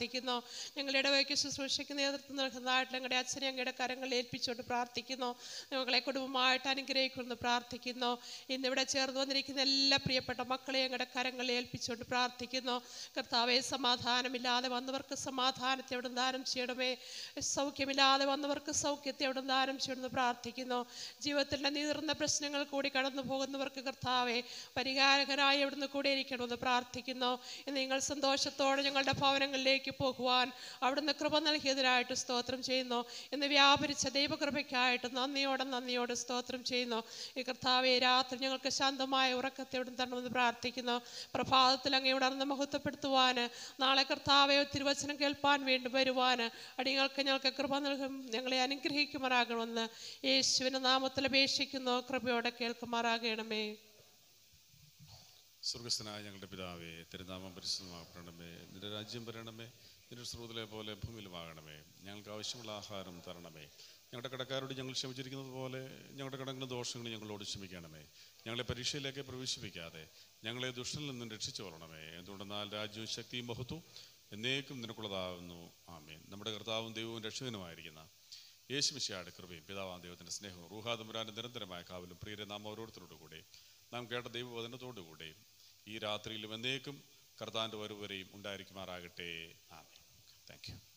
പ്രാർത്ഥിക്കുന്നു ഞങ്ങളുടെ ഇടവയ്ക്ക് ശുശ്രൂഷയ്ക്ക് നേതൃത്വം നൽകുന്നതായിട്ട് ഞങ്ങളുടെ അച്ഛനെ ഞങ്ങളുടെ കരങ്ങളിൽ ഏൽപ്പിച്ചുകൊണ്ട് പ്രാർത്ഥിക്കുന്നു ഞങ്ങളെ കുടുംബമായിട്ട് അനുഗ്രഹിക്കുന്നു പ്രാർത്ഥിക്കുന്നു ഇന്നിവിടെ ചേർന്ന് വന്നിരിക്കുന്ന എല്ലാ പ്രിയപ്പെട്ട മക്കളെ ഞങ്ങളുടെ കരങ്ങളിൽ ഏൽപ്പിച്ചുകൊണ്ട് പ്രാർത്ഥിക്കുന്നു കർത്താവെ സമാധാനമില്ലാതെ വന്നവർക്ക് സമാധാനത്തെ അവിടെ ദാനം ചെയ്യണമേ സൗഖ്യമില്ലാതെ വന്നവർക്ക് സൗഖ്യത്തെ അവിടെ ദാനം ചെയ്യണമെന്ന് പ്രാർത്ഥിക്കുന്നു ജീവിതത്തിൻ്റെ നീർന്ന പ്രശ്നങ്ങൾ കൂടി കടന്നു പോകുന്നവർക്ക് കർത്താവെ പരിഹാരകരായി അവിടുന്ന് കൂടെ ഇരിക്കണമെന്ന് പ്രാർത്ഥിക്കുന്നു ഇന്ന് നിങ്ങൾ സന്തോഷത്തോടെ ഞങ്ങളുടെ ഭവനങ്ങളിലേക്ക് പോകുവാൻ അവിടുന്ന് കൃപ നൽകിയതിനായിട്ട് സ്തോത്രം ചെയ്യുന്നു ഇന്ന് വ്യാപരിച്ച ദൈവകൃപയ്ക്കായിട്ട് നന്ദിയോടെ നന്ദിയോടെ സ്തോത്രം ചെയ്യുന്നു ഈ കർത്താവെ രാത്രി ഞങ്ങൾക്ക് ശാന്തമായ ഉറക്കത്തെ ഇവിടെ തരണമെന്ന് പ്രാർത്ഥിക്കുന്നു പ്രഭാതത്തിൽ അങ്ങ് ഉണർന്ന് മഹത്വപ്പെടുത്തുവാൻ നാളെ കർത്താവെ തിരുവചനം കേൾപ്പാൻ വേണ്ടി വരുവാൻ അടിങ്ങൾക്ക് ഞങ്ങൾക്ക് കൃപ നൽകും ഞങ്ങളെ അനുഗ്രഹിക്കുമാറാകണമെന്ന് യേശുവിൻ്റെ നാമത്തിൽ അപേക്ഷിക്കുന്നു കൃപയോടെ കേൾക്കുമാറാകണമേ സ്വർഗസ്ഥനായ ഞങ്ങളുടെ പിതാവേ തിരുനാമം പരിശുദ്ധമാക്കണമേ നിന്റെ രാജ്യം വരണമേ നിന്റെ ശ്രോതിലെ പോലെ ഭൂമിയിലുമാകണമേ ഞങ്ങൾക്ക് ആവശ്യമുള്ള ആഹാരം തരണമേ ഞങ്ങളുടെ കടക്കാരോട് ഞങ്ങൾ ക്ഷമിച്ചിരിക്കുന്നത് പോലെ ഞങ്ങളുടെ കടങ്ങളും ദോഷങ്ങളും ഞങ്ങളോട് ക്ഷമിക്കണമേ ഞങ്ങളെ പരീക്ഷയിലേക്ക് പ്രവേശിപ്പിക്കാതെ ഞങ്ങളെ ദുഷ്ടനിൽ നിന്നും രക്ഷിച്ചു കൊള്ളണമേ എന്തുകൊണ്ടെന്നാൽ രാജ്യവും ശക്തിയും ബഹുത്വം എന്നേക്കും നിനക്കുള്ളതാകുന്നു ആമേൻ നമ്മുടെ കർത്താവും ദൈവവും രക്ഷകനുമായിരിക്കുന്ന യേശുമിശിയുടെ കൃപയും പിതാവാം ദൈവത്തിൻ്റെ സ്നേഹവും റൂഹാദുമുരാൻ്റെ നിരന്തരമായ കാവലും പ്രിയരെ നാം ഓരോരുത്തരോടു കൂടെ നാം കേട്ട ദൈവവചനത്തോടുകൂടെ ഈ രാത്രിയിലും എന്നേക്കും കർത്താൻ്റെ വരുവരെയും ഉണ്ടായിരിക്കുമാറാകട്ടെ ആമേൻ താങ്ക് യു